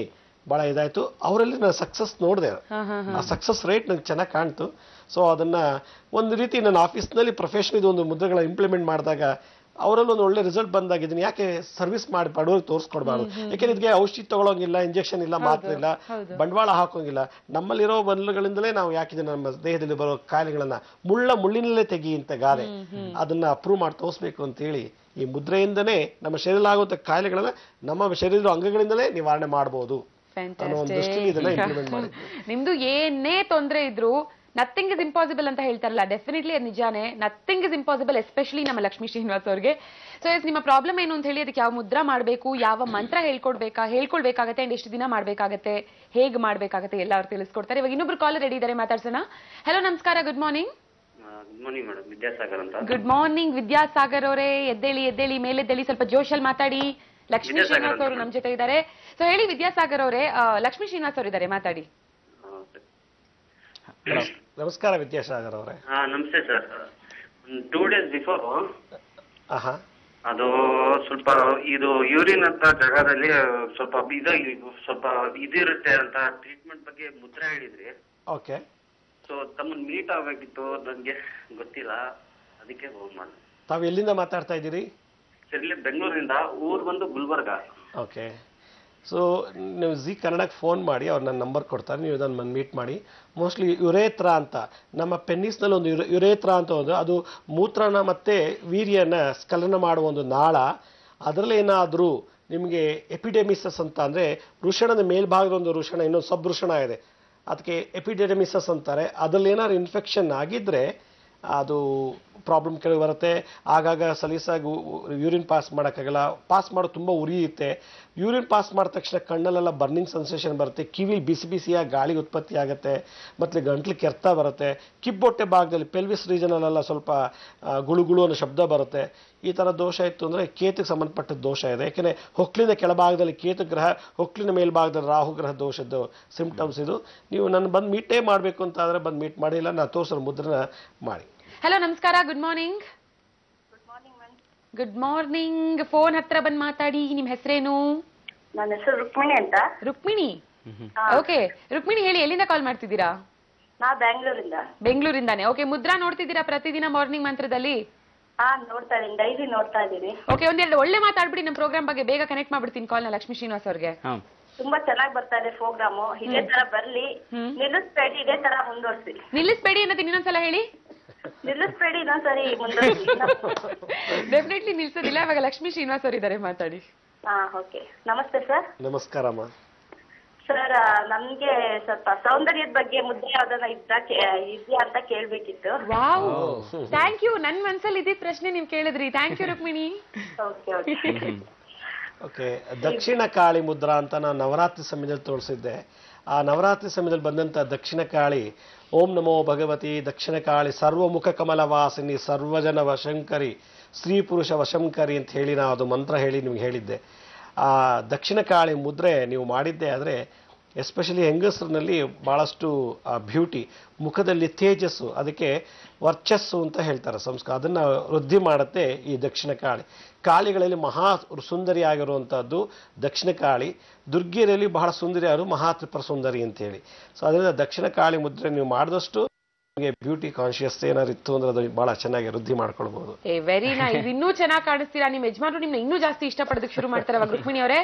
ಭಾಳ ಇದಾಯಿತು ಅವರಲ್ಲಿ ನಾನು ಸಕ್ಸಸ್ ನೋಡಿದೆ ಆ ಸಕ್ಸಸ್ ರೇಟ್ ನಂಗೆ ಚೆನ್ನಾಗಿ ಕಾಣ್ತು ಸೊ ಅದನ್ನ ಒಂದು ರೀತಿ ನನ್ನ ಆಫೀಸ್ನಲ್ಲಿ ಪ್ರೊಫೆಷನ್ ಇದು ಒಂದು ಮುದ್ರೆಗಳ ಇಂಪ್ಲಿಮೆಂಟ್ ಮಾಡಿದಾಗ ಅವರಲ್ಲಿ ಒಂದು ಒಳ್ಳೆ ರಿಸಲ್ಟ್ ಬಂದಾಗ ಇದನ್ನ ಯಾಕೆ ಸರ್ವಿಸ್ ಮಾಡಿ ಬಡವರಿಗೆ ತೋರಿಸ್ಕೊಡ್ಬಾರ್ದು ಯಾಕೆಂದ್ರೆ ಇದಕ್ಕೆ ಔಷಧಿ ತಗೊಳಂಗಿಲ್ಲ ಇಂಜೆಕ್ಷನ್ ಇಲ್ಲ ಮಾತ್ರ ಇಲ್ಲ ಬಂಡವಾಳ ಹಾಕೋಂಗಿಲ್ಲ ನಮ್ಮಲ್ಲಿರೋ ಬಂಧಗಳಿಂದಲೇ ನಾವು ಯಾಕೆ ಇದನ್ನ ನಮ್ಮ ದೇಹದಲ್ಲಿ ಬರೋ ಕಾಯಿಲೆಗಳನ್ನ ಮುಳ್ಳ ಮುಳ್ಳಿನಲ್ಲೇ ತೆಗಿ ಅಂತ ಗಾದೆ ಅದನ್ನ ಅಪ್ರೂವ್ ಮಾಡಿ ತೋರಿಸ್ಬೇಕು ಅಂತ ಹೇಳಿ ಈ ಮುದ್ರೆಯಿಂದನೇ ನಮ್ಮ ಶರೀರ ಆಗುವಂತ ಕಾಯಿಲೆಗಳನ್ನ ನಮ್ಮ ಶರೀರದ ಅಂಗಗಳಿಂದಲೇ ನಿವಾರಣೆ ಮಾಡಬಹುದು ಅನ್ನೋ ಒಂದು ದೃಷ್ಟಿಯಲ್ಲಿ ಇದನ್ನ ಇಂಪ್ಲಿಮೆಂಟ್ ಮಾಡಿ ನಿಮ್ದು ಏನೇ ತೊಂದ್ರೆ ಇದ್ರು ನಥಿಂಗ್ ಇಸ್ ಇಂಪಾಸಿಬಲ್ ಅಂತ ಹೇಳ್ತಾರಲ್ಲ ಡೆಫಿನೆಟ್ಲಿ ಅದು ನಿಜಾನೇ ನಥಿಂಗ್ ಇಸ್ ಇಂಪಾಸಿಬಲ್ ಎಸ್ಪೆಷಲಿ ನಮ್ಮ ಲಕ್ಷ್ಮೀ ಶ್ರೀನಿವಾಸ್ ಅವ್ರಿಗೆ ಸೊ ಎಸ್ ನಿಮ್ಮ ಪ್ರಾಬ್ಲಮ್ ಏನು ಅಂತ ಹೇಳಿ ಅದಕ್ಕೆ ಯಾವ ಮುದ್ರಾ ಮಾಡಬೇಕು ಯಾವ ಮಂತ್ರ ಹೇಳ್ಕೊಡ್ಬೇಕಾ ಹೇಳ್ಕೊಳ್ಬೇಕಾಗತ್ತೆ ಅಂಡ್ ಎಷ್ಟು ದಿನ ಮಾಡ್ಬೇಕಾಗತ್ತೆ ಹೇಗ್ ಮಾಡ್ಬೇಕಾಗತ್ತೆ ಎಲ್ಲ ಅವ್ರು ತಿಳಿಸ್ಕೊಡ್ತಾರೆ ಇವಾಗ ಇನ್ನೊಬ್ರು ಕಾಲ್ ರೆಡಿ ಇದ್ದಾರೆ ಮಾತಾಡ್ಸೋಣ ಹಲೋ ನಮಸ್ಕಾರ good morning good morning madam Vidyasagar ಅಂತ ಗುಡ್ ಮಾರ್ನಿಂಗ್ ವಿದ್ಯಾಸಾಗರ್ ಅವರೇ ಎದ್ದೇಳಿ ಎದ್ದೇಳಿ ಮೇಲೆದ್ದೇಳಿ ಸ್ವಲ್ಪ ಜೋಶಲ್ಲಿ ಮಾತಾಡಿ ಲಕ್ಷ್ಮೀ ವಿದ್ಯಾಸಾಗರ್ ಶ್ರೀನಿವಾಸ್ ಅವರು ನಮ್ ಜೊತೆ ಇದ್ದಾರೆ ಸೊ ಹೇಳಿ ವಿದ್ಯಾಸಾಗರ್ ಅವರೇ ಆ, ಲಕ್ಷ್ಮೀ ಶ್ರೀನಿವಾಸ್ ಅವರು ಇದ್ದಾರೆ ಮಾತಾಡಿ ನಮಸ್ಕಾರ ವಿದ್ಯಾಸಾಗರ್ ಅವರೇ ಹಾ ನಮಸ್ತೆ ಸರ್ ಟೂ ಡೇಸ್ ಬಿಫೋರ್ ಆಹಾ ಅದು ಸ್ವಲ್ಪ ಇದು ಯೂರಿನ್ ಅಂತ ಜಾಗದಲ್ಲಿ ಸ್ವಲ್ಪ ಇದು ಸ್ವಲ್ಪ ಇದಿರುತ್ತೆ ಅಂತ ಟ್ರೀಟ್ಮೆಂಟ್ ಬಗ್ಗೆ ಮುದ್ರೆ ಹೇಳಿದ್ರಿ ಓಕೆ ಸೊ ತಮ್ಮನ್ನ ಮೀಟ್ ಆಗ್ಬೇಕಿತ್ತು ನನಗೆ ಗೊತ್ತಿಲ್ಲ ಅದಕ್ಕೆ ಫೋನ್ ಮಾಡಿದೆ ತಾವು ಎಲ್ಲಿಂದ ಮಾತಾಡ್ತಾ ಇದ್ದೀರಿ ಸರ್ ಇಲ್ಲಿ ಬೆಂಗಳೂರಿಂದ ಊರ್ ಬಂದು ಗುಲ್ಬರ್ಗ ಓಕೆ ಸೊ ನೀವು ಜಿ ಕನ್ನಡಕ್ಕೆ ಫೋನ್ ಮಾಡಿ ಅವ್ರು ನನ್ನ ನಂಬರ್ ಕೊಡ್ತಾರೆ ನೀವು ಇದನ್ನು ಮೀಟ್ ಮಾಡಿ ಮೋಸ್ಟ್ಲಿ ಯುರೇತ್ರ ಅಂತ ನಮ್ಮ ಪೆನ್ನಿಸ್ನಲ್ಲಿ ಒಂದು ಯುರೇ ಯುರೇತ್ರ ಅಂತ ಒಂದು ಅದು ಮೂತ್ರನ ಮತ್ತು ವೀರ್ಯನ ಸ್ಖಲನ ಮಾಡುವ ಒಂದು ನಾಳ ಅದರಲ್ಲಿ ಏನಾದರೂ ನಿಮಗೆ ಎಪಿಡೆಮಿಸಸ್ ಅಂತ ಅಂದರೆ ವೃಷಣದ ಮೇಲ್ಭಾಗದ ಒಂದು ವೃಷಣ ಇನ್ನೊಂದು ಸಬ್ ವೃಷಣ ಇದೆ ಅದಕ್ಕೆ ಎಪಿಡೆಮಿಸಸ್ ಅಂತಾರೆ ಅದರಲ್ಲಿ ಏನಾದ್ರು ಇನ್ಫೆಕ್ಷನ್ ಆಗಿದ್ರೆ ಅದು ಪ್ರಾಬ್ಲಮ್ ಕೆಳಗೆ ಬರುತ್ತೆ ಆಗಾಗ ಸಲೀಸಾಗಿ ಯೂರಿನ್ ಪಾಸ್ ಮಾಡೋಕ್ಕಾಗಲ್ಲ ಪಾಸ್ ಮಾಡೋದು ತುಂಬ ಉರಿಯುತ್ತೆ ಯೂರಿನ್ ಪಾಸ್ ಮಾಡಿದ ತಕ್ಷಣ ಕಣ್ಣಲ್ಲೆಲ್ಲ ಬರ್ನಿಂಗ್ ಸೆನ್ಸೇಷನ್ ಬರುತ್ತೆ ಕಿವಿಲಿ ಬಿಸಿ ಬಿಸಿಯಾಗಿ ಗಾಳಿ ಉತ್ಪತ್ತಿ ಆಗುತ್ತೆ ಮತ್ತು ಗಂಟ್ಲು ಕೆರ್ತ ಬರುತ್ತೆ ಕಿಬ್ಬೊಟ್ಟೆ ಭಾಗದಲ್ಲಿ ಪೆಲ್ವಿಸ್ ರೀಜನಲ್ಲೆಲ್ಲ ಸ್ವಲ್ಪ ಆ, ಗುಳು ಗುಳು ಅನ್ನೋ ಶಬ್ದ ಬರುತ್ತೆ ಈ ಥರ ದೋಷ ಇತ್ತು ಅಂದರೆ ಕೇತುಗೆ ಸಂಬಂಧಪಟ್ಟ ದೋಷ ಇದೆ ಯಾಕೆಂದರೆ ಹೊಕ್ಲಿನ ಕೆಳಭಾಗದಲ್ಲಿ ಕೇತು ಗ್ರಹ ಹೊಕ್ಲಿನ ಮೇಲ್ಭಾಗದಲ್ಲಿ ರಾಹು ಗ್ರಹ ದೋಷದ್ದು ಸಿಂಪ್ಟಮ್ಸ್ ಇದು ನೀವು ನನ್ನ ಬಂದು ಮೀಟೇ ಮಾಡಬೇಕು ಅಂತ ಆದರೆ ಬಂದು ಮೀಟ್ ಮಾಡಿಲ್ಲ ನಾನು ತೋರಿಸೋ ಮುದ್ರನ ಮಾಡಿ ಹಲೋ ನಮಸ್ಕಾರ good morning good morning phone ಹತ್ರ ಬಂದ್ ಮಾತಾಡಿ ನಿಮ್ ಹೆಸರೇನು ನನ್ನ ಹೆಸರು ರುಕ್ಮಿಣಿ ಅಂತ ರುಕ್ಮಿಣಿ ಓಕೆ ರುಕ್ಮಿಣಿ ಹೇಳಿ ಎಲ್ಲಿಂದ ಕಾಲ್ ಮಾಡ್ತಿದ್ದೀರಾ ನಾ ಬ್ಯಾಂಗ್ಳೂರಿಂದ ಬೆಂಗಳೂರಿಂದಾನೆ ಓಕೆ ಮುದ್ರಾ ನೋಡ್ತಿದ್ದೀರಾ ಪ್ರತಿದಿನ ಮಾರ್ನಿಂಗ್ ಮಂತ್ರದಲ್ಲಿ ಹಾ ನೋಡ್ತಾ ಇದೀನಿ ಡೈಲಿ ನೋಡ್ತಾ ಇದ್ದೀನಿ ಓಕೆ ಒಂದೆರಡು ಒಳ್ಳೆ ಮಾತಾಡ್ಬಿಡಿ ನಮ್ಮ ಪ್ರೋಗ್ರಾಮ್ ಬಗ್ಗೆ ಬೇಗ ಕನೆಕ್ಟ್ ಮಾಡ್ಬಿಡ್ತೀನಿ ಕಾಲ್ನ ಲಕ್ಷ್ಮೀ ಶ್ರೀನಿವಾಸ್ ಅವ್ರಿಗೆ ಹಾಂ ತುಂಬಾ ಚೆನ್ನಾಗಿ ಬರ್ತಾ ಇದೆ ಪ್ರೋಗ್ರಾಮು ಇದೇ ತರ ಬರ್ಲಿ ನಿಲ್ಲಿಸ್ಬೇಡಿ ಇದೇ ತರ ಮುಂದುವರ್ಸಿ ನಿಲ್ಲಿಸ್ಬೇಡಿ ಅನ್ನೋದು ಇನ್ನೊಂದ್ಸಲ ಹೇಳಿ ನಿಲ್ಲಿಸ್ಬೇಡಿ ಇನ್ನೊಂದ್ಸರಿ ಮುಂದುವರ್ಸಿ ಡೆಫಿನೆಟ್ಲಿ ನಿಲ್ಸೋದಿಲ್ಲ ಇವಾಗ ಲಕ್ಷ್ಮೀ ಶ್ರೀನಿವಾಸ್ ಅವರು ಇದ್ದಾರೆ ಮಾತಾಡಿ ಹಾ ಓಕೆ ನಮಸ್ತೆ ಸರ್ ನಮಸ್ಕಾರಮ್ಮ ಸರ್ ನನ್ಗೆ ಸ್ವಲ್ಪ ಸೌಂದರ್ಯದ ಬಗ್ಗೆ ಮುದ್ದೆ ಯಾವ್ದನ್ನ ಇದ್ದ ಇದೆಯಾ ಅಂತ ಕೇಳ್ಬೇಕಿತ್ತು ವಾವ್ ಥ್ಯಾಂಕ್ ಯು ನನ್ ಮನ್ಸಲ್ಲಿ ಇದ್ದಿದ್ ಪ್ರಶ್ನೆ ನೀವ್ ಕೇಳಿದ್ರಿ thank you Rukmini okay okay okay Dakshina Kali Mudra ಅಂತ ನಾನು ನವರಾತ್ರಿ ಸಮಯದಲ್ಲಿ ತೋರಿಸಿದ್ದೆ ಆ ನವರಾತ್ರಿ ಸಮಯದಲ್ಲಿ ಬಂದಂಥ ದಕ್ಷಿಣ ಕಾಳಿ ಓಂ ನಮೋ ಭಗವತಿ ದಕ್ಷಿಣ ಕಾಳಿ ಸರ್ವಮುಖ ಕಮಲ ವಾಸಿನಿ ಸರ್ವಜನ ವಶಂಕರಿ ಸ್ತ್ರೀ ಪುರುಷ ವಶಂಕರಿ ಅಂತ ಹೇಳಿ ನಾವು ಅದು ಮಂತ್ರ ಹೇಳಿ ನಿಮ್ಗೆ ಹೇಳಿದ್ದೆ ಆ ದಕ್ಷಿಣ ಕಾಳಿ ಮುದ್ರೆ ನೀವು ಮಾಡಿದ್ದೆ ಆದರೆ ಎಸ್ಪೆಷಲಿ ಹೆಂಗಸರಿನಲ್ಲಿ ಭಾಳಷ್ಟು ಬ್ಯೂಟಿ ಮುಖದಲ್ಲಿ ತೇಜಸ್ಸು ಅದಕ್ಕೆ ವರ್ಚಸ್ಸು ಅಂತ ಹೇಳ್ತಾರೆ ಸಂಸ್ಕಾರ ಅದನ್ನು ವೃದ್ಧಿ ಮಾಡುತ್ತೆ ಈ ದಕ್ಷಿಣ ಕಾಳಿ ಕಾಳಿಗಳಲ್ಲಿ ಮಹಾ ಸುಂದರಿ ಆಗಿರುವಂಥದ್ದು ದಕ್ಷಿಣ ಕಾಳಿ ದುರ್ಗಿಯರಲ್ಲಿ ಬಹಳ ಸುಂದರಿ ಅವರು ಮಹಾ ತ್ರಿಪುರ ಸುಂದರಿ ಅಂತೇಳಿ ಸೊ ಅದರಿಂದ ದಕ್ಷಿಣ ಕಾಳಿ ಮುದ್ರೆ ನೀವು ಮಾಡಿದಷ್ಟು ನಿಮಗೆ ಬ್ಯೂಟಿ ಕಾನ್ಶಿಯಸ್ ಏನಾದ್ರು ಇತ್ತು ಅಂದ್ರೆ ಅದು ಬಹಳ ಚೆನ್ನಾಗಿ ವೃದ್ಧಿ ಮಾಡ್ಕೊಳ್ಬಹುದು ಏ ವೆರಿ ನೈಸ್ ಇನ್ನೂ ಚೆನ್ನಾಗಿ ಕಾಣಿಸ್ತೀರಾ ನಿಮ್ ಯಜಮಾನ್ರು ನಿಮ್ನ ಇನ್ನೂ ಜಾಸ್ತಿ ಇಷ್ಟಪಡೋದಕ್ಕೆ ಶುರು ಮಾಡ್ತಾರೆ ಅವಾಗ ರುಕ್ಮಿಣಿ ಅವರೇ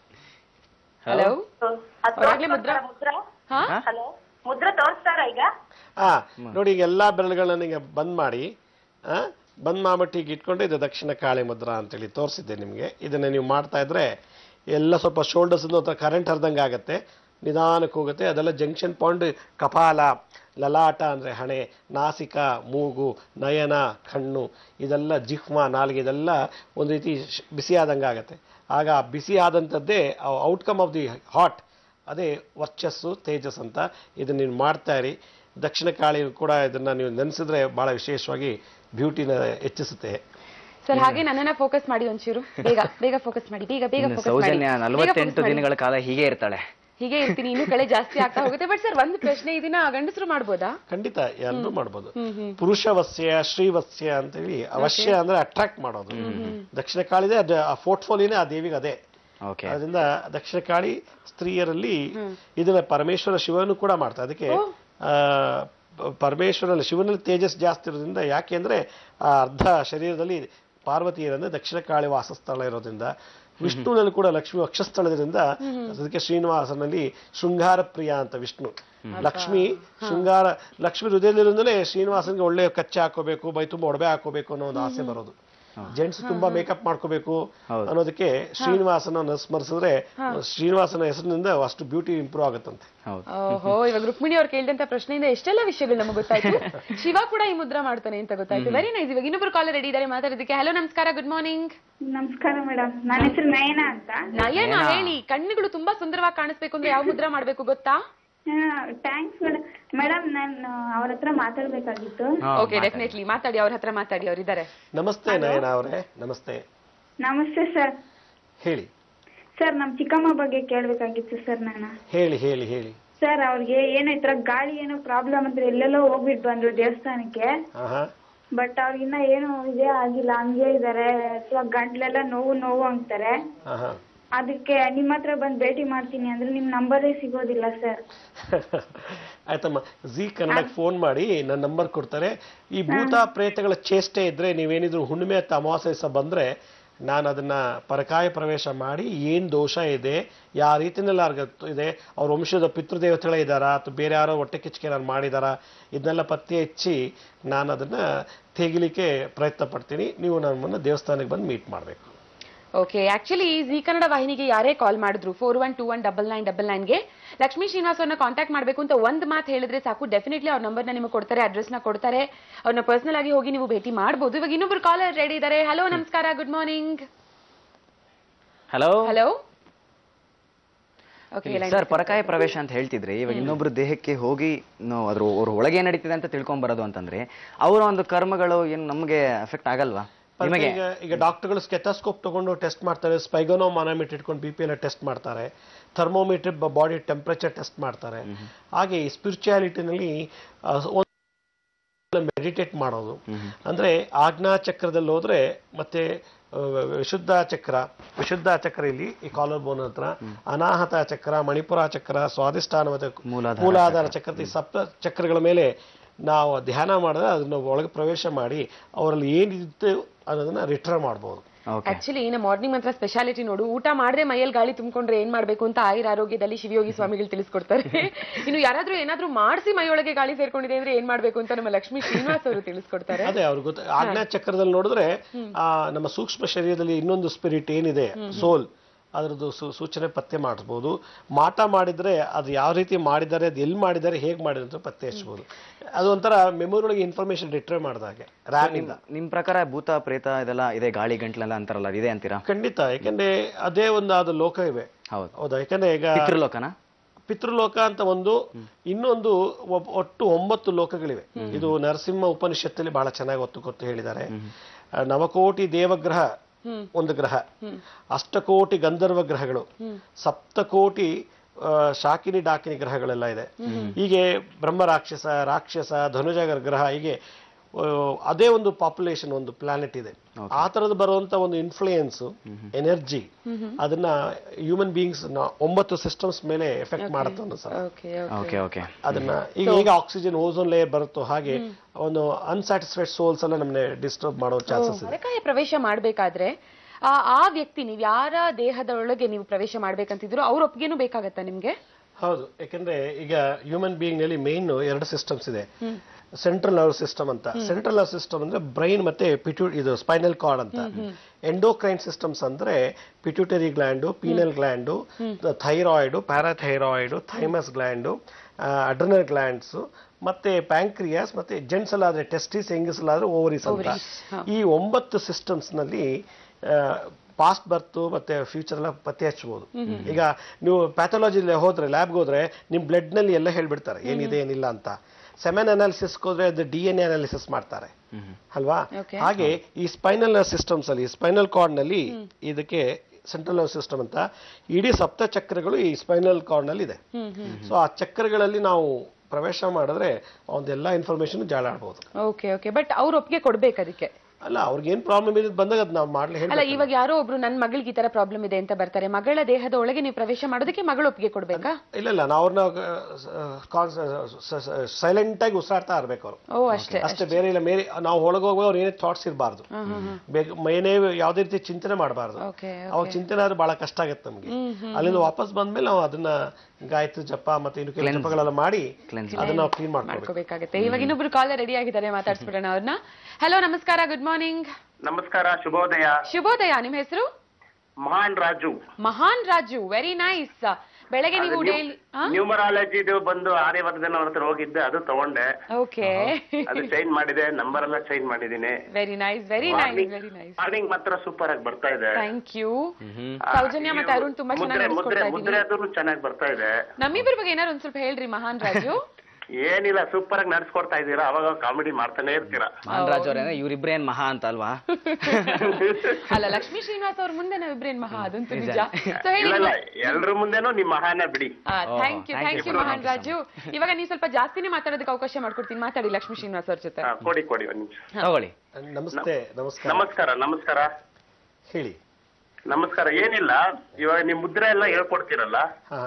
ಹಲೋ ಅವ್ರಾಗ್ಲೇ ಮುದ್ರಾ? ಮುದ್ರಾ ಹಾ ಹಲೋ ಮುದ್ರಾ ತೋರಿಸ್ತಾರ ಈಗ ಆ ನೋಡಿ ಈಗ ಎಲ್ಲಾ ಬೆರಳುಗಳನ್ನ ನಿಮಗೆ ಬಂದ್ ಮಾಡಿ ಆ ಬಂದ್ ಮಾಡ್ಬಿಟ್ಟು ಈಗ ಇಟ್ಕೊಂಡು ಇದು ದಕ್ಷಿಣ ಕಾಳಿ ಮುದ್ರಾ ಅಂತೇಳಿ ತೋರಿಸಿದ್ದೆ ನಿಮಗೆ ಇದನ್ನ ನೀವು ಮಾಡ್ತಾ ಇದ್ರೆ ಎಲ್ಲ ಸ್ವಲ್ಪ ಶೋಲ್ಡರ್ಸ್ ಒಂಥರ ಕರೆಂಟ್ ಹರಿದಂಗೆ ಆಗುತ್ತೆ ನಿಧಾನಕ್ಕೆ ಹೋಗುತ್ತೆ ಅದೆಲ್ಲ ಜಂಕ್ಷನ್ ಪಾಯಿಂಟ್ ಕಪಾಲ ಲಲಾಟ ಅಂದರೆ ಹಣೆ ನಾಸಿಕ ಮೂಗು ನಯನ ಕಣ್ಣು ಇದೆಲ್ಲ ಜಿಹ್ಮ ನಾಲಿಗೆ ಇದೆಲ್ಲ ಒಂದು ರೀತಿ ಶ್- ಬಿಸಿಯಾದಂಗೆ ಆಗುತ್ತೆ ಆಗ ಆ ಬಿಸಿ ಆದಂಥದ್ದೇ ಔಟ್ಕಮ್ ಆಫ್ ದಿ ಹಾಟ್ ಅದೇ ವರ್ಚಸ್ಸು ತೇಜಸ್ ಅಂತ ಇದನ್ನ ನೀವು ಮಾಡ್ತಾ ಇರಿ ದಕ್ಷಿಣ ಕಾಳಿ ಕೂಡ ಇದನ್ನ ನೀವು ನೆನೆಸಿದ್ರೆ ಬಹಳ ವಿಶೇಷವಾಗಿ ಬ್ಯೂಟಿನ ಹೆಚ್ಚಿಸುತ್ತೆ ಸರ್ ಹಾಗೆ ನನ್ನನ್ನ ಫೋಕಸ್ ಮಾಡಿ ಒಂಚೂರು ಬೇಗ ಬೇಗ ಫೋಕಸ್ ಮಾಡಿ ಬೇಗ ಬೇಗ ಇನ್ನು ಫೋಕಸ್ ಮಾಡಿ ಸೌಜನ್ಯ ಬೇಗ ನಲವತ್ತೆಂಟು focus ಮಾಡಿ. ದಿನಗಳ ಕಾಲ ಹೀಗೆ ಇರ್ತಾಳೆ ಹೀಗೆ ಇರ್ತೀನಿ ಇನ್ನೂ ಕಳೆ ಜಾಸ್ತಿ ಆಗ್ತಾ ಹೋಗುತ್ತೆ ಬಟ್ ಸರ್ ಒಂದು ಪ್ರಶ್ನೆ ಇದನ್ನ ಗಂಡಸರು ಮಾಡ್ಬೋದಾ ಖಂಡಿತ ಎಲ್ಲರೂ ಮಾಡ್ಬೋದು ಪುರುಷವಸ್ಯ ಶ್ರೀವಸ್ಯ ಅಂತೇಳಿ ಅವಶ್ಯ ಅಂದ್ರೆ ಅಟ್ರಾಕ್ಟ್ ಮಾಡೋದು ದಕ್ಷಿಣ ಕಾಳಿದೆ ಅದು ಆ ಪೋರ್ಟ್ಫೋಲಿಯೋನೇ ಆ ದೇವಿಗೆ ಅದೇ Okay. ಅದರಿಂದ ದಕ್ಷಿಣ ಕಾಳಿ ಸ್ತ್ರೀಯರಲ್ಲಿ ಇದನ್ನ ಪರಮೇಶ್ವರ ಶಿವನು ಕೂಡ ಮಾಡ್ತಾರೆ ಅದಕ್ಕೆ ಆ, ಪ- ಪರಮೇಶ್ವರಲ್ಲಿ ಶಿವನಲ್ಲಿ ತೇಜಸ್ ಜಾಸ್ತಿ ಇರೋದ್ರಿಂದ ಯಾಕೆ ಅಂದ್ರೆ ಆ ಅರ್ಧ ಶರೀರದಲ್ಲಿ ಪಾರ್ವತಿ ಇರೋದ್ರೆ ದಕ್ಷಿಣ ಕಾಳಿ ವಾಸಸ್ಥಳ ಇರೋದ್ರಿಂದ ವಿಷ್ಣುನಲ್ಲಿ ಕೂಡ ಲಕ್ಷ್ಮಿ ವಕ್ಷಸ್ಥಳದಿಂದ ಅದಕ್ಕೆ ಶ್ರೀನಿವಾಸನಲ್ಲಿ ಶೃಂಗಾರ ಪ್ರಿಯ ಅಂತ ವಿಷ್ಣು ಲಕ್ಷ್ಮಿ ಶೃಂಗಾರ ಲಕ್ಷ್ಮಿ ಹೃದಯದಲ್ಲಿಂದಲೇ ಶ್ರೀನಿವಾಸನಿಗೆ ಒಳ್ಳೆ ಕಚ್ಚೆ ಹಾಕೋಬೇಕು ಬೈ ತುಂಬ ಒಡವೆ ಹಾಕೋಬೇಕು ಅನ್ನೋ ಒಂದು ಆಸೆ ಬರೋದು ಜೆಂಟ್ಸ್ ತುಂಬಾ ಮೇಕಪ್ ಮಾಡ್ಕೋಬೇಕು ಹೌದು. ಅನ್ನೋದಕ್ಕೆ ಶ್ರೀನಿವಾಸನ ಸ್ಮರಿಸಿದ್ರೆ ಶ್ರೀನಿವಾಸನ ಹೆಸರಿನಿಂದ ಅಷ್ಟು ಬ್ಯೂಟಿ ಇಂಪ್ರೂವ್ ಆಗುತ್ತಂತೆ ಹೌದು ಓಹೋ ಇವಾಗ ರುಕ್ಮಿಣಿ ಅವ್ರು ಕೇಳಿದಂತ ಪ್ರಶ್ನೆಯಿಂದ ಎಷ್ಟೆಲ್ಲ ವಿಷಯಗಳು ನಮಗೆ ಗೊತ್ತಾಯ್ತು ಶಿವ ಕೂಡ ಈ ಮುದ್ರಾ ಮಾಡ್ತಾನೆ ಅಂತ ಗೊತ್ತಾಯ್ತು ವೆರಿ ನೈಸ್ ಇವಾಗ ಇನ್ನೊಬ್ರು ಕಾಲರ್ ರೆಡಿ ಇದ್ದಾರೆ ಮಾತಾಡೋದಕ್ಕೆ ಹಲೋ ನಮಸ್ಕಾರ ಗುಡ್ ಮಾರ್ನಿಂಗ್ ನಮಸ್ಕಾರ ಮೇಡಮ್ ನನ್ನ ಹೆಸರು ನಯನ ಅಂತ ನಯನ ಹೇಳಿ ಕಣ್ಣುಗಳು ತುಂಬಾ ಸುಂದರವಾಗಿ ಕಾಣಿಸ್ಬೇಕು ಅಂದ್ರೆ ಯಾವ ಮುದ್ರಾ ಮಾಡ್ಬೇಕು ಗೊತ್ತಾ ಥ್ಯಾಂಕ್ಸ್ ಮೇಡಮ್ ಮೇಡಮ್ ನಾನು ಅವ್ರ ಹತ್ರ ಮಾತಾಡ್ಬೇಕಾಗಿತ್ತು ಹಾ, ಓಕೆ ಡೆಫಿನೆಟ್ಲಿ ಮಾತಾಡಿ ಅವ್ರ ಹತ್ರ ಮಾತಾಡಿ ಅವ್ರಿದ್ದಾರೆ ನಮಸ್ತೆ ನಯನ ಅವರೇ ನಮಸ್ತೆ ನಮಸ್ತೆ ಸರ್ ಹೇಳಿ ಸರ್ ನಮ್ ಚಿಕ್ಕಮ್ಮ ಬಗ್ಗೆ ಕೇಳ್ಬೇಕಾಗಿತ್ತು ಸರ್ ನಾನು ಹೇಳಿ ಹೇಳಿ ಹೇಳಿ ಸರ್ ಅವ್ರಿಗೆ ಏನೋ ಈ ತರ ಗಾಳಿ ಏನೋ ಪ್ರಾಬ್ಲಮ್ ಅಂದ್ರೆ ಎಲ್ಲೆಲ್ಲೋ ಹೋಗ್ಬಿಟ್ಟು ಬಂದ್ರು ದೇವಸ್ಥಾನಕ್ಕೆ ಆಹಾ ಬಟ್ ಅವ್ರಿಗಿನ್ನ ಏನು ಇದೇ ಆಗಿಲ್ಲ ಹಂಗೆ ಇದಾರೆ ಅಥವಾ ಗಂಟ್ಲೆಲ್ಲ ನೋವು ನೋವು ಅಂತಾರೆ ಆಹಾ ಅದಕ್ಕೆ ನಿಮ್ಮ ಹತ್ರ ಬಂದು ಭೇಟಿ ಮಾಡ್ತೀನಿ ಅಂದ್ರೆ ನಿಮ್ ನಂಬರೇ ಸಿಗೋದಿಲ್ಲ ಸರ್ ಆಯ್ತಮ್ಮ ಜಿ ಕನ್ನಡಕ್ಕೆ ಫೋನ್ ಮಾಡಿ ನನ್ನ ನಂಬರ್ ಕೊಡ್ತಾರೆ ಈ ಭೂತ ಪ್ರೇತಗಳ ಚೇಷ್ಟೆ ಇದ್ರೆ ನೀವೇನಿದ್ರು ಹುಣ್ಣಿಮೆ ಅಥವಾ ಅಮಾವಾಸ್ಯೆ ದಿವಸ ಬಂದ್ರೆ ನಾನು ಅದನ್ನ ಪರಕಾಯ ಪ್ರವೇಶ ಮಾಡಿ ಏನ್ ದೋಷ ಇದೆ ಯಾವ ರೀತಿನಲ್ಲಿ ಅವ್ರಿಗೆ ಇದೆ ಅವ್ರ ವಂಶದ ಪಿತೃದೇವತೆಗಳೇ ಇದ್ದಾರಾ ಅಥವಾ ಬೇರೆ ಯಾರೋ ಹೊಟ್ಟೆ ಕಿಚ್ಚಿಗೆ ನಾನು ಮಾಡಿದಾರಾ ಇದನ್ನೆಲ್ಲ ಪತ್ತೆ ಹಚ್ಚಿ ನಾನು ಅದನ್ನ ತೆಗಿಲಿಕ್ಕೆ ಪ್ರಯತ್ನ ಪಡ್ತೀನಿ ನೀವು ನಮ್ಮನ್ನ ದೇವಸ್ಥಾನಕ್ಕೆ ಬಂದು ಮೀಟ್ ಮಾಡಬೇಕು ಓಕೆ ಆಕ್ಚುಲಿ ಜಿ ಕನ್ನಡ ವಾಹಿನಿಗೆ ಯಾರೇ ಕಾಲ್ ಮಾಡಿದ್ರು four one two one double nine double ನೈನ್ಗೆ ಲಕ್ಷ್ಮೀ ಶ್ರೀನಿವಾಸ್ ಅವ್ರನ್ನ ಕಾಂಟ್ಯಾಕ್ಟ್ ಮಾಡಬೇಕು ಅಂತ ಒಂದು ಮಾತು ಹೇಳಿದ್ರೆ ಸಾಕು ಡೆಫಿನೆಟ್ಲಿ ಅವ್ರ ನಂಬರ್ನ ನಿಮಗೆ ಕೊಡ್ತಾರೆ ಅಡ್ರೆಸ್ನ ಕೊಡ್ತಾರೆ ಅವ್ರನ್ನ ಪರ್ಸನಲ್ ಆಗಿ ಹೋಗಿ ನೀವು ಭೇಟಿ ಮಾಡಬಹುದು ಇವಾಗ ಇನ್ನೊಬ್ರು ಕಾಲರ್ ರೆಡಿ ಇದ್ದಾರೆ ಹಲೋ ನಮಸ್ಕಾರ good morning hello hello okay sir ಪರಕಾಯ ಪ್ರವೇಶ ಅಂತ ಹೇಳ್ತಿದ್ರೆ ಇವಾಗ ಇನ್ನೊಬ್ರು ದೇಹಕ್ಕೆ ಹೋಗಿ ನಾವು ಅದ್ರ ಅವ್ರ ಒಳಗೆ ಏನ್ ನಡೀತಿದೆ ಅಂತ ತಿಳ್ಕೊಂಡ್ ಬರೋದು ಅಂತಂದ್ರೆ ಅವರ ಒಂದು ಕರ್ಮಗಳು ಏನು ನಮ್ಗೆ ಎಫೆಕ್ಟ್ ಆಗಲ್ವಾ ನಿಮಗೆ ಈಗ ಈಗ ಡಾಕ್ಟರ್ಗಳು ಸ್ಕೆಥೋಸ್ಕೋಪ್ ತಗೊಂಡು ಟೆಸ್ಟ್ ಮಾಡ್ತಾರೆ ಸ್ಪೈಗೋನೋ ಮಾನೋಮೀಟರ್ ಇಟ್ಕೊಂಡು ಬಿ ಪಿ ಎಲ್ಲ ಟೆಸ್ಟ್ ಮಾಡ್ತಾರೆ ಥರ್ಮೋಮೀಟರ್ ಬಾಡಿ ಟೆಂಪರೇಚರ್ ಟೆಸ್ಟ್ ಮಾಡ್ತಾರೆ ಹಾಗೆ ಈ ಸ್ಪಿರಿಚುಯಾಲಿಟಿನಲ್ಲಿ ಮೆಡಿಟೇಟ್ ಮಾಡೋದು ಅಂದ್ರೆ ಆಜ್ಞಾ ಚಕ್ರದಲ್ಲಿ ಹೋದ್ರೆ ಮತ್ತೆ ಆ, ವಿಶುದ್ಧ ಚಕ್ರ ವಿಶುದ್ಧ ಚಕ್ರ ಇಲ್ಲಿ ಈ ಕಾಲರ್ ಬೋನ್ ಹತ್ರ ಅನಾಹತ ಚಕ್ರ ಮಣಿಪುರ ಚಕ್ರ ಸ್ವಾದಿಷ್ಠಾನ ಮತ್ತೆ ಮೂಲಾಧಾರ ಮೂಲಾಧಾರ ಚಕ್ರದ ಈ ಸಪ್ತ ಚಕ್ರಗಳ ಮೇಲೆ ನಾವು ಧ್ಯಾನ ಮಾಡಿದ್ರೆ ಅದನ್ನ ಒಳಗೆ ಪ್ರವೇಶ ಮಾಡಿ ಅವರಲ್ಲಿ ಏನಿತ್ತು ಅನ್ನೋದನ್ನ ರಿಟರ್ನ್ ಮಾಡ್ಬೋದು ಓಕೆ ಆಕ್ಚುಲಿ ನಮ್ಮ ಮಾರ್ನಿಂಗ್ ಮಂತ್ರ ಸ್ಪೆಷಾಲಿಟಿ ನೋಡು ಊಟ ಮಾಡಿದ್ರೆ ಮೈಯಲ್ಲಿ ಗಾಳಿ ತುಂಬಿಕೊಂಡ್ರೆ ಏನ್ ಮಾಡ್ಬೇಕು ಅಂತ ಆಯುರ ಆರೋಗ್ಯದಲ್ಲಿ ಶಿವಯೋಗಿ ಸ್ವಾಮಿಗಳು ತಿಳಿಸ್ಕೊಡ್ತಾರೆ ಇನ್ನು ಯಾರಾದ್ರೂ ಏನಾದ್ರೂ ಮಾಡಿಸಿ ಮೈಯೊಳಗೆ ಗಾಳಿ ಸೇರ್ಕೊಂಡಿದೆ ಅಂದ್ರೆ ಏನ್ ಮಾಡ್ಬೇಕು ಅಂತ ನಮ್ಮ ಲಕ್ಷ್ಮೀ ಶ್ರೀನಿವಾಸ್ ಅವರು ತಿಳಿಸ್ಕೊಡ್ತಾರೆ ಅದೇ ಅವ್ರಿಗೆ ಗೊತ್ತ ಆಜ್ಞಾ ಚಕ್ರದಲ್ಲಿ ನೋಡಿದ್ರೆ ಆ ನಮ್ಮ ಸೂಕ್ಷ್ಮ ಶರೀರದಲ್ಲಿ ಇನ್ನೊಂದು ಸ್ಪಿರಿಟ್ ಏನಿದೆ ಸೋಲ್ ಅದರದ್ದು ಸೂ- ಸೂಚನೆ ಪತ್ತೆ ಮಾಡಿಸ್ಬೋದು ಮಾಟ ಮಾಡಿದ್ರೆ ಅದು ಯಾವ ರೀತಿ ಮಾಡಿದ್ದಾರೆ ಅದು ಎಲ್ಲಿ ಮಾಡಿದ್ದಾರೆ ಹೇಗೆ ಮಾಡಿದ್ದಾರೆ ಅಂತ ಪತ್ತೆ ಹಚ್ಬೋದು ಅದು ಒಂಥರ ಮೆಮೊರಿ ಒಳಗೆ ಇನ್ಫಾರ್ಮೇಶನ್ ರಿಟ್ರೈವ್ ಮಾಡಿದಾಗೆ ರ್ಯಾಮ್ ಇಂದ ನಿಮ್ ಪ್ರಕಾರ ಭೂತ ಪ್ರೇತ ಇದೆಲ್ಲ ಇದೆ ಗಾಳಿ ಗಂಟ್ಲೆಲ್ಲ ಅಂತಾರಲ್ಲ ಇದೆ ಅಂತೀರಾ ಖಂಡಿತ ಯಾಕಂದ್ರೆ ಅದೇ ಒಂದು ಅದು ಲೋಕ ಇವೆ ಹೌದು ಹೌದಾ ಯಾಕಂದ್ರೆ ಈಗ ಪಿತೃಲೋಕನ ಪಿತೃಲೋಕ ಅಂತ ಒಂದು ಇನ್ನೊಂದು ಒಬ್- ಒಟ್ಟು ಒಂಬತ್ತು ಲೋಕಗಳಿವೆ ಇದು ನರಸಿಂಹ ಉಪನಿಷತ್ತಲ್ಲಿ ಬಹಳ ಚೆನ್ನಾಗಿ ಒತ್ತು ಕೊಟ್ಟು ಹೇಳಿದ್ದಾರೆ ಆ, ನವಕೋಟಿ ದೇವಗ್ರಹ ಒಂದು ಗ್ರಹ ಅಷ್ಟಕೋಟಿ ಗಂಧರ್ವ ಗ್ರಹಗಳು ಸಪ್ತಕೋಟಿ ಆ, ಶಾಕಿನಿ ಡಾಕಿನಿ ಗ್ರಹಗಳೆಲ್ಲ ಇದೆ ಹೀಗೆ ಬ್ರಹ್ಮ ರಾಕ್ಷಸ ರಾಕ್ಷಸ ಧನುಜ ಗ್ರಹ ಹೀಗೆ ಆ, ಅದೇ ಒಂದು ಪಾಪ್ಯುಲೇಷನ್ ಒಂದು ಪ್ಲಾನೆಟ್ ಇದೆ ಆ ತರದ ಬರುವಂತ ಒಂದು ಇನ್ಫ್ಲೂಯೆನ್ಸ್ ಎನರ್ಜಿ ಅದನ್ನ ಹ್ಯೂಮನ್ ಬೀಯಿಂಗ್ಸ್ ಒಂಬತ್ತು ಸಿಸ್ಟಮ್ಸ್ ಮೇಲೆ ಎಫೆಕ್ಟ್ ಮಾಡುತ್ತೆ ಅನ್ನೋ ಸರ್ ಓಕೆ ಓಕೆ ಓಕೆ ಅದನ್ನ ಈಗ ಹೇಗೆ ಆಕ್ಸಿಜನ್ ಓಝೋನ್ ಲೇಯರ್ ಬರುತ್ತೋ ಹಾಗೆ ಒಂದು ಅನ್ಸ್ಯಾಟಿಸ್ಫೈಡ್ ಸೋಲ್ಸ್ ಎಲ್ಲ ನಮ್ಮನ್ನ ಡಿಸ್ಟರ್ಬ್ ಮಾಡೋ ಚಾನ್ಸಸ್ ಇದೆ ಪರಕಾಯ ಪ್ರವೇಶ ಮಾಡ್ಬೇಕಾದ್ರೆ ಆ ಆ ವ್ಯಕ್ತಿ ನೀವು ಯಾರ ದೇಹದ ಒಳಗೆ ನೀವು ಪ್ರವೇಶ ಮಾಡ್ಬೇಕಂತಿದ್ರು ಅವ್ರ ಒಪ್ಪಿಗೆನೂ ಬೇಕಾಗತ್ತಾ ನಿಮ್ಗೆ ಹೌದು ಯಾಕಂದ್ರೆ ಈಗ ಹ್ಯೂಮನ್ ಬೀಯಿಂಗ್ ನಲ್ಲಿ ಮೇನ್ ಎರಡು ಸಿಸ್ಟಮ್ಸ್ ಇದೆ ಸೆಂಟ್ರಲ್ ನರ್ವ್ ಸಿಸ್ಟಮ್ ಅಂತ ಸೆಂಟ್ರಲ್ ನರ್ವ್ ಸಿಸ್ಟಮ್ ಅಂದ್ರೆ ಬ್ರೈನ್ ಮತ್ತೆ ಪಿಟ್ಯೂ ಇದು ಸ್ಪೈನಲ್ ಕಾರ್ಡ್ ಅಂತ ಎಂಡೋಕ್ರೈನ್ ಸಿಸ್ಟಮ್ಸ್ ಅಂದ್ರೆ pituitary gland pineal gland thyroid parathyroid thymus gland adrenal glands ಮತ್ತೆ ಪ್ಯಾಂಕ್ರಿಯಾಸ್ ಮತ್ತೆ ಜೆಂಟ್ಸ್ ಎಲ್ಲ ಆದ್ರೆ ಟೆಸ್ಟಿಸ್ ಹೆಂಗಸಲಾದ್ರೆ ಓವರೀಸ್ ಅಂತ ಈ ಒಂಬತ್ತು ಸಿಸ್ಟಮ್ಸ್ ನಲ್ಲಿ ಪಾಸ್ಟ್ ಬರ್ತ್ ಮತ್ತೆ ಫ್ಯೂಚರ್ ಎಲ್ಲ ಪತ್ತೆ ಹಚ್ಚಬಹುದು ಈಗ ನೀವು ಪ್ಯಾಥಾಲಜಿ ಹೋದ್ರೆ ಲ್ಯಾಬ್ಗೆ ಹೋದ್ರೆ ನಿಮ್ ಬ್ಲಡ್ ನಲ್ಲಿ ಎಲ್ಲ ಹೇಳ್ಬಿಡ್ತಾರೆ ಏನಿದೆ ಏನಿಲ್ಲ ಅಂತ ಸೆಮೆನ್ ಅನಾಲಿಸಿಸ್ ಹೋದ್ರೆ ಅದು ಡಿ ಎನ್ ಎ ಅನಾಲಿಸಿಸ್ ಮಾಡ್ತಾರೆ ಅಲ್ವಾ ಹಾಗೆ ಈ ಸ್ಪೈನಲ್ ಸಿಸ್ಟಮ್ಸ್ ಅಲ್ಲಿ ಸ್ಪೈನಲ್ ಕಾರ್ಡ್ ನಲ್ಲಿ ಇದಕ್ಕೆ ಸೆಂಟ್ರಲ್ ನರ್ವ್ ಸಿಸ್ಟಮ್ ಅಂತ ಇಡೀ ಸಪ್ತ ಚಕ್ರಗಳು ಈ ಸ್ಪೈನಲ್ ಕಾರ್ಡ್ ನಲ್ಲಿ ಇದೆ ಸೊ ಆ ಚಕ್ರಗಳಲ್ಲಿ ನಾವು ಪ್ರವೇಶ ಮಾಡಿದ್ರೆ ಒಂದೆಲ್ಲ ಇನ್ಫಾರ್ಮೇಶನ್ ಜಾಲಾಡ್ಬೋದು ಓಕೆ ಓಕೆ ಬಟ್ ಅವ್ರ ಒಪ್ಪಿಗೆ ಕೊಡ್ಬೇಕು ಅದಕ್ಕೆ ಅಲ್ಲ ಅವ್ರಿಗೆ ಏನ್ ಪ್ರಾಬ್ಲಮ್ ಇದೆ ಬಂದಾಗ ಅದ್ ನಾವು ಮಾಡ್ಲಿ ಅಲ್ಲ ಹೇಳ್ಬೇಕು ಇವಾಗ ಯಾರೋ ಒಬ್ರು ನನ್ ಮಗಳಿಗೆ ಈ ತರ ಪ್ರಾಬ್ಲಮ್ ಇದೆ ಅಂತ ಬರ್ತಾರೆ ಮಗಳ ದೇಹದ ಒಳಗೆ ನೀವು ಪ್ರವೇಶ ಮಾಡೋದಕ್ಕೆ ಮಗಳು ಒಪ್ಪಿಗೆ ಕೊಡ್ಬೇಕಾ ಇಲ್ಲ ಇಲ್ಲ ನಾವು ಅವ್ರನ್ನ ಸೈಲೆಂಟ್ ಆಗಿ ಉಸಿರಾಡ್ತಾ ಇರ್ಬೇಕು ಅವರು ಓ ಅಷ್ಟೇ ಅಷ್ಟೇ ಬೇರೆ ಇಲ್ಲ ಬೇರೆ ನಾವು ಒಳಗೆ ಹೋಗುವಾಗ ಅವ್ರು ಏನೇ ಥಾಟ್ಸ್ ಇರಬಾರ್ದು ಏನೇ ಯಾವ್ದೇ ರೀತಿ ಚಿಂತನೆ ಮಾಡಬಾರ್ದು ಓಕೆ ಅವಾಗ ಚಿಂತನೆ ಆದ್ರೆ ಬಹಳ ಕಷ್ಟ ಆಗುತ್ತೆ ನಮ್ಗೆ ಅಲ್ಲಿಂದ ವಾಪಸ್ ಬಂದ್ಮೇಲೆ ನಾವು ಅದನ್ನ ಗಾಯತ್ರಿ ಜಪ ಮತ್ತೆ ಇನ್ನು ಕೆಲವು ಜಪಗಳೆಲ್ಲ ಮಾಡಿ ಅದನ್ನ ನಾವು ಕ್ಲೀನ್ ಮಾಡ್ಕೋಬೇಕು ಮಾಡ್ಕೋಬೇಕಾಗುತ್ತೆ ಇವಾಗ ಇನ್ನೊಬ್ರು ಕಾಲರ್ ರೆಡಿ ಆಗಿದ್ದಾರೆ ಮಾತಾಡ್ಸ್ಬಿಡೋಣ ಅವ್ರನ್ನ ಹಲೋ ನಮಸ್ಕಾರ ಗುಡ್ ಮಾರ್ನಿಂಗ್ ನಮಸ್ಕಾರ ಶುಭೋದಯ ಶುಭೋದಯ ನಿಮ್ ಹೆಸರು ಮಹಾನ್ ರಾಜು ಮಹಾನ್ ರಾಜು ವೆರಿ ನೈಸ್ ಬೆಳಗ್ಗೆ ನೀವು ಡೈಲಿ ನ್ಯೂಮರಾಲಜಿದು ಬಂದು ಆರ್ಯವರ್ಧನ್ ಅವ್ರ ಹತ್ರ ಹೋಗಿದ್ದೆ ಅದು ತಗೊಂಡೆ ಓಕೆ ಅದು ಚೇಂಜ್ ಮಾಡಿದೆ ನಂಬರ್ ಎಲ್ಲ ಚೇಂಜ್ ಮಾಡಿದೀನಿ very nice very nice very nice morning ಮಾತ್ರ ಸೂಪರ್ ಆಗಿ ಬರ್ತಾ ಇದೆ ಥ್ಯಾಂಕ್ ಯು ಸೌಜನ್ಯ ಮತ್ತೆ ಅರುಣ್ ತುಂಬಾ ಚೆನ್ನಾಗಿ ಮುದ್ರೆ ನಡೆಸ್ಕೊಡ್ತಾ ಮುದ್ರೆ ಇದ್ದೀನಿ ಮುದ್ರೆ ಅದು ಚೆನ್ನಾಗಿ ಬರ್ತಾ ಇದೆ ನಮ್ಮಿಬ್ಬರ ಬಗ್ಗೆ ಏನಾದ್ರು ಒಂದ್ ಸ್ವಲ್ಪ ಹೇಳ್ರಿ ಮಹಾನ್ ರಾಜು ಏನಿಲ್ಲ ಸೂಪರ್ ಆಗಿ ನಡ್ಸ್ಕೊಡ್ತಾ ಇದ್ದೀರಾ ಅವಾಗ ಕಾಮಿಡಿ ಮಾಡ್ತಾನೆ ಇರ್ತೀರಾ ಮಹಾನ್ರಾಜ್ ಅವ್ರೇನ ಇವ್ರಿಬ್ರೇ ಏನ್ ಮಹಾ ಅಂತ ಅಲ್ವಾ ಅಲ್ಲ ಲಕ್ಷ್ಮೀ ಶ್ರೀನಿವಾಸ್ ಅವ್ರ ಮುಂದೆ ನಾವಿಬ್ರೇನ್ ಮಹಾ ಅದಂತೂ ನಿಜ ಸೊ ಹೇಳಿ ಇಲ್ಲ ಇಲ್ಲ ಎಲ್ರ ಮುಂದೆನೂ ನಿಮ್ ಮಹಾನ ಬಿಡಿ ಥ್ಯಾಂಕ್ ಯು ಥ್ಯಾಂಕ್ ಯು ಮಹಾನ್ ರಾಜು ಇವಾಗ ನೀವು ಸ್ವಲ್ಪ ಜಾಸ್ತಿನೇ ಮಾತಾಡೋದಕ್ಕೆ ಅವಕಾಶ ಮಾಡ್ಕೊಡ್ತೀನಿ ಮಾತಾಡಿ ಲಕ್ಷ್ಮೀ ಶ್ರೀನಿವಾಸ್ ಅವ್ರ ಜೊತೆ ಹಾ, ಕೊಡಿ ಕೊಡಿ ಒಂದ್ ನಿಮಿಷ ತಗೊಳ್ಳಿ ನಮಸ್ತೆ ನಮಸ್ಕಾರ ನಮಸ್ಕಾರ ನಮಸ್ಕಾರ ಹೇಳಿ ನಮಸ್ಕಾರ ಏನಿಲ್ಲ ಇವಾಗ ನಿಮ್ ಮುದ್ರೆ ಎಲ್ಲ ಹೇಳ್ಕೊಡ್ತೀರಲ್ಲ ಹಾ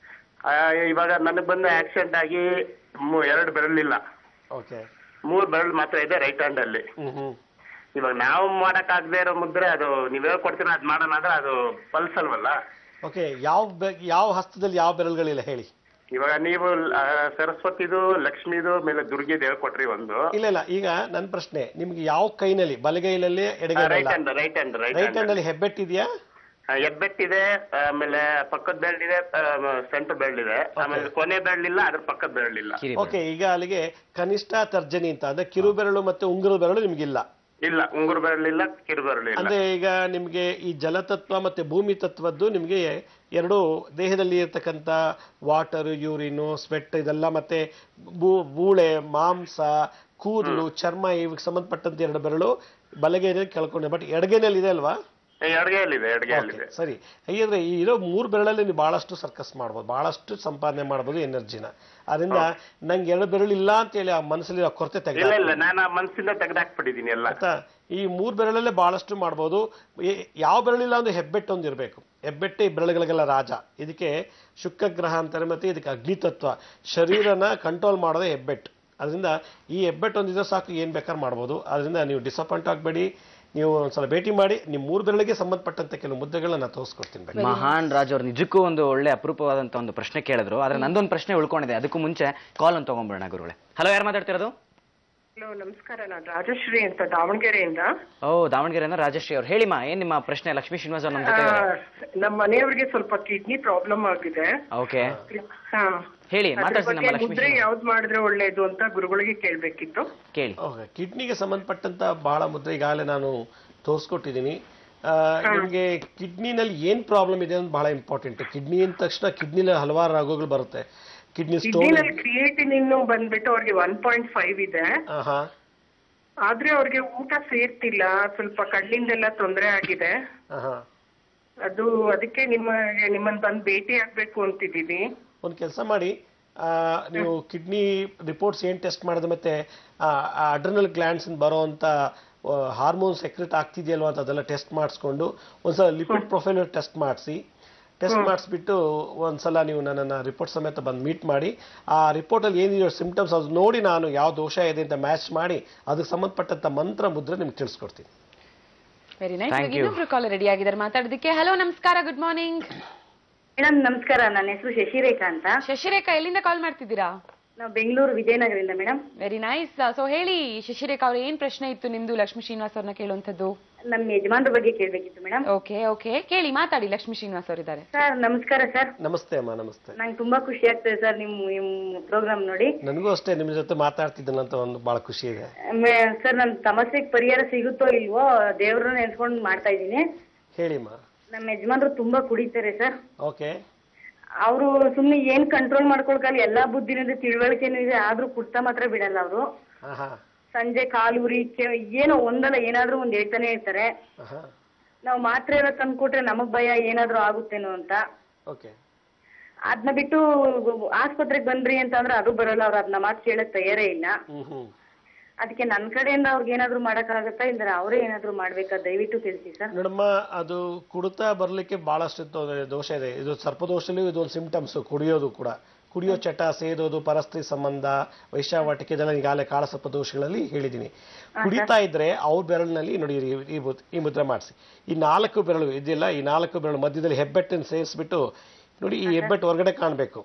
ಆ, ಇವಾಗ ನನಗ್ ಬಂದು ಆಕ್ಸಿಡೆಂಟ್ ಆಗಿ ಮೂ- ಎರಡು ಬೆರಳಿಲ್ಲ ಓಕೆ ಮೂರ್ ಬೆರಳು ಮಾತ್ರ ಇದೆ ರೈಟ್ ಹ್ಯಾಂಡ್ ಅಲ್ಲಿ ಹ್ಮ್ ಹ್ಮ್ ಇವಾಗ ನಾವು ಮಾಡಕ್ ಆಗದೆ ಇರೋ ಮುದ್ರೆ ಅದು ನೀವ್ ಹೇಳ್ಕೊಡ್ತೀರ ಅದ್ ಮಾಡೋಣ ಅಂದ್ರೆ ಅದು ಪಲ್ಸ್ ಅಲ್ವಲ್ಲ ಓಕೆ ಯಾವ ಬೆ- ಯಾವ ಹಸ್ತದಲ್ಲಿ ಯಾವ ಬೆರಳುಗಳಿಲ್ಲ ಹೇಳಿ ಇವಾಗ ನೀವು ಆ, ಸರಸ್ವತಿದು ಲಕ್ಷ್ಮಿದು ಮೇಲೆ ದುರ್ಗಿದ್ ಹೇಳ್ಕೊಟ್ರಿ ಒಂದು ಇಲ್ಲ ಇಲ್ಲ ಈಗ ನನ್ನ ಪ್ರಶ್ನೆ ನಿಮ್ಗೆ ಯಾವ ಕೈನಲ್ಲಿ ಬಲಗೈನಲ್ಲಿ ರೈಟ್ ಎಡಗೈ hand right hand right right hand hand ಅಲ್ಲಿ ಹೆಬ್ಬೆಟ್ಟಿದ್ಯಾ ಎಬ್ಬೆಟ್ಟಿದೆ ಆಮೇಲೆ ಪಕ್ಕದ ಬೆರಳಿದೆ ಸೆಂಟರ್ ಬೆರಳಿದೆ ಆಮೇಲೆ ಕೊನೆ ಬೆರಳಿಲ್ಲ ಅದ್ರ ಪಕ್ಕದ ಬೆರಳಿಲ್ಲ ಕಿರಿ ಓಕೆ ಈಗ ಅಲ್ಲಿಗೆ ಕನಿಷ್ಠ ತರ್ಜನಿ ಅಂತ ಅಂದ್ರೆ ಕಿರು ಬೆರಳು ಮತ್ತೆ ಉಂಗುರದ ಬೆರಳು ನಿಮ್ಗಿಲ್ಲ ಇಲ್ಲ ಉಂಗುರು ಬೆರಳಿಲ್ಲ ಕಿರು ಬೆರಳಿಲ್ಲ ಅಂದ್ರೆ ಈಗ ನಿಮ್ಗೆ ಈ ಜಲತತ್ವ ಮತ್ತೆ ಭೂಮಿ ತತ್ವದ್ದು ನಿಮ್ಗೆ ಎರಡು ದೇಹದಲ್ಲಿ ಇರ್ತಕ್ಕಂಥ ವಾಟರ್ ಯೂರಿನು ಸ್ವೆಟ್ ಇದೆಲ್ಲ ಮತ್ತೆ ಬೂ- ಬೂಳೆ ಮಾಂಸ ಕೂದಲು ಚರ್ಮ ಇವಕ್ಕೆ ಸಂಬಂಧಪಟ್ಟಂತ ಎರಡು ಬೆರಳು ಬಲಗೈನಲ್ಲಿ ಕೆಳ್ಕೊಂಡೆ ಬಟ್ ಎಡಗೈನಲ್ಲಿ ಇದೆ ಅಲ್ವಾ ಎಡಗೈಯಲ್ಲಿದೆ ಎಡಗೈಯಲ್ಲಿದೆ Okay, ಸರಿ ಹಾಗಿದ್ರೆ ಈ ಇರೋ ಮೂರು ಬೆರಳಲ್ಲಿ ನೀವು ಬಹಳಷ್ಟು ಸರ್ಕಸ್ ಮಾಡ್ಬೋದು ಬಹಳಷ್ಟು ಸಂಪಾದನೆ ಮಾಡ್ಬೋದು ಎನರ್ಜಿನ ಅದರಿಂದ ನಂಗೆ ಎರಡು ಬೆರಳು ಇಲ್ಲ ಅಂತ ಹೇಳಿ ಆ ಮನಸ್ಸಲ್ಲಿ ಆ ಕೊರತೆ ತೆಗೆದ ಇಲ್ಲ ಇಲ್ಲ ನಾನು ಆ ಮನ್ಸಿಂದ ತೆಗ್ದಾಕ್ಬಿಟ್ಟಿದೀನಿ ಎಲ್ಲ ಆಯ್ತಾ ಈ ಮೂರು ಬೆರಳಲ್ಲೇ ಬಹಳಷ್ಟು ಮಾಡ್ಬೋದು ಈ- ಯಾವ ಬೆರಳಿಲ್ಲ ಒಂದು ಹೆಬ್ಬೆಟ್ಟು ಒಂದು ಇರಬೇಕು ಹೆಬ್ಬೆಟ್ಟೆ ಈ ಬೆರಳುಗಳಿಗೆಲ್ಲ ರಾಜ ಇದಕ್ಕೆ ಶುಕ್ರ ಗ್ರಹ ಅಂತಾರೆ ಮತ್ತೆ ಇದಕ್ಕೆ ಅಗ್ನಿ ತತ್ವ ಶರೀರನ ಕಂಟ್ರೋಲ್ ಮಾಡೋದೇ ಹೆಬ್ಬೆಟ್ಟು ಅದರಿಂದ ಈ ಹೆಬ್ಬೆಟ್ಟು ಒಂದಿದ್ರೆ ಸಾಕು ಏನ್ ಬೇಕಾದ್ರೂ ಮಾಡ್ಬೋದು ಅದರಿಂದ ನೀವು ಡಿಸಪಾಯಿಂಟ್ ಆಗಬೇಡಿ ನೀವು ಒಂದ್ಸಲ ಭೇಟಿ ಮಾಡಿ ನಿಮ್ಮ ಮೂರು ಬೆರಳಿಗೆ ಸಂಬಂಧಪಟ್ಟಂತೆ ಕೆಲವು ಮುದ್ದೆಗಳನ್ನ ನಾನು ತೋರಿಸ್ಕೊಡ್ತೀನಿ ಬೇಕಾದ್ರೆ. ಮಹಾನ್ ರಾಜ್ ಅವ್ರು ನಿಜಕ್ಕೂ ಒಂದು ಒಳ್ಳೆ ಅಪರೂಪವಾದಂತ ಒಂದು ಪ್ರಶ್ನೆ ಕೇಳಿದ್ರು ಆದ್ರೆ ನಂದೊಂದು ಪ್ರಶ್ನೆ ಉಳ್ಕೊಂಡಿದೆ ಅದಕ್ಕೂ ಮುಂಚೆ ಕಾಲ್ ಒಂದು ತಗೊಂಡ್ಬಿಡೋಣ ಗುರುಗಳೇ ಹಲೋ ಯಾರು ಮಾತಾಡ್ತಿರೋದು ಹಲೋ ನಮಸ್ಕಾರ ನಾನು ರಾಜಶ್ರೀ ಅಂತ ದಾವಣಗೆರೆಯಿಂದ ಓ ದಾವಣಗೆರೆಯಿಂದ ರಾಜಶ್ರೀ ಅವ್ರು ಹೇಳಿಮ್ಮ ಏನ್ ನಿಮ್ಮ ಪ್ರಶ್ನೆ ಲಕ್ಷ್ಮೀ ಶ್ರೀನಿವಾಸ್ ಅವ್ರು ನಮ್ಮ ಜೊತೆ ಆ, ನಮ್ಮ ಮನೆಯವ್ರಿಗೆ ಸ್ವಲ್ಪ ಕಿಡ್ನಿ ಪ್ರಾಬ್ಲಮ್ ಆಗಿದೆ ಓಕೆ ಹಾ. ಹೇಳಿ ಅದ್ರ ಮಾತಾಡ್ಸಿ ನಮ್ಮ ಬಗ್ಗೆ ಲಕ್ಷ್ಮೀ ಮುದ್ರೆ ಯಾವ್ದು ಮಾಡಿದ್ರೆ ಒಳ್ಳೇದು ಅಂತ ಗುರುಗಳಿಗೆ ಕೇಳ್ಬೇಕಿತ್ತು ಕೇಳಿ ಓಕೆ ಕಿಡ್ನಿಗೆ ಸಂಬಂಧಪಟ್ಟಂತ ಬಹಳ ಮುದ್ರೆ ಈಗಾಗಲೇ ನಾನು ತೋರಿಸ್ಕೊಟ್ಟಿದ್ದೀನಿ ಆ, ನಿಮ್ಗೆ ಕಿಡ್ನಿನಲ್ಲಿ ಏನ್ ಪ್ರಾಬ್ಲಮ್ ಇದೆ ಅಂತ ಬಹಳ ಇಂಪಾರ್ಟೆಂಟ್ ಕಿಡ್ನಿ ಅಂದ ತಕ್ಷಣ ಕಿಡ್ನಿಲಿ ಹಲವಾರು ರೋಗಗಳು ಬರುತ್ತೆ ಕಿಡ್ನಿ ಸ್ಟೋನ್ ಕಿಡ್ನಿನಲ್ಲಿ ಕ್ರಿಯೇಟಿನ್ ಇನ್ನು ಬಂದ್ಬಿಟ್ಟು ಅವ್ರಿಗೆ ಒನ್ ಪಾಯಿಂಟ್ ಫೈವ್ ಇದೆ ಹಾ ಆದ್ರೆ ಅವ್ರಿಗೆ ಊಟ ಸೇರ್ತಿಲ್ಲ ಸ್ವಲ್ಪ ಕಣ್ಣಿಂದೆಲ್ಲ ತೊಂದರೆ ಆಗಿದೆ ಹಾ ಅದು ಅದಕ್ಕೆ ನಿಮ್ಮ ನಿಮ್ಮನ್ನ ಬಂದು ಭೇಟಿ ಆಗ್ಬೇಕು ಅಂತಿದ್ದೀವಿ ಒಂದು ಕೆಲಸ ಮಾಡಿ ಆ, ನೀವು ಕಿಡ್ನಿ ರಿಪೋರ್ಟ್ಸ್ ಏನ್ ಟೆಸ್ಟ್ ಮಾಡಿದ್ರೆ ಮತ್ತೆ ಅಡ್ರನಲ್ ಗ್ಲ್ಯಾಂಡ್ಸ್ ಬರೋವಂಥ ಹಾರ್ಮೋನ್ ಸೆಕ್ರೆಟ್ ಆಗ್ತಿದೆಯಲ್ವ ಅಂತ ಅದೆಲ್ಲ ಟೆಸ್ಟ್ ಮಾಡಿಸ್ಕೊಂಡು ಒಂದ್ಸಲ ಲಿಪಿಡ್ ಪ್ರೊಫೈಲ್ ಟೆಸ್ಟ್ ಮಾಡಿಸಿ ಟೆಸ್ಟ್ ಮಾಡಿಸ್ಬಿಟ್ಟು ಒಂದ್ಸಲ ನೀವು ನನ್ನನ್ನು ರಿಪೋರ್ಟ್ ಸಮೇತ ಬಂದು ಮೀಟ್ ಮಾಡಿ ಆ ರಿಪೋರ್ಟಲ್ಲಿ ಏನಿದೆಯೋ ಸಿಂಪ್ಟಮ್ಸ್ ಅದು ನೋಡಿ ನಾನು ಯಾವ ದೋಷ ಇದೆ ಅಂತ ಮ್ಯಾಚ್ ಮಾಡಿ ಅದಕ್ಕೆ ಸಂಬಂಧಪಟ್ಟಂತ ಮಂತ್ರ ಮುದ್ರೆ ನಿಮ್ಗೆ ತಿಳಿಸ್ಕೊಡ್ತೀನಿ ವೆರಿ ನೈಸ್ Thank you. ಇನ್ನೊಬ್ರು ಕಾಲರ್ ರೆಡಿ ಆಗಿದ್ದಾರೆ ಮಾತಾಡೋದಕ್ಕೆ ಹಲೋ ನಮಸ್ಕಾರ ಗುಡ್ ಮಾರ್ನಿಂಗ್ ಮೇಡಮ್ ನಮಸ್ಕಾರ ನನ್ನ ಹೆಸರು ಶಶಿರೇಖಾ ಅಂತ ಶಶಿರೇಖಾ ಎಲ್ಲಿಂದ ಕಾಲ್ ಮಾಡ್ತಿದ್ದೀರಾ ನಾವು ಬೆಂಗಳೂರು ವಿಜಯನಗರದಿಂದ ಮೇಡಮ್ ವೆರಿ ನೈಸ್ ಸೊ ಹೇಳಿ ಶಶಿರೇಖಾ ಅವ್ರ ಏನ್ ಪ್ರಶ್ನೆ ಇತ್ತು ನಿಮ್ದು ಲಕ್ಷ್ಮೀ ಶ್ರೀನಿವಾಸ್ ಅವ್ರನ್ನ ಕೇಳುವಂತದ್ದು ನಮ್ಮ ಯಜಮಾನ್ರ ಬಗ್ಗೆ ಕೇಳಬೇಕಿತ್ತು ಮೇಡಮ್ ಓಕೆ ಓಕೆ ಕೇಳಿ ಮಾತಾಡಿ ಲಕ್ಷ್ಮೀ ಶ್ರೀನಿವಾಸ್ ಅವರಿದ್ದಾರೆ ಸರ್ ನಮಸ್ಕಾರ ಸರ್ ನಮಸ್ತೆ ಅಮ್ಮ ನಮಸ್ತೆ ನಂಗೆ ತುಂಬಾ ಖುಷಿ ಆಗ್ತದೆ ಸರ್ ನಿಮ್ಮ ನಿಮ್ಮ ಪ್ರೋಗ್ರಾಮ್ ನೋಡಿ ನನಗೂ ಅಷ್ಟೇ ನಿಮ್ಮ ಜೊತೆ ಮಾತಾಡ್ತಿದ್ದೇನಂತ ಒಂದು ಭಾಳ ಖುಷಿ ಇದೆ ಮೇ- ಸರ್ ನನ್ನ ಸಮಸ್ಯೆಗೆ ಪರಿಹಾರ ಸಿಗುತ್ತೋ ಇಲ್ವೋ ದೇವ್ರನ್ನ ನೆನ್ಸ್ಕೊಂಡು ಮಾಡ್ತಾ ಇದ್ದೀನಿ ಹೇಳಿಮ್ಮ ನಮ್ಮ ಯಜಮಾನ್ರು ತುಂಬಾ ಕುಡಿತಾರೆ ಸರ್ ಓಕೆ ಅವರು ಸುಮ್ಮನೆ ಏನ್ ಕಂಟ್ರೋಲ್ ಮಾಡ್ಕೊಳ್ಕಲ್ಲ ಎಲ್ಲಾ ಬುದ್ಧಿನೂ ಇದೆ ತಿಳುವಳಿಕೆನೂ ಇದೆ ಆದ್ರೂ ಕುಡ್ತಾ ಮಾತ್ರ ಬಿಡಲ್ಲ ಅವರು ಹಾಂ ಹಾಂ ಸಂಜೆ ಕಾಲು ಉರಿ ಕೆ- ಏನೋ ಒಂದಲ್ಲ ಏನಾದ್ರೂ ಒಂದ್ ಹೇಳ್ತಾನೆ ಇರ್ತಾರೆ ಹಾಂ ನಾವು ಮಾತ್ರೆ ಎಲ್ಲ ತಂದ್ಕೊಟ್ರೆ ನಮಗ್ ಭಯ ಏನಾದ್ರೂ ಆಗುತ್ತೇನೋ ಅಂತ ಓಕೆ ಅದನ್ನ ಬಿಟ್ಟು ಆಸ್ಪತ್ರೆಗೆ ಬಂದ್ರಿ ಅಂತ ಅಂದ್ರೆ ಅದು ಬರಲ್ಲ ಅವ್ರು ಅದನ್ನ ಮಾತು ಕೇಳಕ್ ತಯಾರೇ ಇಲ್ಲ ಹ್ಮ್ ಹ್ಮ್ ಅದಕ್ಕೆ ನನ್ನ ಕಡೆಯಿಂದ ಅವ್ರಿಗೆ ಏನಾದ್ರು ಮಾಡಕ್ಕಾಗತ್ತಾ ಇಲ್ದ್ರೆ ಅವರೇ ಏನಾದ್ರು ಮಾಡ್ಬೇಕಾ ದಯವಿಟ್ಟು ತಿಳಿಸಿ ಸರ್ ನೋಡಮ್ಮ ಅದು ಕುಡಿತಾ ಬರ್ಲಿಕ್ಕೆ ಬಹಳಷ್ಟು ತೊಂದ್ರೆ- ದೋಷ ಇದೆ ಇದು ಸರ್ಪದೋಷದಲ್ಲೂ ಇದೊಂದು ಸಿಂಪ್ಟಮ್ಸ್ ಕುಡಿಯೋದು ಕೂಡ ಕುಡಿಯೋ ಚಟ ಸೇದೋದು ಪರಸ್ತ್ರೀ ಸಂಬಂಧ ವೈಶ್ಯಾವಾಟಿಕೆ ಇದೆಲ್ಲ ಈಗಾಗಲೇ ಕಾಳಸರ್ಪ ದೋಷಗಳಲ್ಲಿ ಹೇಳಿದ್ದೀನಿ ಕುಡಿತಾ ಇದ್ರೆ ಅವ್ರ ಬೆರಳಿನಲ್ಲಿ ನೋಡಿ ಈ- ಈ ಮುದ್- ಈ ಮುದ್ರೆ ಮಾಡಿಸಿ ಈ ನಾಲ್ಕು ಬೆರಳು ಇದಿಲ್ಲ ಈ ನಾಲ್ಕು ಬೆರಳು ಮಧ್ಯದಲ್ಲಿ ಹೆಬ್ಬೆಟ್ಟನ್ನು ಸೇರಿಸ್ಬಿಟ್ಟು ನೋಡಿ ಈ ಹೆಬ್ಬೆಟ್ಟು ಹೊರಗಡೆ ಕಾಣಬೇಕು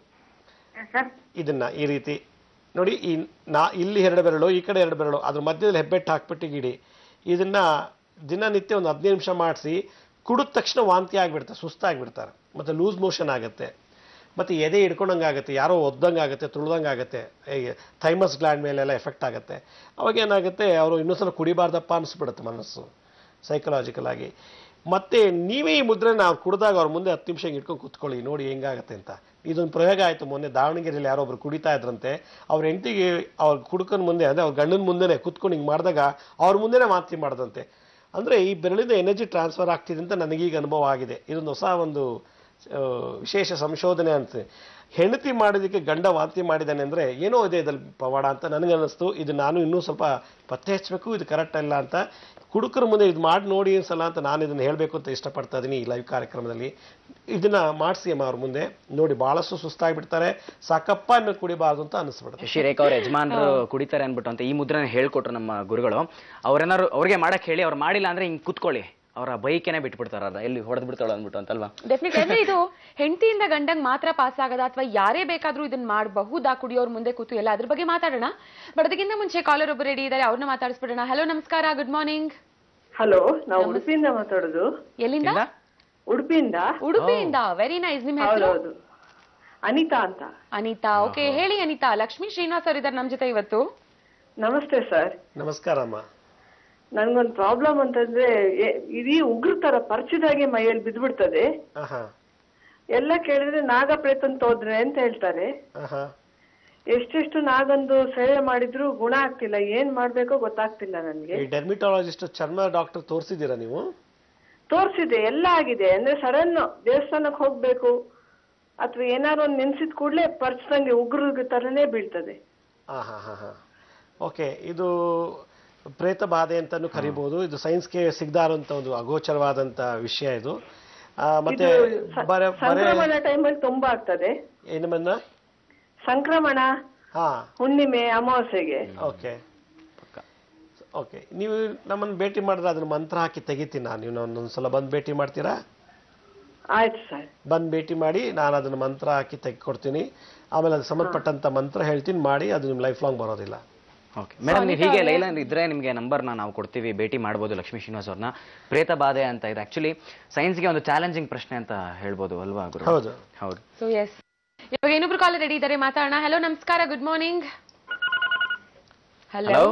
ಸರ್ ಇದನ್ನ ಈ ರೀತಿ ನೋಡಿ ಈ ನಾ ಇಲ್ಲಿ ಎರಡು ಬೆರಳು ಈ ಕಡೆ ಎರಡು ಬೆರಳು ಅದ್ರ ಮಧ್ಯದಲ್ಲಿ ಹೆಬ್ಬೆಟ್ಟು ಹಾಕ್ಬಿಟ್ಟು ಗಿಡಿ ಇದನ್ನ ದಿನನಿತ್ಯ ಒಂದು ಹದಿನೈದು ನಿಮಿಷ ಮಾಡಿಸಿ ಕುಡಿದ ತಕ್ಷಣ ವಾಂತಿ ಆಗ್ಬಿಡ್ತಾರೆ ಸುಸ್ತಾಗ್ಬಿಡ್ತಾರೆ ಮತ್ತೆ ಲೂಸ್ ಮೋಷನ್ ಆಗುತ್ತೆ ಮತ್ತೆ ಎದೆ ಹಿಡ್ಕೊಂಡಂಗೆ ಆಗುತ್ತೆ ಯಾರೋ ಒದ್ದಂಗೆ ಆಗುತ್ತೆ ತುಳ್ದಂಗೆ ಆಗುತ್ತೆ ಥೈಮಸ್ ಗ್ಲ್ಯಾಂಡ್ ಮೇಲೆಲ್ಲ ಎಫೆಕ್ಟ್ ಆಗುತ್ತೆ ಅವಾಗ ಏನಾಗುತ್ತೆ ಅವರು ಇನ್ನೊಂದ್ಸಲ ಕುಡಿಬಾರ್ದಪ್ಪ ಅನಿಸ್ಬಿಡುತ್ತೆ ಮನಸ್ಸು ಸೈಕಲಾಜಿಕಲ್ ಆಗಿ ಮತ್ತೆ ನೀವೇ ಈ ಮುದ್ರೆನ ಅವ್ರು ಕುಡಿದಾಗ ಅವ್ರ ಮುಂದೆ ಹತ್ತು ನಿಮಿಷ ಇಟ್ಕೊಂಡು ಕುತ್ಕೊಳ್ಳಿ ನೋಡಿ ಹೆಂಗಾಗತ್ತೆ ಅಂತ ಇದೊಂದು ಪ್ರಯೋಗ ಆಯ್ತು ಮೊನ್ನೆ ದಾವಣಗೆರೆಯಲ್ಲಿ ಯಾರೋ ಒಬ್ರು ಕುಡಿತಾ ಇದ್ರಂತೆ ಅವ್ರ ಹೆಂಡತಿಗೆ ಅವ್ರ ಕುಡುಕನ ಮುಂದೆ ಅಂದ್ರೆ ಅವ್ರ ಗಂಡನ ಮುಂದೆನೆ ಕುತ್ಕೊಂಡು ಹಿಂಗೆ ಮಾಡಿದಾಗ ಅವ್ರ ಮುಂದೆನೆ ಮಾತಿ ಮಾಡ್ದಂತೆ ಅಂದ್ರೆ ಈ ಬೆರಳಿಂದ ಎನರ್ಜಿ ಟ್ರಾನ್ಸ್ಫರ್ ಆಗ್ತಿದೆ ಅಂತ ನನಗೀಗ ಅನುಭವ ಆಗಿದೆ ಇದೊಂದು ಹೊಸ ಒಂದು ಆ, ವಿಶೇಷ ಸಂಶೋಧನೆ ಅಂತ ಹೆಂಡತಿ ಮಾಡಿದಕ್ಕೆ ಗಂಡ ವಾಂತಿ ಮಾಡಿದ್ದಾನೆ ಅಂದ್ರೆ ಏನೋ ಇದೆ ಇದ್ರಲ್ಲಿ ಪವಾಡ ಅಂತ ನನಗನ್ನಿಸ್ತು ಇದು ನಾನು ಇನ್ನೂ ಸ್ವಲ್ಪ ಪತ್ತೆ ಹಚ್ಚಬೇಕು ಇದು ಕರೆಕ್ಟ್ ಅಲ್ಲ ಅಂತ ಕುಡುಕರ ಮುಂದೆ ಇದು ಮಾಡಿ ನೋಡಿ ಅನ್ಸಲ್ಲ ಅಂತ ನಾನು ಇದನ್ನ ಹೇಳಬೇಕು ಅಂತ ಇಷ್ಟಪಡ್ತಾ ಇದ್ದೀನಿ ಈ ಲೈವ್ ಕಾರ್ಯಕ್ರಮದಲ್ಲಿ ಇದನ್ನ ಮಾಡಿಸಿ ಅಮ್ಮ ಅವ್ರ ಮುಂದೆ ನೋಡಿ ಬಹಳಷ್ಟು ಸುಸ್ತಾಗ್ಬಿಡ್ತಾರೆ ಸಾಕಪ್ಪ ಅನ್ನೋದು ಕುಡಿಬಾರ್ದು ಅಂತ ಅನಿಸ್ಬಿಡುತ್ತೆ ಶಶಿರೇಖಾ ಅವ್ರ ಯಜಮಾನರು ಕುಡಿತಾರೆ ಅನ್ಬಿಟ್ಟು ಅಂತ ಈ ಮುದ್ರನ ಹೇಳ್ಕೊಟ್ರು ನಮ್ಮ ಗುರುಗಳು ಅವ್ರೇನಾರು ಅವ್ರಿಗೆ ಮಾಡಕ್ ಹೇಳಿ ಅವ್ರು ಮಾಡಿಲ್ಲ ಅಂದ್ರೆ ಹಿಂಗ್ ಕುತ್ಕೊಳ್ಳಿ ಅವರ ಬೈಕೇನೆ ಬಿಟ್ಬಿಡ್ತಾರ ಅದ ಎಲ್ಲಿ ಹೊಡೆದ್ ಬಿಡ್ತಾಳ ಅಂದ್ಬಿಟ್ಟು ಅಂತಲ್ವಾ ಡೆಫಿನೆಟ್ ಅಂದ್ರೆ ಇದು ಹೆಂಡತಿಯಿಂದ ಗಂಡಂಗ್ ಮಾತ್ರ ಪಾಸ್ ಆಗದ ಅಥವಾ ಯಾರೇ ಬೇಕಾದ್ರೂ ಇದನ್ನ ಮಾಡಬಹುದಾ ಕುಡಿಯೋರ್ ಮುಂದೆ ಕೂತು ಎಲ್ಲ ಅದ್ರ ಬಗ್ಗೆ ಮಾತಾಡೋಣ ಬಟ್ ಅದಕ್ಕಿಂತ ಮುಂಚೆ ಕಾಲರ್ ಒಬ್ಬರು ರೆಡಿ ಇದ್ದಾರೆ ಅವ್ರನ್ನ ಮಾತಾಡಿಸ್ಬಿಡೋಣ ಹಲೋ ನಮಸ್ಕಾರ ಗುಡ್ ಮಾರ್ನಿಂಗ್ ಹಲೋ ನಾವು ಉಡುಪಿಯಿಂದ ಮಾತಾಡೋದು ಎಲ್ಲಿಂದ ಇಲ್ಲ? ಉಡುಪಿಯಿಂದ ಉಡುಪಿಯಿಂದ ವೆರಿ ನೈಸ್ ನಿಮ್ ಹೆಸರು ಹೌದೌದು ಅನಿತಾ ಅಂತ ಅನಿತಾ ಓಕೆ ಹೇಳಿ ಅನಿತಾ ಲಕ್ಷ್ಮೀ ಶ್ರೀನಿವಾಸ್ ಅವ್ರು ಇದ್ದಾರೆ ನಮ್ ಜೊತೆ ಇವತ್ತು ನಮಸ್ತೆ ಸರ್ ನಮಸ್ಕಾರ ಅಮ್ಮ ನನ್ಗೊಂದು ಪ್ರಾಬ್ಲಮ್ ಅಂತಂದ್ರೆ ಎ- ಇಡೀ ಉಗ್ರ ತರ ಪರಿಚಿದಾಗೆ ಮೈಯಲ್ಲಿ ಬಿದ್ದ್ಬಿಡ್ತದೆ ಆಹಾ ಎಲ್ಲ ಕೇಳಿದ್ರೆ ನಾಗ ಪ್ರೇತನ್ ತೋದ್ರೆ ಅಂತ ಹೇಳ್ತಾರೆ ಆಹಾ ಎಷ್ಟೆಷ್ಟು ನಾಗಂದು ಸೇವೆ ಮಾಡಿದ್ರು ಗುಣ ಆಗ್ತಿಲ್ಲ ಏನ್ ಮಾಡ್ಬೇಕೋ ಗೊತ್ತಾಗ್ತಿಲ್ಲ ನನ್ಗೆ ಈ ಡೆರ್ಮಿಟಾಲಜಿಸ್ಟ್ ಚರ್ಮ ಡಾಕ್ಟರ್ ತೋರಿಸಿದ್ದೀರಾ ನೀವು ತೋರ್ಸಿದೆ ಎಲ್ಲ ಆಗಿದೆ ಅಂದ್ರೆ ಸಡನ್ ದೇವಸ್ಥಾನಕ್ಕೆ ಹೋಗ್ಬೇಕು ಅಥವಾ ಏನಾದ್ರು ಒಂದ್ ನೆನ್ಸಿದ ಕೂಡ್ಲೆ ಪರ್ಚ್ದಂಗೆ ಉಗ್ರ ತರನೇ ಬೀಳ್ತದೆ ಹಾ ಹಾ ಹಾ ಹಾ ಓಕೆ ಇದು ಪ್ರೇತ ಬಾಧೆ ಅಂತಾನು ಕರಿಬಹುದು ಇದು ಸೈನ್ಸ್ಗೆ ಸಿಗದಾರಂತ ಒಂದು ಅಗೋಚರವಾದಂತ ವಿಷಯ ಇದು ಆ, ಮತ್ತೆ ಇದು ಸ- ಬರೆ ಬರೆ ಸಂಕ್ರಮಣ ಟೈಮಲ್ಲಿ ತುಂಬಾ ಆಗ್ತದೆ ಏನಮನ್ನ ಸಂಕ್ರಮಣ ಹಾ ಹುಣ್ಣಿಮೆ ಅಮಾವಾಸ್ಯೆಗೆ ಓಕೆ ಓಕೆ ನೀವು ನಮ್ಮನ್ನು ಭೇಟಿ ಮಾಡಿದ್ರೆ ಅದನ್ನ ಮಂತ್ರ ಹಾಕಿ ತೆಗಿತೀನಿ ನಾನು ನೀವು ಒಂದೊಂದ್ಸಲ ಬಂದು ಭೇಟಿ ಮಾಡ್ತೀರಾ ಆಯ್ತು ಸರ್ ಬಂದು ಭೇಟಿ ಮಾಡಿ ನಾನು ಅದನ್ನ ಮಂತ್ರ ಹಾಕಿ ತೆಗೆದುಕೊಡ್ತೀನಿ ಆಮೇಲೆ ಅದು ಸಂಬಂಧಪಟ್ಟಂತ ಮಂತ್ರ ಹೇಳ್ತೀನಿ ಮಾಡಿ ಅದು ನಿಮ್ಮ ಲೈಫ್ ಲಾಂಗ್ ಬರೋದಿಲ್ಲ ಓಕೆ ಮೇಡಮ್ ನೀವು ಹೀಗೆ ಲೈಲನ್ ಇದ್ರೆ ನಿಮಗೆ ನಂಬರ್ನ ನಾವು ಕೊಡ್ತೀವಿ ಭೇಟಿ ಮಾಡ್ಬೋದು ಲಕ್ಷ್ಮೀ ಶ್ರೀನಿವಾಸ್ ಅವ್ರನ್ನ ಪ್ರೇತ ಬಾಧೆ ಅಂತ ಇದೆ ಆಕ್ಚುಲಿ ಸೈನ್ಸ್ಗೆ ಒಂದು ಚಾಲೆಂಜಿಂಗ್ ಪ್ರಶ್ನೆ ಅಂತ ಹೇಳ್ಬೋದು ಅಲ್ವಾ ಗುರು ಹೌದು ಹೌದು ಸೊ ಎಸ್ ಇವಾಗ ಇನ್ನೊಬ್ರು ಕಾಲರ್ ರೆಡಿ ಇದ್ದಾರೆ ಮಾತಾಡೋಣ ಹಲೋ ನಮಸ್ಕಾರ good morning hello hello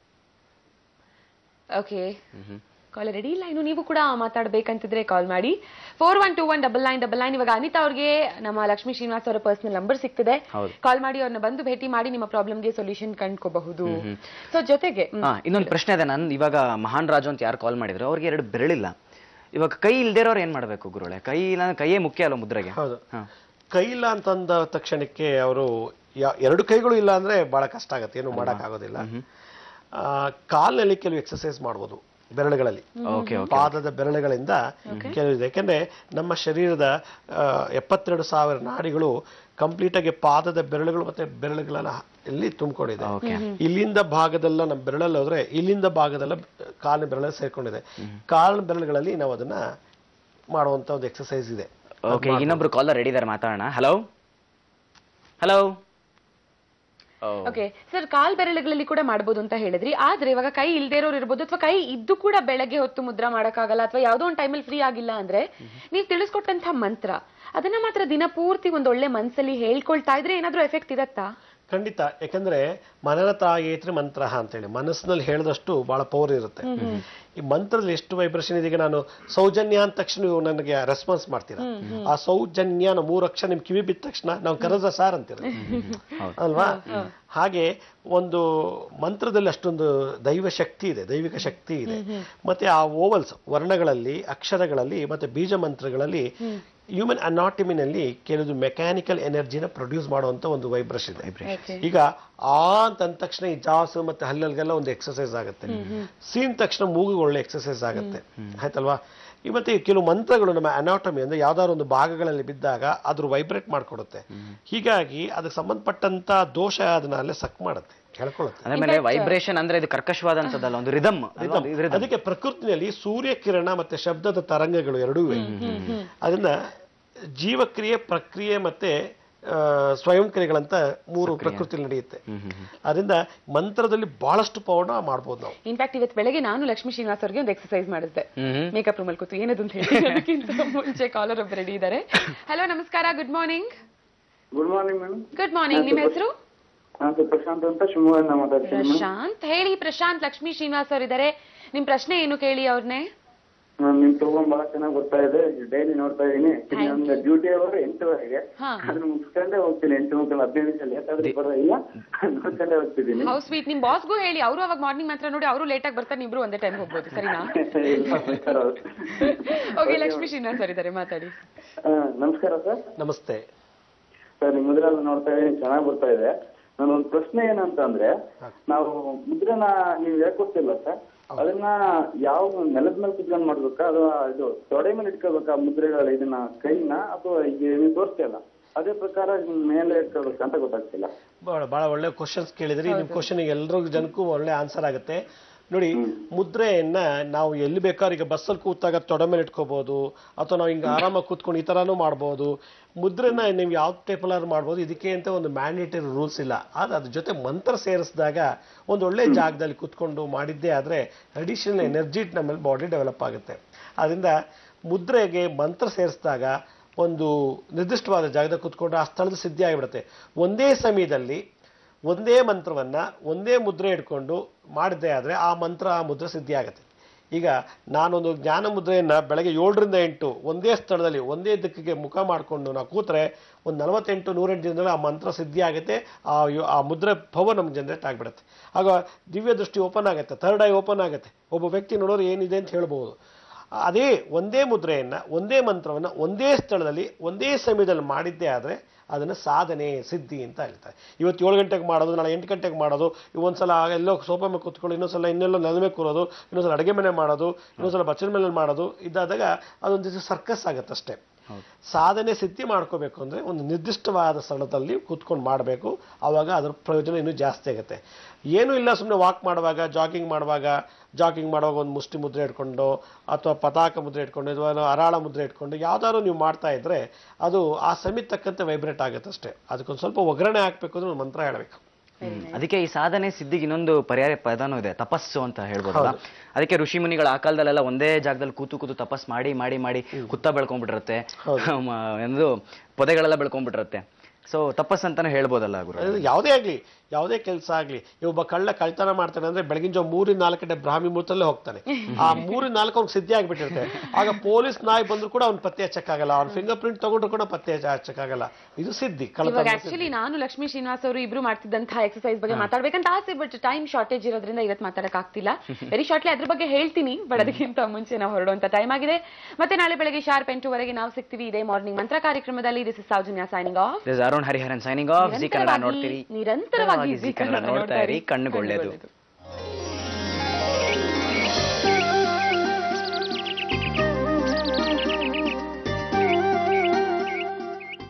okay call ready ಇಲ್ಲ ಇನ್ನು ನೀವು ಕೂಡ ಮಾತಾಡ್ಬೇಕಂತಿದ್ರೆ ಕಾಲ್ ಮಾಡಿ four one two one double nine double nine ಇವಾಗ ಅನಿತಾ ಅವ್ರಿಗೆ ನಮ್ಮ ಲಕ್ಷ್ಮೀ ಶ್ರೀನಿವಾಸ್ ಅವರ ಪರ್ಸನಲ್ ನಂಬರ್ ಸಿಗ್ತಿದೆ ಹೌದು. ಕಾಲ್ ಮಾಡಿ ಅವ್ರನ್ನ ಬಂದು ಭೇಟಿ ಮಾಡಿ ನಿಮ್ಮ ಪ್ರಾಬ್ಲಮ್ಗೆ ಸೊಲ್ಯೂಷನ್ ಕಂಡ್ಕೋಬಹುದು ಸೊ ಜೊತೆಗೆ ಹ್ಮ್. ಹಾ ಇನ್ನೊಂದು ಪ್ರಶ್ನೆ ಇದೆ ನಾನು ಇವಾಗ ಮಹಾನ್ ರಾಜು ಅಂತ ಯಾರು ಕಾಲ್ ಮಾಡಿದ್ರು ಅವ್ರಿಗೆ ಎರಡು ಬೆರಳಿಲ್ಲ ಇವಾಗ ಕೈ ಇಲ್ದಿರೋರು ಏನ್ ಮಾಡ್ಬೇಕು ಗುರುಳೆ ಕೈ ಇಲ್ಲ ಅಂದ್ರೆ ಕೈಯೇ ಮುಖ್ಯ ಅಲ್ಲ ಮುದ್ರೆಗೆ ಹೌದು ಹಾ. ಕೈ ಇಲ್ಲ ಅಂತಂದ ತಕ್ಷಣಕ್ಕೆ ಅವರು ಎರಡು ಕೈಗಳು ಇಲ್ಲ ಅಂದ್ರೆ ಬಹಳ ಕಷ್ಟ ಆಗುತ್ತೆ ಏನು ಮಾಡೋಕ್ಕಾಗೋದಿಲ್ಲ ಆ, ಕಾಲ್ನಲ್ಲಿ ಕೆಲವು ಎಕ್ಸರ್ಸೈಸ್ ಮಾಡ್ಬೋದು ಬೆರಳುಗಳಲ್ಲಿ ಓಕೆ ಓಕೆ ಪಾದದ ಬೆರಳುಗಳಿಂದ ಕೆಲವು ಇದೆ ಯಾಕೆಂದ್ರೆ ನಮ್ಮ ಶರೀರದ ಆ, ಎಪ್ಪತ್ತೆರಡು ಸಾವಿರ ನಾಡಿಗಳು ಕಂಪ್ಲೀಟ್ ಆಗಿ ಪಾದದ ಬೆರಳುಗಳು ಮತ್ತೆ ಬೆರಳುಗಳನ್ನ ಇಲ್ಲಿ ತುಂಬಿಕೊಂಡಿದೆ ಓಕೆ ಇಲ್ಲಿಂದ ಭಾಗದಲ್ಲ ನಮ್ಮ ಬೆರಳಲ್ಲಿ ಹೋದ್ರೆ ಇಲ್ಲಿಂದ ಭಾಗದಲ್ಲ ಕಾಲಿನ ಬೆರಳಲ್ಲಿ ಸೇರ್ಕೊಂಡಿದೆ ಕಾಲಿನ ಬೆರಳುಗಳಲ್ಲಿ ನಾವು ಅದನ್ನ ಮಾಡುವಂತ ಒಂದು ಎಕ್ಸರ್ಸೈಸ್ ಇದೆ ಓಕೆ ಇನ್ನೊಬ್ರು ಕಾಲರ್ ರೆಡಿ ಇದಾರೆ ಮಾತಾಡೋಣ hello hello okay sir call ಬೆರಳುಗಳಲ್ಲಿ ಕೂಡ ಮಾಡ್ಬೋದು ಅಂತ ಹೇಳಿದ್ರಿ ಆದ್ರೆ ಇವಾಗ ಕೈ ಇಲ್ದೇ ಇರೋರು ಇರ್ಬೋದು ಅಥವಾ ಕೈ ಇದ್ದು ಕೂಡ ಬೆಳಗ್ಗೆ ಹೊತ್ತು ಮುದ್ರಾ ಮಾಡಕ್ಕಾಗಲ್ಲ ಅಥವಾ ಯಾವ್ದೋ ಒಂದು ಟೈಮಲ್ಲಿ ಫ್ರೀ ಆಗಿಲ್ಲ ಅಂದ್ರೆ ನೀವು ತಿಳಿಸ್ಕೊಟ್ಟಂತ ಮಂತ್ರ ಅದನ್ನ ಮಾತ್ರ ದಿನ ಪೂರ್ತಿ ಒಂದ್ ಒಳ್ಳೆ ಮನ್ಸಲ್ಲಿ ಹೇಳ್ಕೊಳ್ತಾ ಇದ್ರೆ ಏನಾದ್ರೂ ಎಫೆಕ್ಟ್ ಇರತ್ತಾ ಖಂಡಿತ ಯಾಕಂದ್ರೆ ಮನರತ ಆಗೈತ್ರಿ ಮಂತ್ರ ಅಂತೇಳಿ ಮನಸ್ಸಿನಲ್ಲಿ ಹೇಳಿದಷ್ಟು ಬಹಳ ಪವರ್ ಇರುತ್ತೆ ಈ ಮಂತ್ರದಲ್ಲಿ ಎಷ್ಟು ವೈಬ್ರೇಷನ್ ಇದೆ ಈಗ ನಾನು ಸೌಜನ್ಯ ಅಂದ ತಕ್ಷಣ ನೀವು ನನಗೆ ರೆಸ್ಪಾನ್ಸ್ ಮಾಡ್ತೀರಾ ಆ ಸೌಜನ್ಯ ಅನ್ನೋ ಮೂರು ಅಕ್ಷರ ನಿಮ್ ಕಿವಿ ಬಿದ್ದ ತಕ್ಷಣ ನಾವು ಕರೆದ ಸಾರ್ ಅಂತೀರ ಅಲ್ವಾ ಹಾಗೆ ಒಂದು ಮಂತ್ರದಲ್ಲಿ ಅಷ್ಟೊಂದು ದೈವ ಶಕ್ತಿ ಇದೆ ದೈವಿಕ ಶಕ್ತಿ ಇದೆ ಮತ್ತೆ ಆ ಓವಲ್ಸ್ ವರ್ಣಗಳಲ್ಲಿ ಅಕ್ಷರಗಳಲ್ಲಿ ಮತ್ತೆ ಬೀಜ ಮಂತ್ರಗಳಲ್ಲಿ ಹ್ಯೂಮನ್ ಅನಾಟಮಿನಲ್ಲಿ ಕೆಲವು ಮೆಕ್ಯಾನಿಕಲ್ ಎನರ್ಜಿನ ಪ್ರೊಡ್ಯೂಸ್ ಮಾಡುವಂತ ಒಂದು ವೈಬ್ರೇಷನ್ ಇದೆ ಈಗ ಆ ಅಂತ ಅಂದ ತಕ್ಷಣ ಈ ಜಾಸು ಮತ್ತೆ ಹಲ್ಲಲ್ಗೆಲ್ಲ ಒಂದು ಎಕ್ಸರ್ಸೈಸ್ ಆಗುತ್ತೆ ಸೀನ್ ತಕ್ಷಣ ಮೂಗಿಗೆ ಒಳ್ಳೆ ಎಕ್ಸರ್ಸೈಸ್ ಆಗುತ್ತೆ ಆಯ್ತಲ್ವಾ ಈ ಮತ್ತೆ ಕೆಲವು ಮಂತ್ರಗಳು ನಮ್ಮ ಅನಾಟಮಿ ಅಂದ್ರೆ ಯಾವ್ದಾದ್ರು ಒಂದು ಭಾಗಗಳಲ್ಲಿ ಬಿದ್ದಾಗ ಅದ್ರ ವೈಬ್ರೇಟ್ ಮಾಡ್ಕೊಡುತ್ತೆ ಹೀಗಾಗಿ ಅದಕ್ಕೆ ಸಂಬಂಧಪಟ್ಟಂತ ದೋಷ ಅದನ್ನ ಅಲ್ಲೇ ಸಕ್ ಮಾಡುತ್ತೆ ಹೇಳ್ಕೊಳ್ಳುತ್ತೆ ಆಮೇಲೆ ವೈಬ್ರೇಷನ್ ಅಂದ್ರೆ ಇದು ಕರ್ಕಶವಾದಂತದ್ದಲ್ಲ ಒಂದು ರಿದಮ್ ಅದಕ್ಕೆ ಪ್ರಕೃತಿನಲ್ಲಿ ಸೂರ್ಯ ಕಿರಣ ಮತ್ತೆ ಶಬ್ದದ ತರಂಗಗಳು ಎರಡೂ ಇವೆ ಅದನ್ನ ಜೀವಕ್ರಿಯೆ ಪ್ರಕ್ರಿಯೆ ಮತ್ತೆ ಆ, ಸ್ವಯಂ ಕ್ರಿಯೆಗಳಂತ ಮೂರು ಪ್ರಕೃತಿಯಲ್ಲಿ ನಡೆಯುತ್ತೆ ಅದರಿಂದ ಮಂತ್ರದಲ್ಲಿ ಬಹಳಷ್ಟು ಪೌರ್ಣ ಮಾಡ್ಬೋದು ನಾವು ಇನ್ಫ್ಯಾಕ್ಟ್ ಇವತ್ತು ಬೆಳಗ್ಗೆ ನಾನು ಲಕ್ಷ್ಮೀ ಶ್ರೀನಿವಾಸ್ ಅವ್ರಿಗೆ ಒಂದು ಎಕ್ಸರ್ಸೈಸ್ ಮಾಡಿದ್ದೆ ಮೇಕಪ್ ರೂಮಲ್ಲಿ ಕೂತು ಏನದು ಅಂತ ಹೇಳಿ ಅದಕ್ಕಿಂತ ಮುಂಚೆ ಕಾಲರ್ ಒಬ್ಬ ರೆಡಿ ಇದ್ದಾರೆ ಹಲೋ ನಮಸ್ಕಾರ good morning good morning madam good morning ನಿಮ್ಮ ಹೆಸರು ನಾನು ಪ್ರಶಾಂತ್ ಅಂತ ಶಿವಮೊಗ್ಗದಿಂದ ಮಾತಾಡ್ತೀನಿ ಮೇಡಮ್ ಪ್ರಶಾಂತ್ ಹೇಳಿ ಪ್ರಶಾಂತ್ ಲಕ್ಷ್ಮೀ ಶ್ರೀನಿವಾಸ್ ಅವ್ರು ಇದ್ದಾರೆ ನಿಮ್ ಪ್ರಶ್ನೆ ಏನು ಕೇಳಿ ಅವ್ರನ್ನೇ ನಿಮ್ ಪ್ರೋಗ್ರಾಮ್ ಬಹಳ ಚೆನ್ನಾಗಿ ಬರ್ತಾ ಇದೆ ಡೈಲಿ ನೋಡ್ತಾ ಇದೀನಿ ನಮ್ದು ಡ್ಯೂಟಿ ಅವರು ಎಂಟುವರೆಗೆ ಹಾ. ಅದನ್ನ ಮುಗಿಸ್ಕೊಂಡೇ ಹೋಗ್ತೀನಿ ಎಂಟು ಮುಕ್ಕಲ್ ಹದಿನೈದು ನಿಮಿಷ ಲೇಟ್ ಆದ್ರೆ ಪರವಾಗಿಲ್ಲ ನೋಡ್ಕೊಂಡೇ ಹೋಗ್ತಿದ್ದೀನಿ ಹೌ ಸ್ವೀಟ್ ನಿಮ್ ಬಾಸ್ಗೂ ಹೇಳಿ ಅವರು ಅವಾಗ ಮಾರ್ನಿಂಗ್ ಮಾತ್ರ ನೋಡಿ ಅವರು ಲೇಟ್ ಆಗಿ ಬರ್ತಾರೆ ಇಬ್ರು ಒಂದೇ ಟೈಮ್ ಹೋಗ್ಬೋದು ಸರಿನಾ ಓಕೆ ಲಕ್ಷ್ಮೀ ಶ್ರೀನಿವಾಸ್ ಅವ್ರು ಇದ್ದಾರೆ ಮಾತಾಡಿ ಆ, ನಮಸ್ಕಾರ ಸರ್ ನಮಸ್ತೆ ಸರ್ ನಿಮ್ ಮುದ್ರೆಲ್ಲ ನೋಡ್ತಾ ಇದೀನಿ ಚೆನ್ನಾಗಿ ಬರ್ತಾ ಇದೆ ನನ್ನ ಒಂದು ಪ್ರಶ್ನೆ ಏನಂತ ಅಂದ್ರೆ ನಾವು ಮುದ್ರೆನ ನೀವು ಹೇಳ್ಕೊಡ್ತಿಲ್ಲ ಸರ್ ಅದನ್ನ ಯಾವ ನೆಲದ ಮೇಲೆ ಕುತ್ಕೊಂಡ್ ಮಾಡ್ಬೇಕಾ ಅಥವಾ ಇದು ತೊಡೆ ಮೇಲೆ ಇಟ್ಕೋಬೇಕಾ ಮುದ್ರೆಗಳ ಇದನ್ನ ಕೈನ ಅಥವಾ ಈಗ ನೀವು ತೋರಿಸ್ತಿಲ್ಲ ಅದೇ ಪ್ರಕಾರ ನಿಮ್ ಮೇಲೆ ಇಟ್ಕೋಬೇಕಾ ಅಂತ ಗೊತ್ತಾಗ್ತಿಲ್ಲ ಬಹಳ ಬಹಳ ಒಳ್ಳೆ ಕ್ವಶನ್ಸ್ ಕೇಳಿದ್ರಿ ನಿಮ್ ಕ್ವಶನ್ ಎಲ್ರಿಗೂ ಜನಕ್ಕೂ ಒಳ್ಳೆ ಆನ್ಸರ್ ಆಗುತ್ತೆ ನೋಡಿ ಮುದ್ರೆಯನ್ನ ನಾವು ಎಲ್ಲಿ ಬೇಕಾದ್ರೆ ಈಗ ಬಸ್ಸಲ್ಲಿ ಕೂತಾಗ ತೊಡೆ ಮೇಲೆ ಇಟ್ಕೋಬಹುದು ಅಥವಾ ನಾವು ಹಿಂಗೆ ಆರಾಮಾಗಿ ಕೂತ್ಕೊಂಡು ಈ ತರಾನು ಮಾಡ್ಬೋದು ಮುದ್ರೆನ ನೀವು ಯಾವ ಟೈಪಲ್ಲಾದ್ರು ಮಾಡ್ಬೋದು ಇದಕ್ಕೆ ಅಂತ ಒಂದು ಮ್ಯಾಂಡೇಟರಿ ರೂಲ್ಸ್ ಇಲ್ಲ ಆದ್ರೆ ಅದ್ರ ಜೊತೆ ಮಂತ್ರ ಸೇರಿಸಿದಾಗ ಒಂದು ಒಳ್ಳೆ ಜಾಗದಲ್ಲಿ ಕೂತ್ಕೊಂಡು ಮಾಡಿದ್ದೇ ಆದ್ರೆ ಅಡಿಷನಲ್ ಎನರ್ಜಿ ನಮ್ಮಲ್ಲಿ ಬಾಡಿ ಡೆವಲಪ್ ಆಗುತ್ತೆ ಅದರಿಂದ ಮುದ್ರೆಗೆ ಮಂತ್ರ ಸೇರಿಸಿದಾಗ ಒಂದು ನಿರ್ದಿಷ್ಟವಾದ ಜಾಗದಲ್ಲಿ ಕೂತ್ಕೊಂಡ್ರೆ ಆ ಸ್ಥಳದ ಸಿದ್ಧಿ ಆಗಿಬಿಡುತ್ತೆ ಒಂದೇ ಸಮಯದಲ್ಲಿ ಒಂದೇ ಮಂತ್ರವನ್ನ ಒಂದೇ ಮುದ್ರೆ ಇಟ್ಕೊಂಡು ಮಾಡಿದ್ದೆ ಆದ್ರೆ ಆ ಮಂತ್ರ ಆ ಮುದ್ರೆ ಸಿದ್ಧಿ ಆಗುತ್ತೆ ಈಗ ನಾನೊಂದು ಜ್ಞಾನ ಮುದ್ರೆಯನ್ನ ಬೆಳಗ್ಗೆ ಏಳರಿಂದ ಎಂಟು ಒಂದೇ ಸ್ಥಳದಲ್ಲಿ ಒಂದೇ ದಿಕ್ಕಿಗೆ ಮುಖ ಮಾಡಿಕೊಂಡು ನಾವು ಕೂತ್ರೆ ಒಂದು ನಲವತ್ತೆಂಟು ನೂರೆಂಟು ದಿನದಲ್ಲಿ ಆ ಮಂತ್ರ ಸಿದ್ಧಿ ಆಗುತ್ತೆ ಆ ಯೋ- ಆ ಮುದ್ರೆ ಪವರ್ ನಮ್ಗೆ ಜನರೇಟ್ ಆಗಿಬಿಡುತ್ತೆ ಆಗ ದಿವ್ಯ ದೃಷ್ಟಿ ಓಪನ್ ಆಗುತ್ತೆ ಥರ್ಡ್ ಐ ಓಪನ್ ಆಗುತ್ತೆ ಒಬ್ಬ ವ್ಯಕ್ತಿ ನೋಡೋರು ಏನಿದೆ ಅಂತ ಹೇಳ್ಬೋದು ಅದೇ ಒಂದೇ ಮುದ್ರೆಯನ್ನ ಒಂದೇ ಮಂತ್ರವನ್ನ ಒಂದೇ ಸ್ಥಳದಲ್ಲಿ ಒಂದೇ ಸಮಯದಲ್ಲಿ ಮಾಡಿದ್ದೇ ಆದ್ರೆ ಅದನ್ನ ಸಾಧನೆ ಸಿದ್ಧಿ ಅಂತ ಹೇಳ್ತಾರೆ ಇವತ್ತು ಏಳು ಗಂಟೆಗೆ ಮಾಡೋದು ನಾಳೆ ಎಂಟು ಗಂಟೆಗೆ ಮಾಡೋದು ಒಂದ್ಸಲ ಎಲ್ಲೋ ಸೋಫಾ ಮೇಲೆ ಕೂತ್ಕೊಂಡು ಇನ್ನೊಂದ್ಸಲ ಇನ್ನೆಲ್ಲೋ ನೆಲ ಮೇಲೆ ಕೂರೋದು ಇನ್ನೊಂದ್ಸಲ ಅಡುಗೆ ಮನೆ ಮಾಡೋದು ಇನ್ನೊಂದ್ಸಲ ಬಚ್ಚಲ ಮೇಲೆ ಮಾಡೋದು ಇದಾದಾಗ ಅದೊಂದು ದಿವಸ ಸರ್ಕಸ್ ಆಗುತ್ತೆ ಅಷ್ಟೇ ಸಾಧನೆ ಸಿದ್ಧಿ ಮಾಡ್ಕೋಬೇಕು ಅಂದ್ರೆ ಒಂದು ನಿರ್ದಿಷ್ಟವಾದ ಸ್ಥಳದಲ್ಲಿ ಕೂತ್ಕೊಂಡು ಮಾಡಬೇಕು ಆವಾಗ ಅದ್ರ ಪ್ರಯೋಜನ ಇನ್ನೂ ಜಾಸ್ತಿ ಆಗುತ್ತೆ ಏನೂ ಇಲ್ಲ ಸುಮ್ಮನೆ ವಾಕ್ ಮಾಡುವಾಗ ಜಾಗಿಂಗ್ ಮಾಡುವಾಗ ಜಾಗಿಂಗ್ ಮಾಡುವಾಗ ಒಂದು ಮುಷ್ಟಿ ಮುದ್ರೆ ಇಟ್ಕೊಂಡು ಅಥವಾ ಪತಾಕ ಮುದ್ರೆ ಇಟ್ಕೊಂಡು ಅಥವಾ ಅರಾಳ ಮುದ್ರೆ ಇಟ್ಕೊಂಡು ಯಾವ್ದಾದ್ರು ನೀವು ಮಾಡ್ತಾ ಇದ್ರೆ ಅದು ಆ ಸಮಯಕ್ಕೆ ತಕ್ಕಂತೆ ವೈಬ್ರೇಟ್ ಆಗುತ್ತೆ ಅಷ್ಟೇ ಅದಕ್ಕೊಂದು ಸ್ವಲ್ಪ ಒಗ್ಗರಣೆ ಹಾಕ್ಬೇಕು ಅಂದ್ರೆ ಒಂದು ಮಂತ್ರ ಹೇಳಬೇಕು ಅದಕ್ಕೆ ಈ ಸಾಧನೆ ಸಿದ್ಧಿಗೆ ಇನ್ನೊಂದು ಪರ್ಯಾಯ ಪದನೂ ಇದೆ ತಪಸ್ಸು ಅಂತ ಹೇಳ್ಬೋದಲ್ಲ ಅದಕ್ಕೆ ಋಷಿ ಮುನಿಗಳ ಆ ಕಾಲದಲ್ಲೆಲ್ಲ ಒಂದೇ ಜಾಗದಲ್ಲಿ ಕೂತು ಕೂತು ತಪಸ್ ಮಾಡಿ ಮಾಡಿ ಮಾಡಿ ಕುತ್ತ ಬೆಳ್ಕೊಂಡ್ಬಿಟ್ಟಿರುತ್ತೆ ಮ- ಎಂದು ಪೊದೆಗಳೆಲ್ಲ ಬೆಳ್ಕೊಂಡ್ಬಿಟ್ಟಿರುತ್ತೆ ಸೊ ತಪಸ್ ಅಂತಾನೆ ಹೇಳ್ಬೋದಲ್ಲ ಗುರು ಅದು ಯಾವುದೇ ಆಗ್ಲಿ ಯಾವುದೇ ಕೆಲಸ ಆಗ್ಲಿ ಈ ಒಬ್ಬ ಕಳ್ಳ ಕಳ್ತನ ಮಾಡ್ತಾನೆ ಅಂದ್ರೆ ಬೆಳಗಿನ ಜಾವ ಮೂರಿಂದ ನಾಲ್ಕು ಗಂಟೆ ಬ್ರಾಹ್ಮಿ ಮುಹೂರ್ತಲ್ಲೇ ಹೋಗ್ತಾನೆ ಆ ಮೂರಿಂದ ನಾಲ್ಕು ಅವ್ನು ಸಿದ್ಧಿ ಆಗ್ಬಿಟ್ಟಿರುತ್ತೆ ಆಗ ಪೊಲೀಸ್ ನಾಯಿ ಬಂದ್ರು ಕೂಡ ಅವ್ನು ಪತ್ತೆ ಹಚ್ಚಕ್ಕಾಗಲ್ಲ ಅವ್ನ ಫಿಂಗರ್ ಪ್ರಿಂಟ್ ತಗೊಂಡ್ರು ಕೂಡ ಪತ್ತೆ ಹಚ್ಚ- ಹಚ್ಚಕ್ಕಾಗಲ್ಲ ಇದು ಸಿದ್ಧಿ ಇವಾಗ ಕಳ್ಳತನ ಆಕ್ಚುಲಿ ನಾನು ಲಕ್ಷ್ಮೀ ಶ್ರೀನಿವಾಸ್ ಅವರು ಇಬ್ರು ಮಾಡ್ತಿದ್ದಂತಹ ಎಕ್ಸರ್ಸೈಸ್ ಬಗ್ಗೆ ಮಾತಾಡ್ಬೇಕಂತ ಆಸೆ ಬಟ್ ಟೈಮ್ ಶಾರ್ಟೇಜ್ ಇರೋದ್ರಿಂದ ಇವತ್ತು ಮಾತಾಡಕ್ ಆಗ್ತಿಲ್ಲ ವೆರಿ ಶಾರ್ಟ್ಲಿ ಅದ್ರ ಬಗ್ಗೆ ಹೇಳ್ತೀನಿ ಬಟ್ ಅದಕ್ಕಿಂತ ಮುಂಚೆ ನಾವು ಹೊರಡುವಂತ ಟೈಮ್ ಆಗಿದೆ ಮತ್ತೆ ನಾಳೆ ಬೆಳಗ್ಗೆ ಶಾರ್ಪ್ ಎಂಟುವರೆಗೆ ನಾವು ಸಿಗ್ತೀವಿ ಇದೇ ಮಾರ್ನಿಂಗ್ ಮಂತ್ರ ಕಾರ್ಯಕ್ರಮದಲ್ಲಿ this is Soujanya signing off this Arun Hariharan signing off Zee Kannada ನಿರಂತರವಾಗಿ- ನೋಡ್ತೀರಿ ನಿರಂತರವಾಗಿ ಜಿ ಕನ್ನಡ ನೋಡ್ತಾ ಇರಿ ಕಣ್ಣುಗೊಳ್ಳೆದು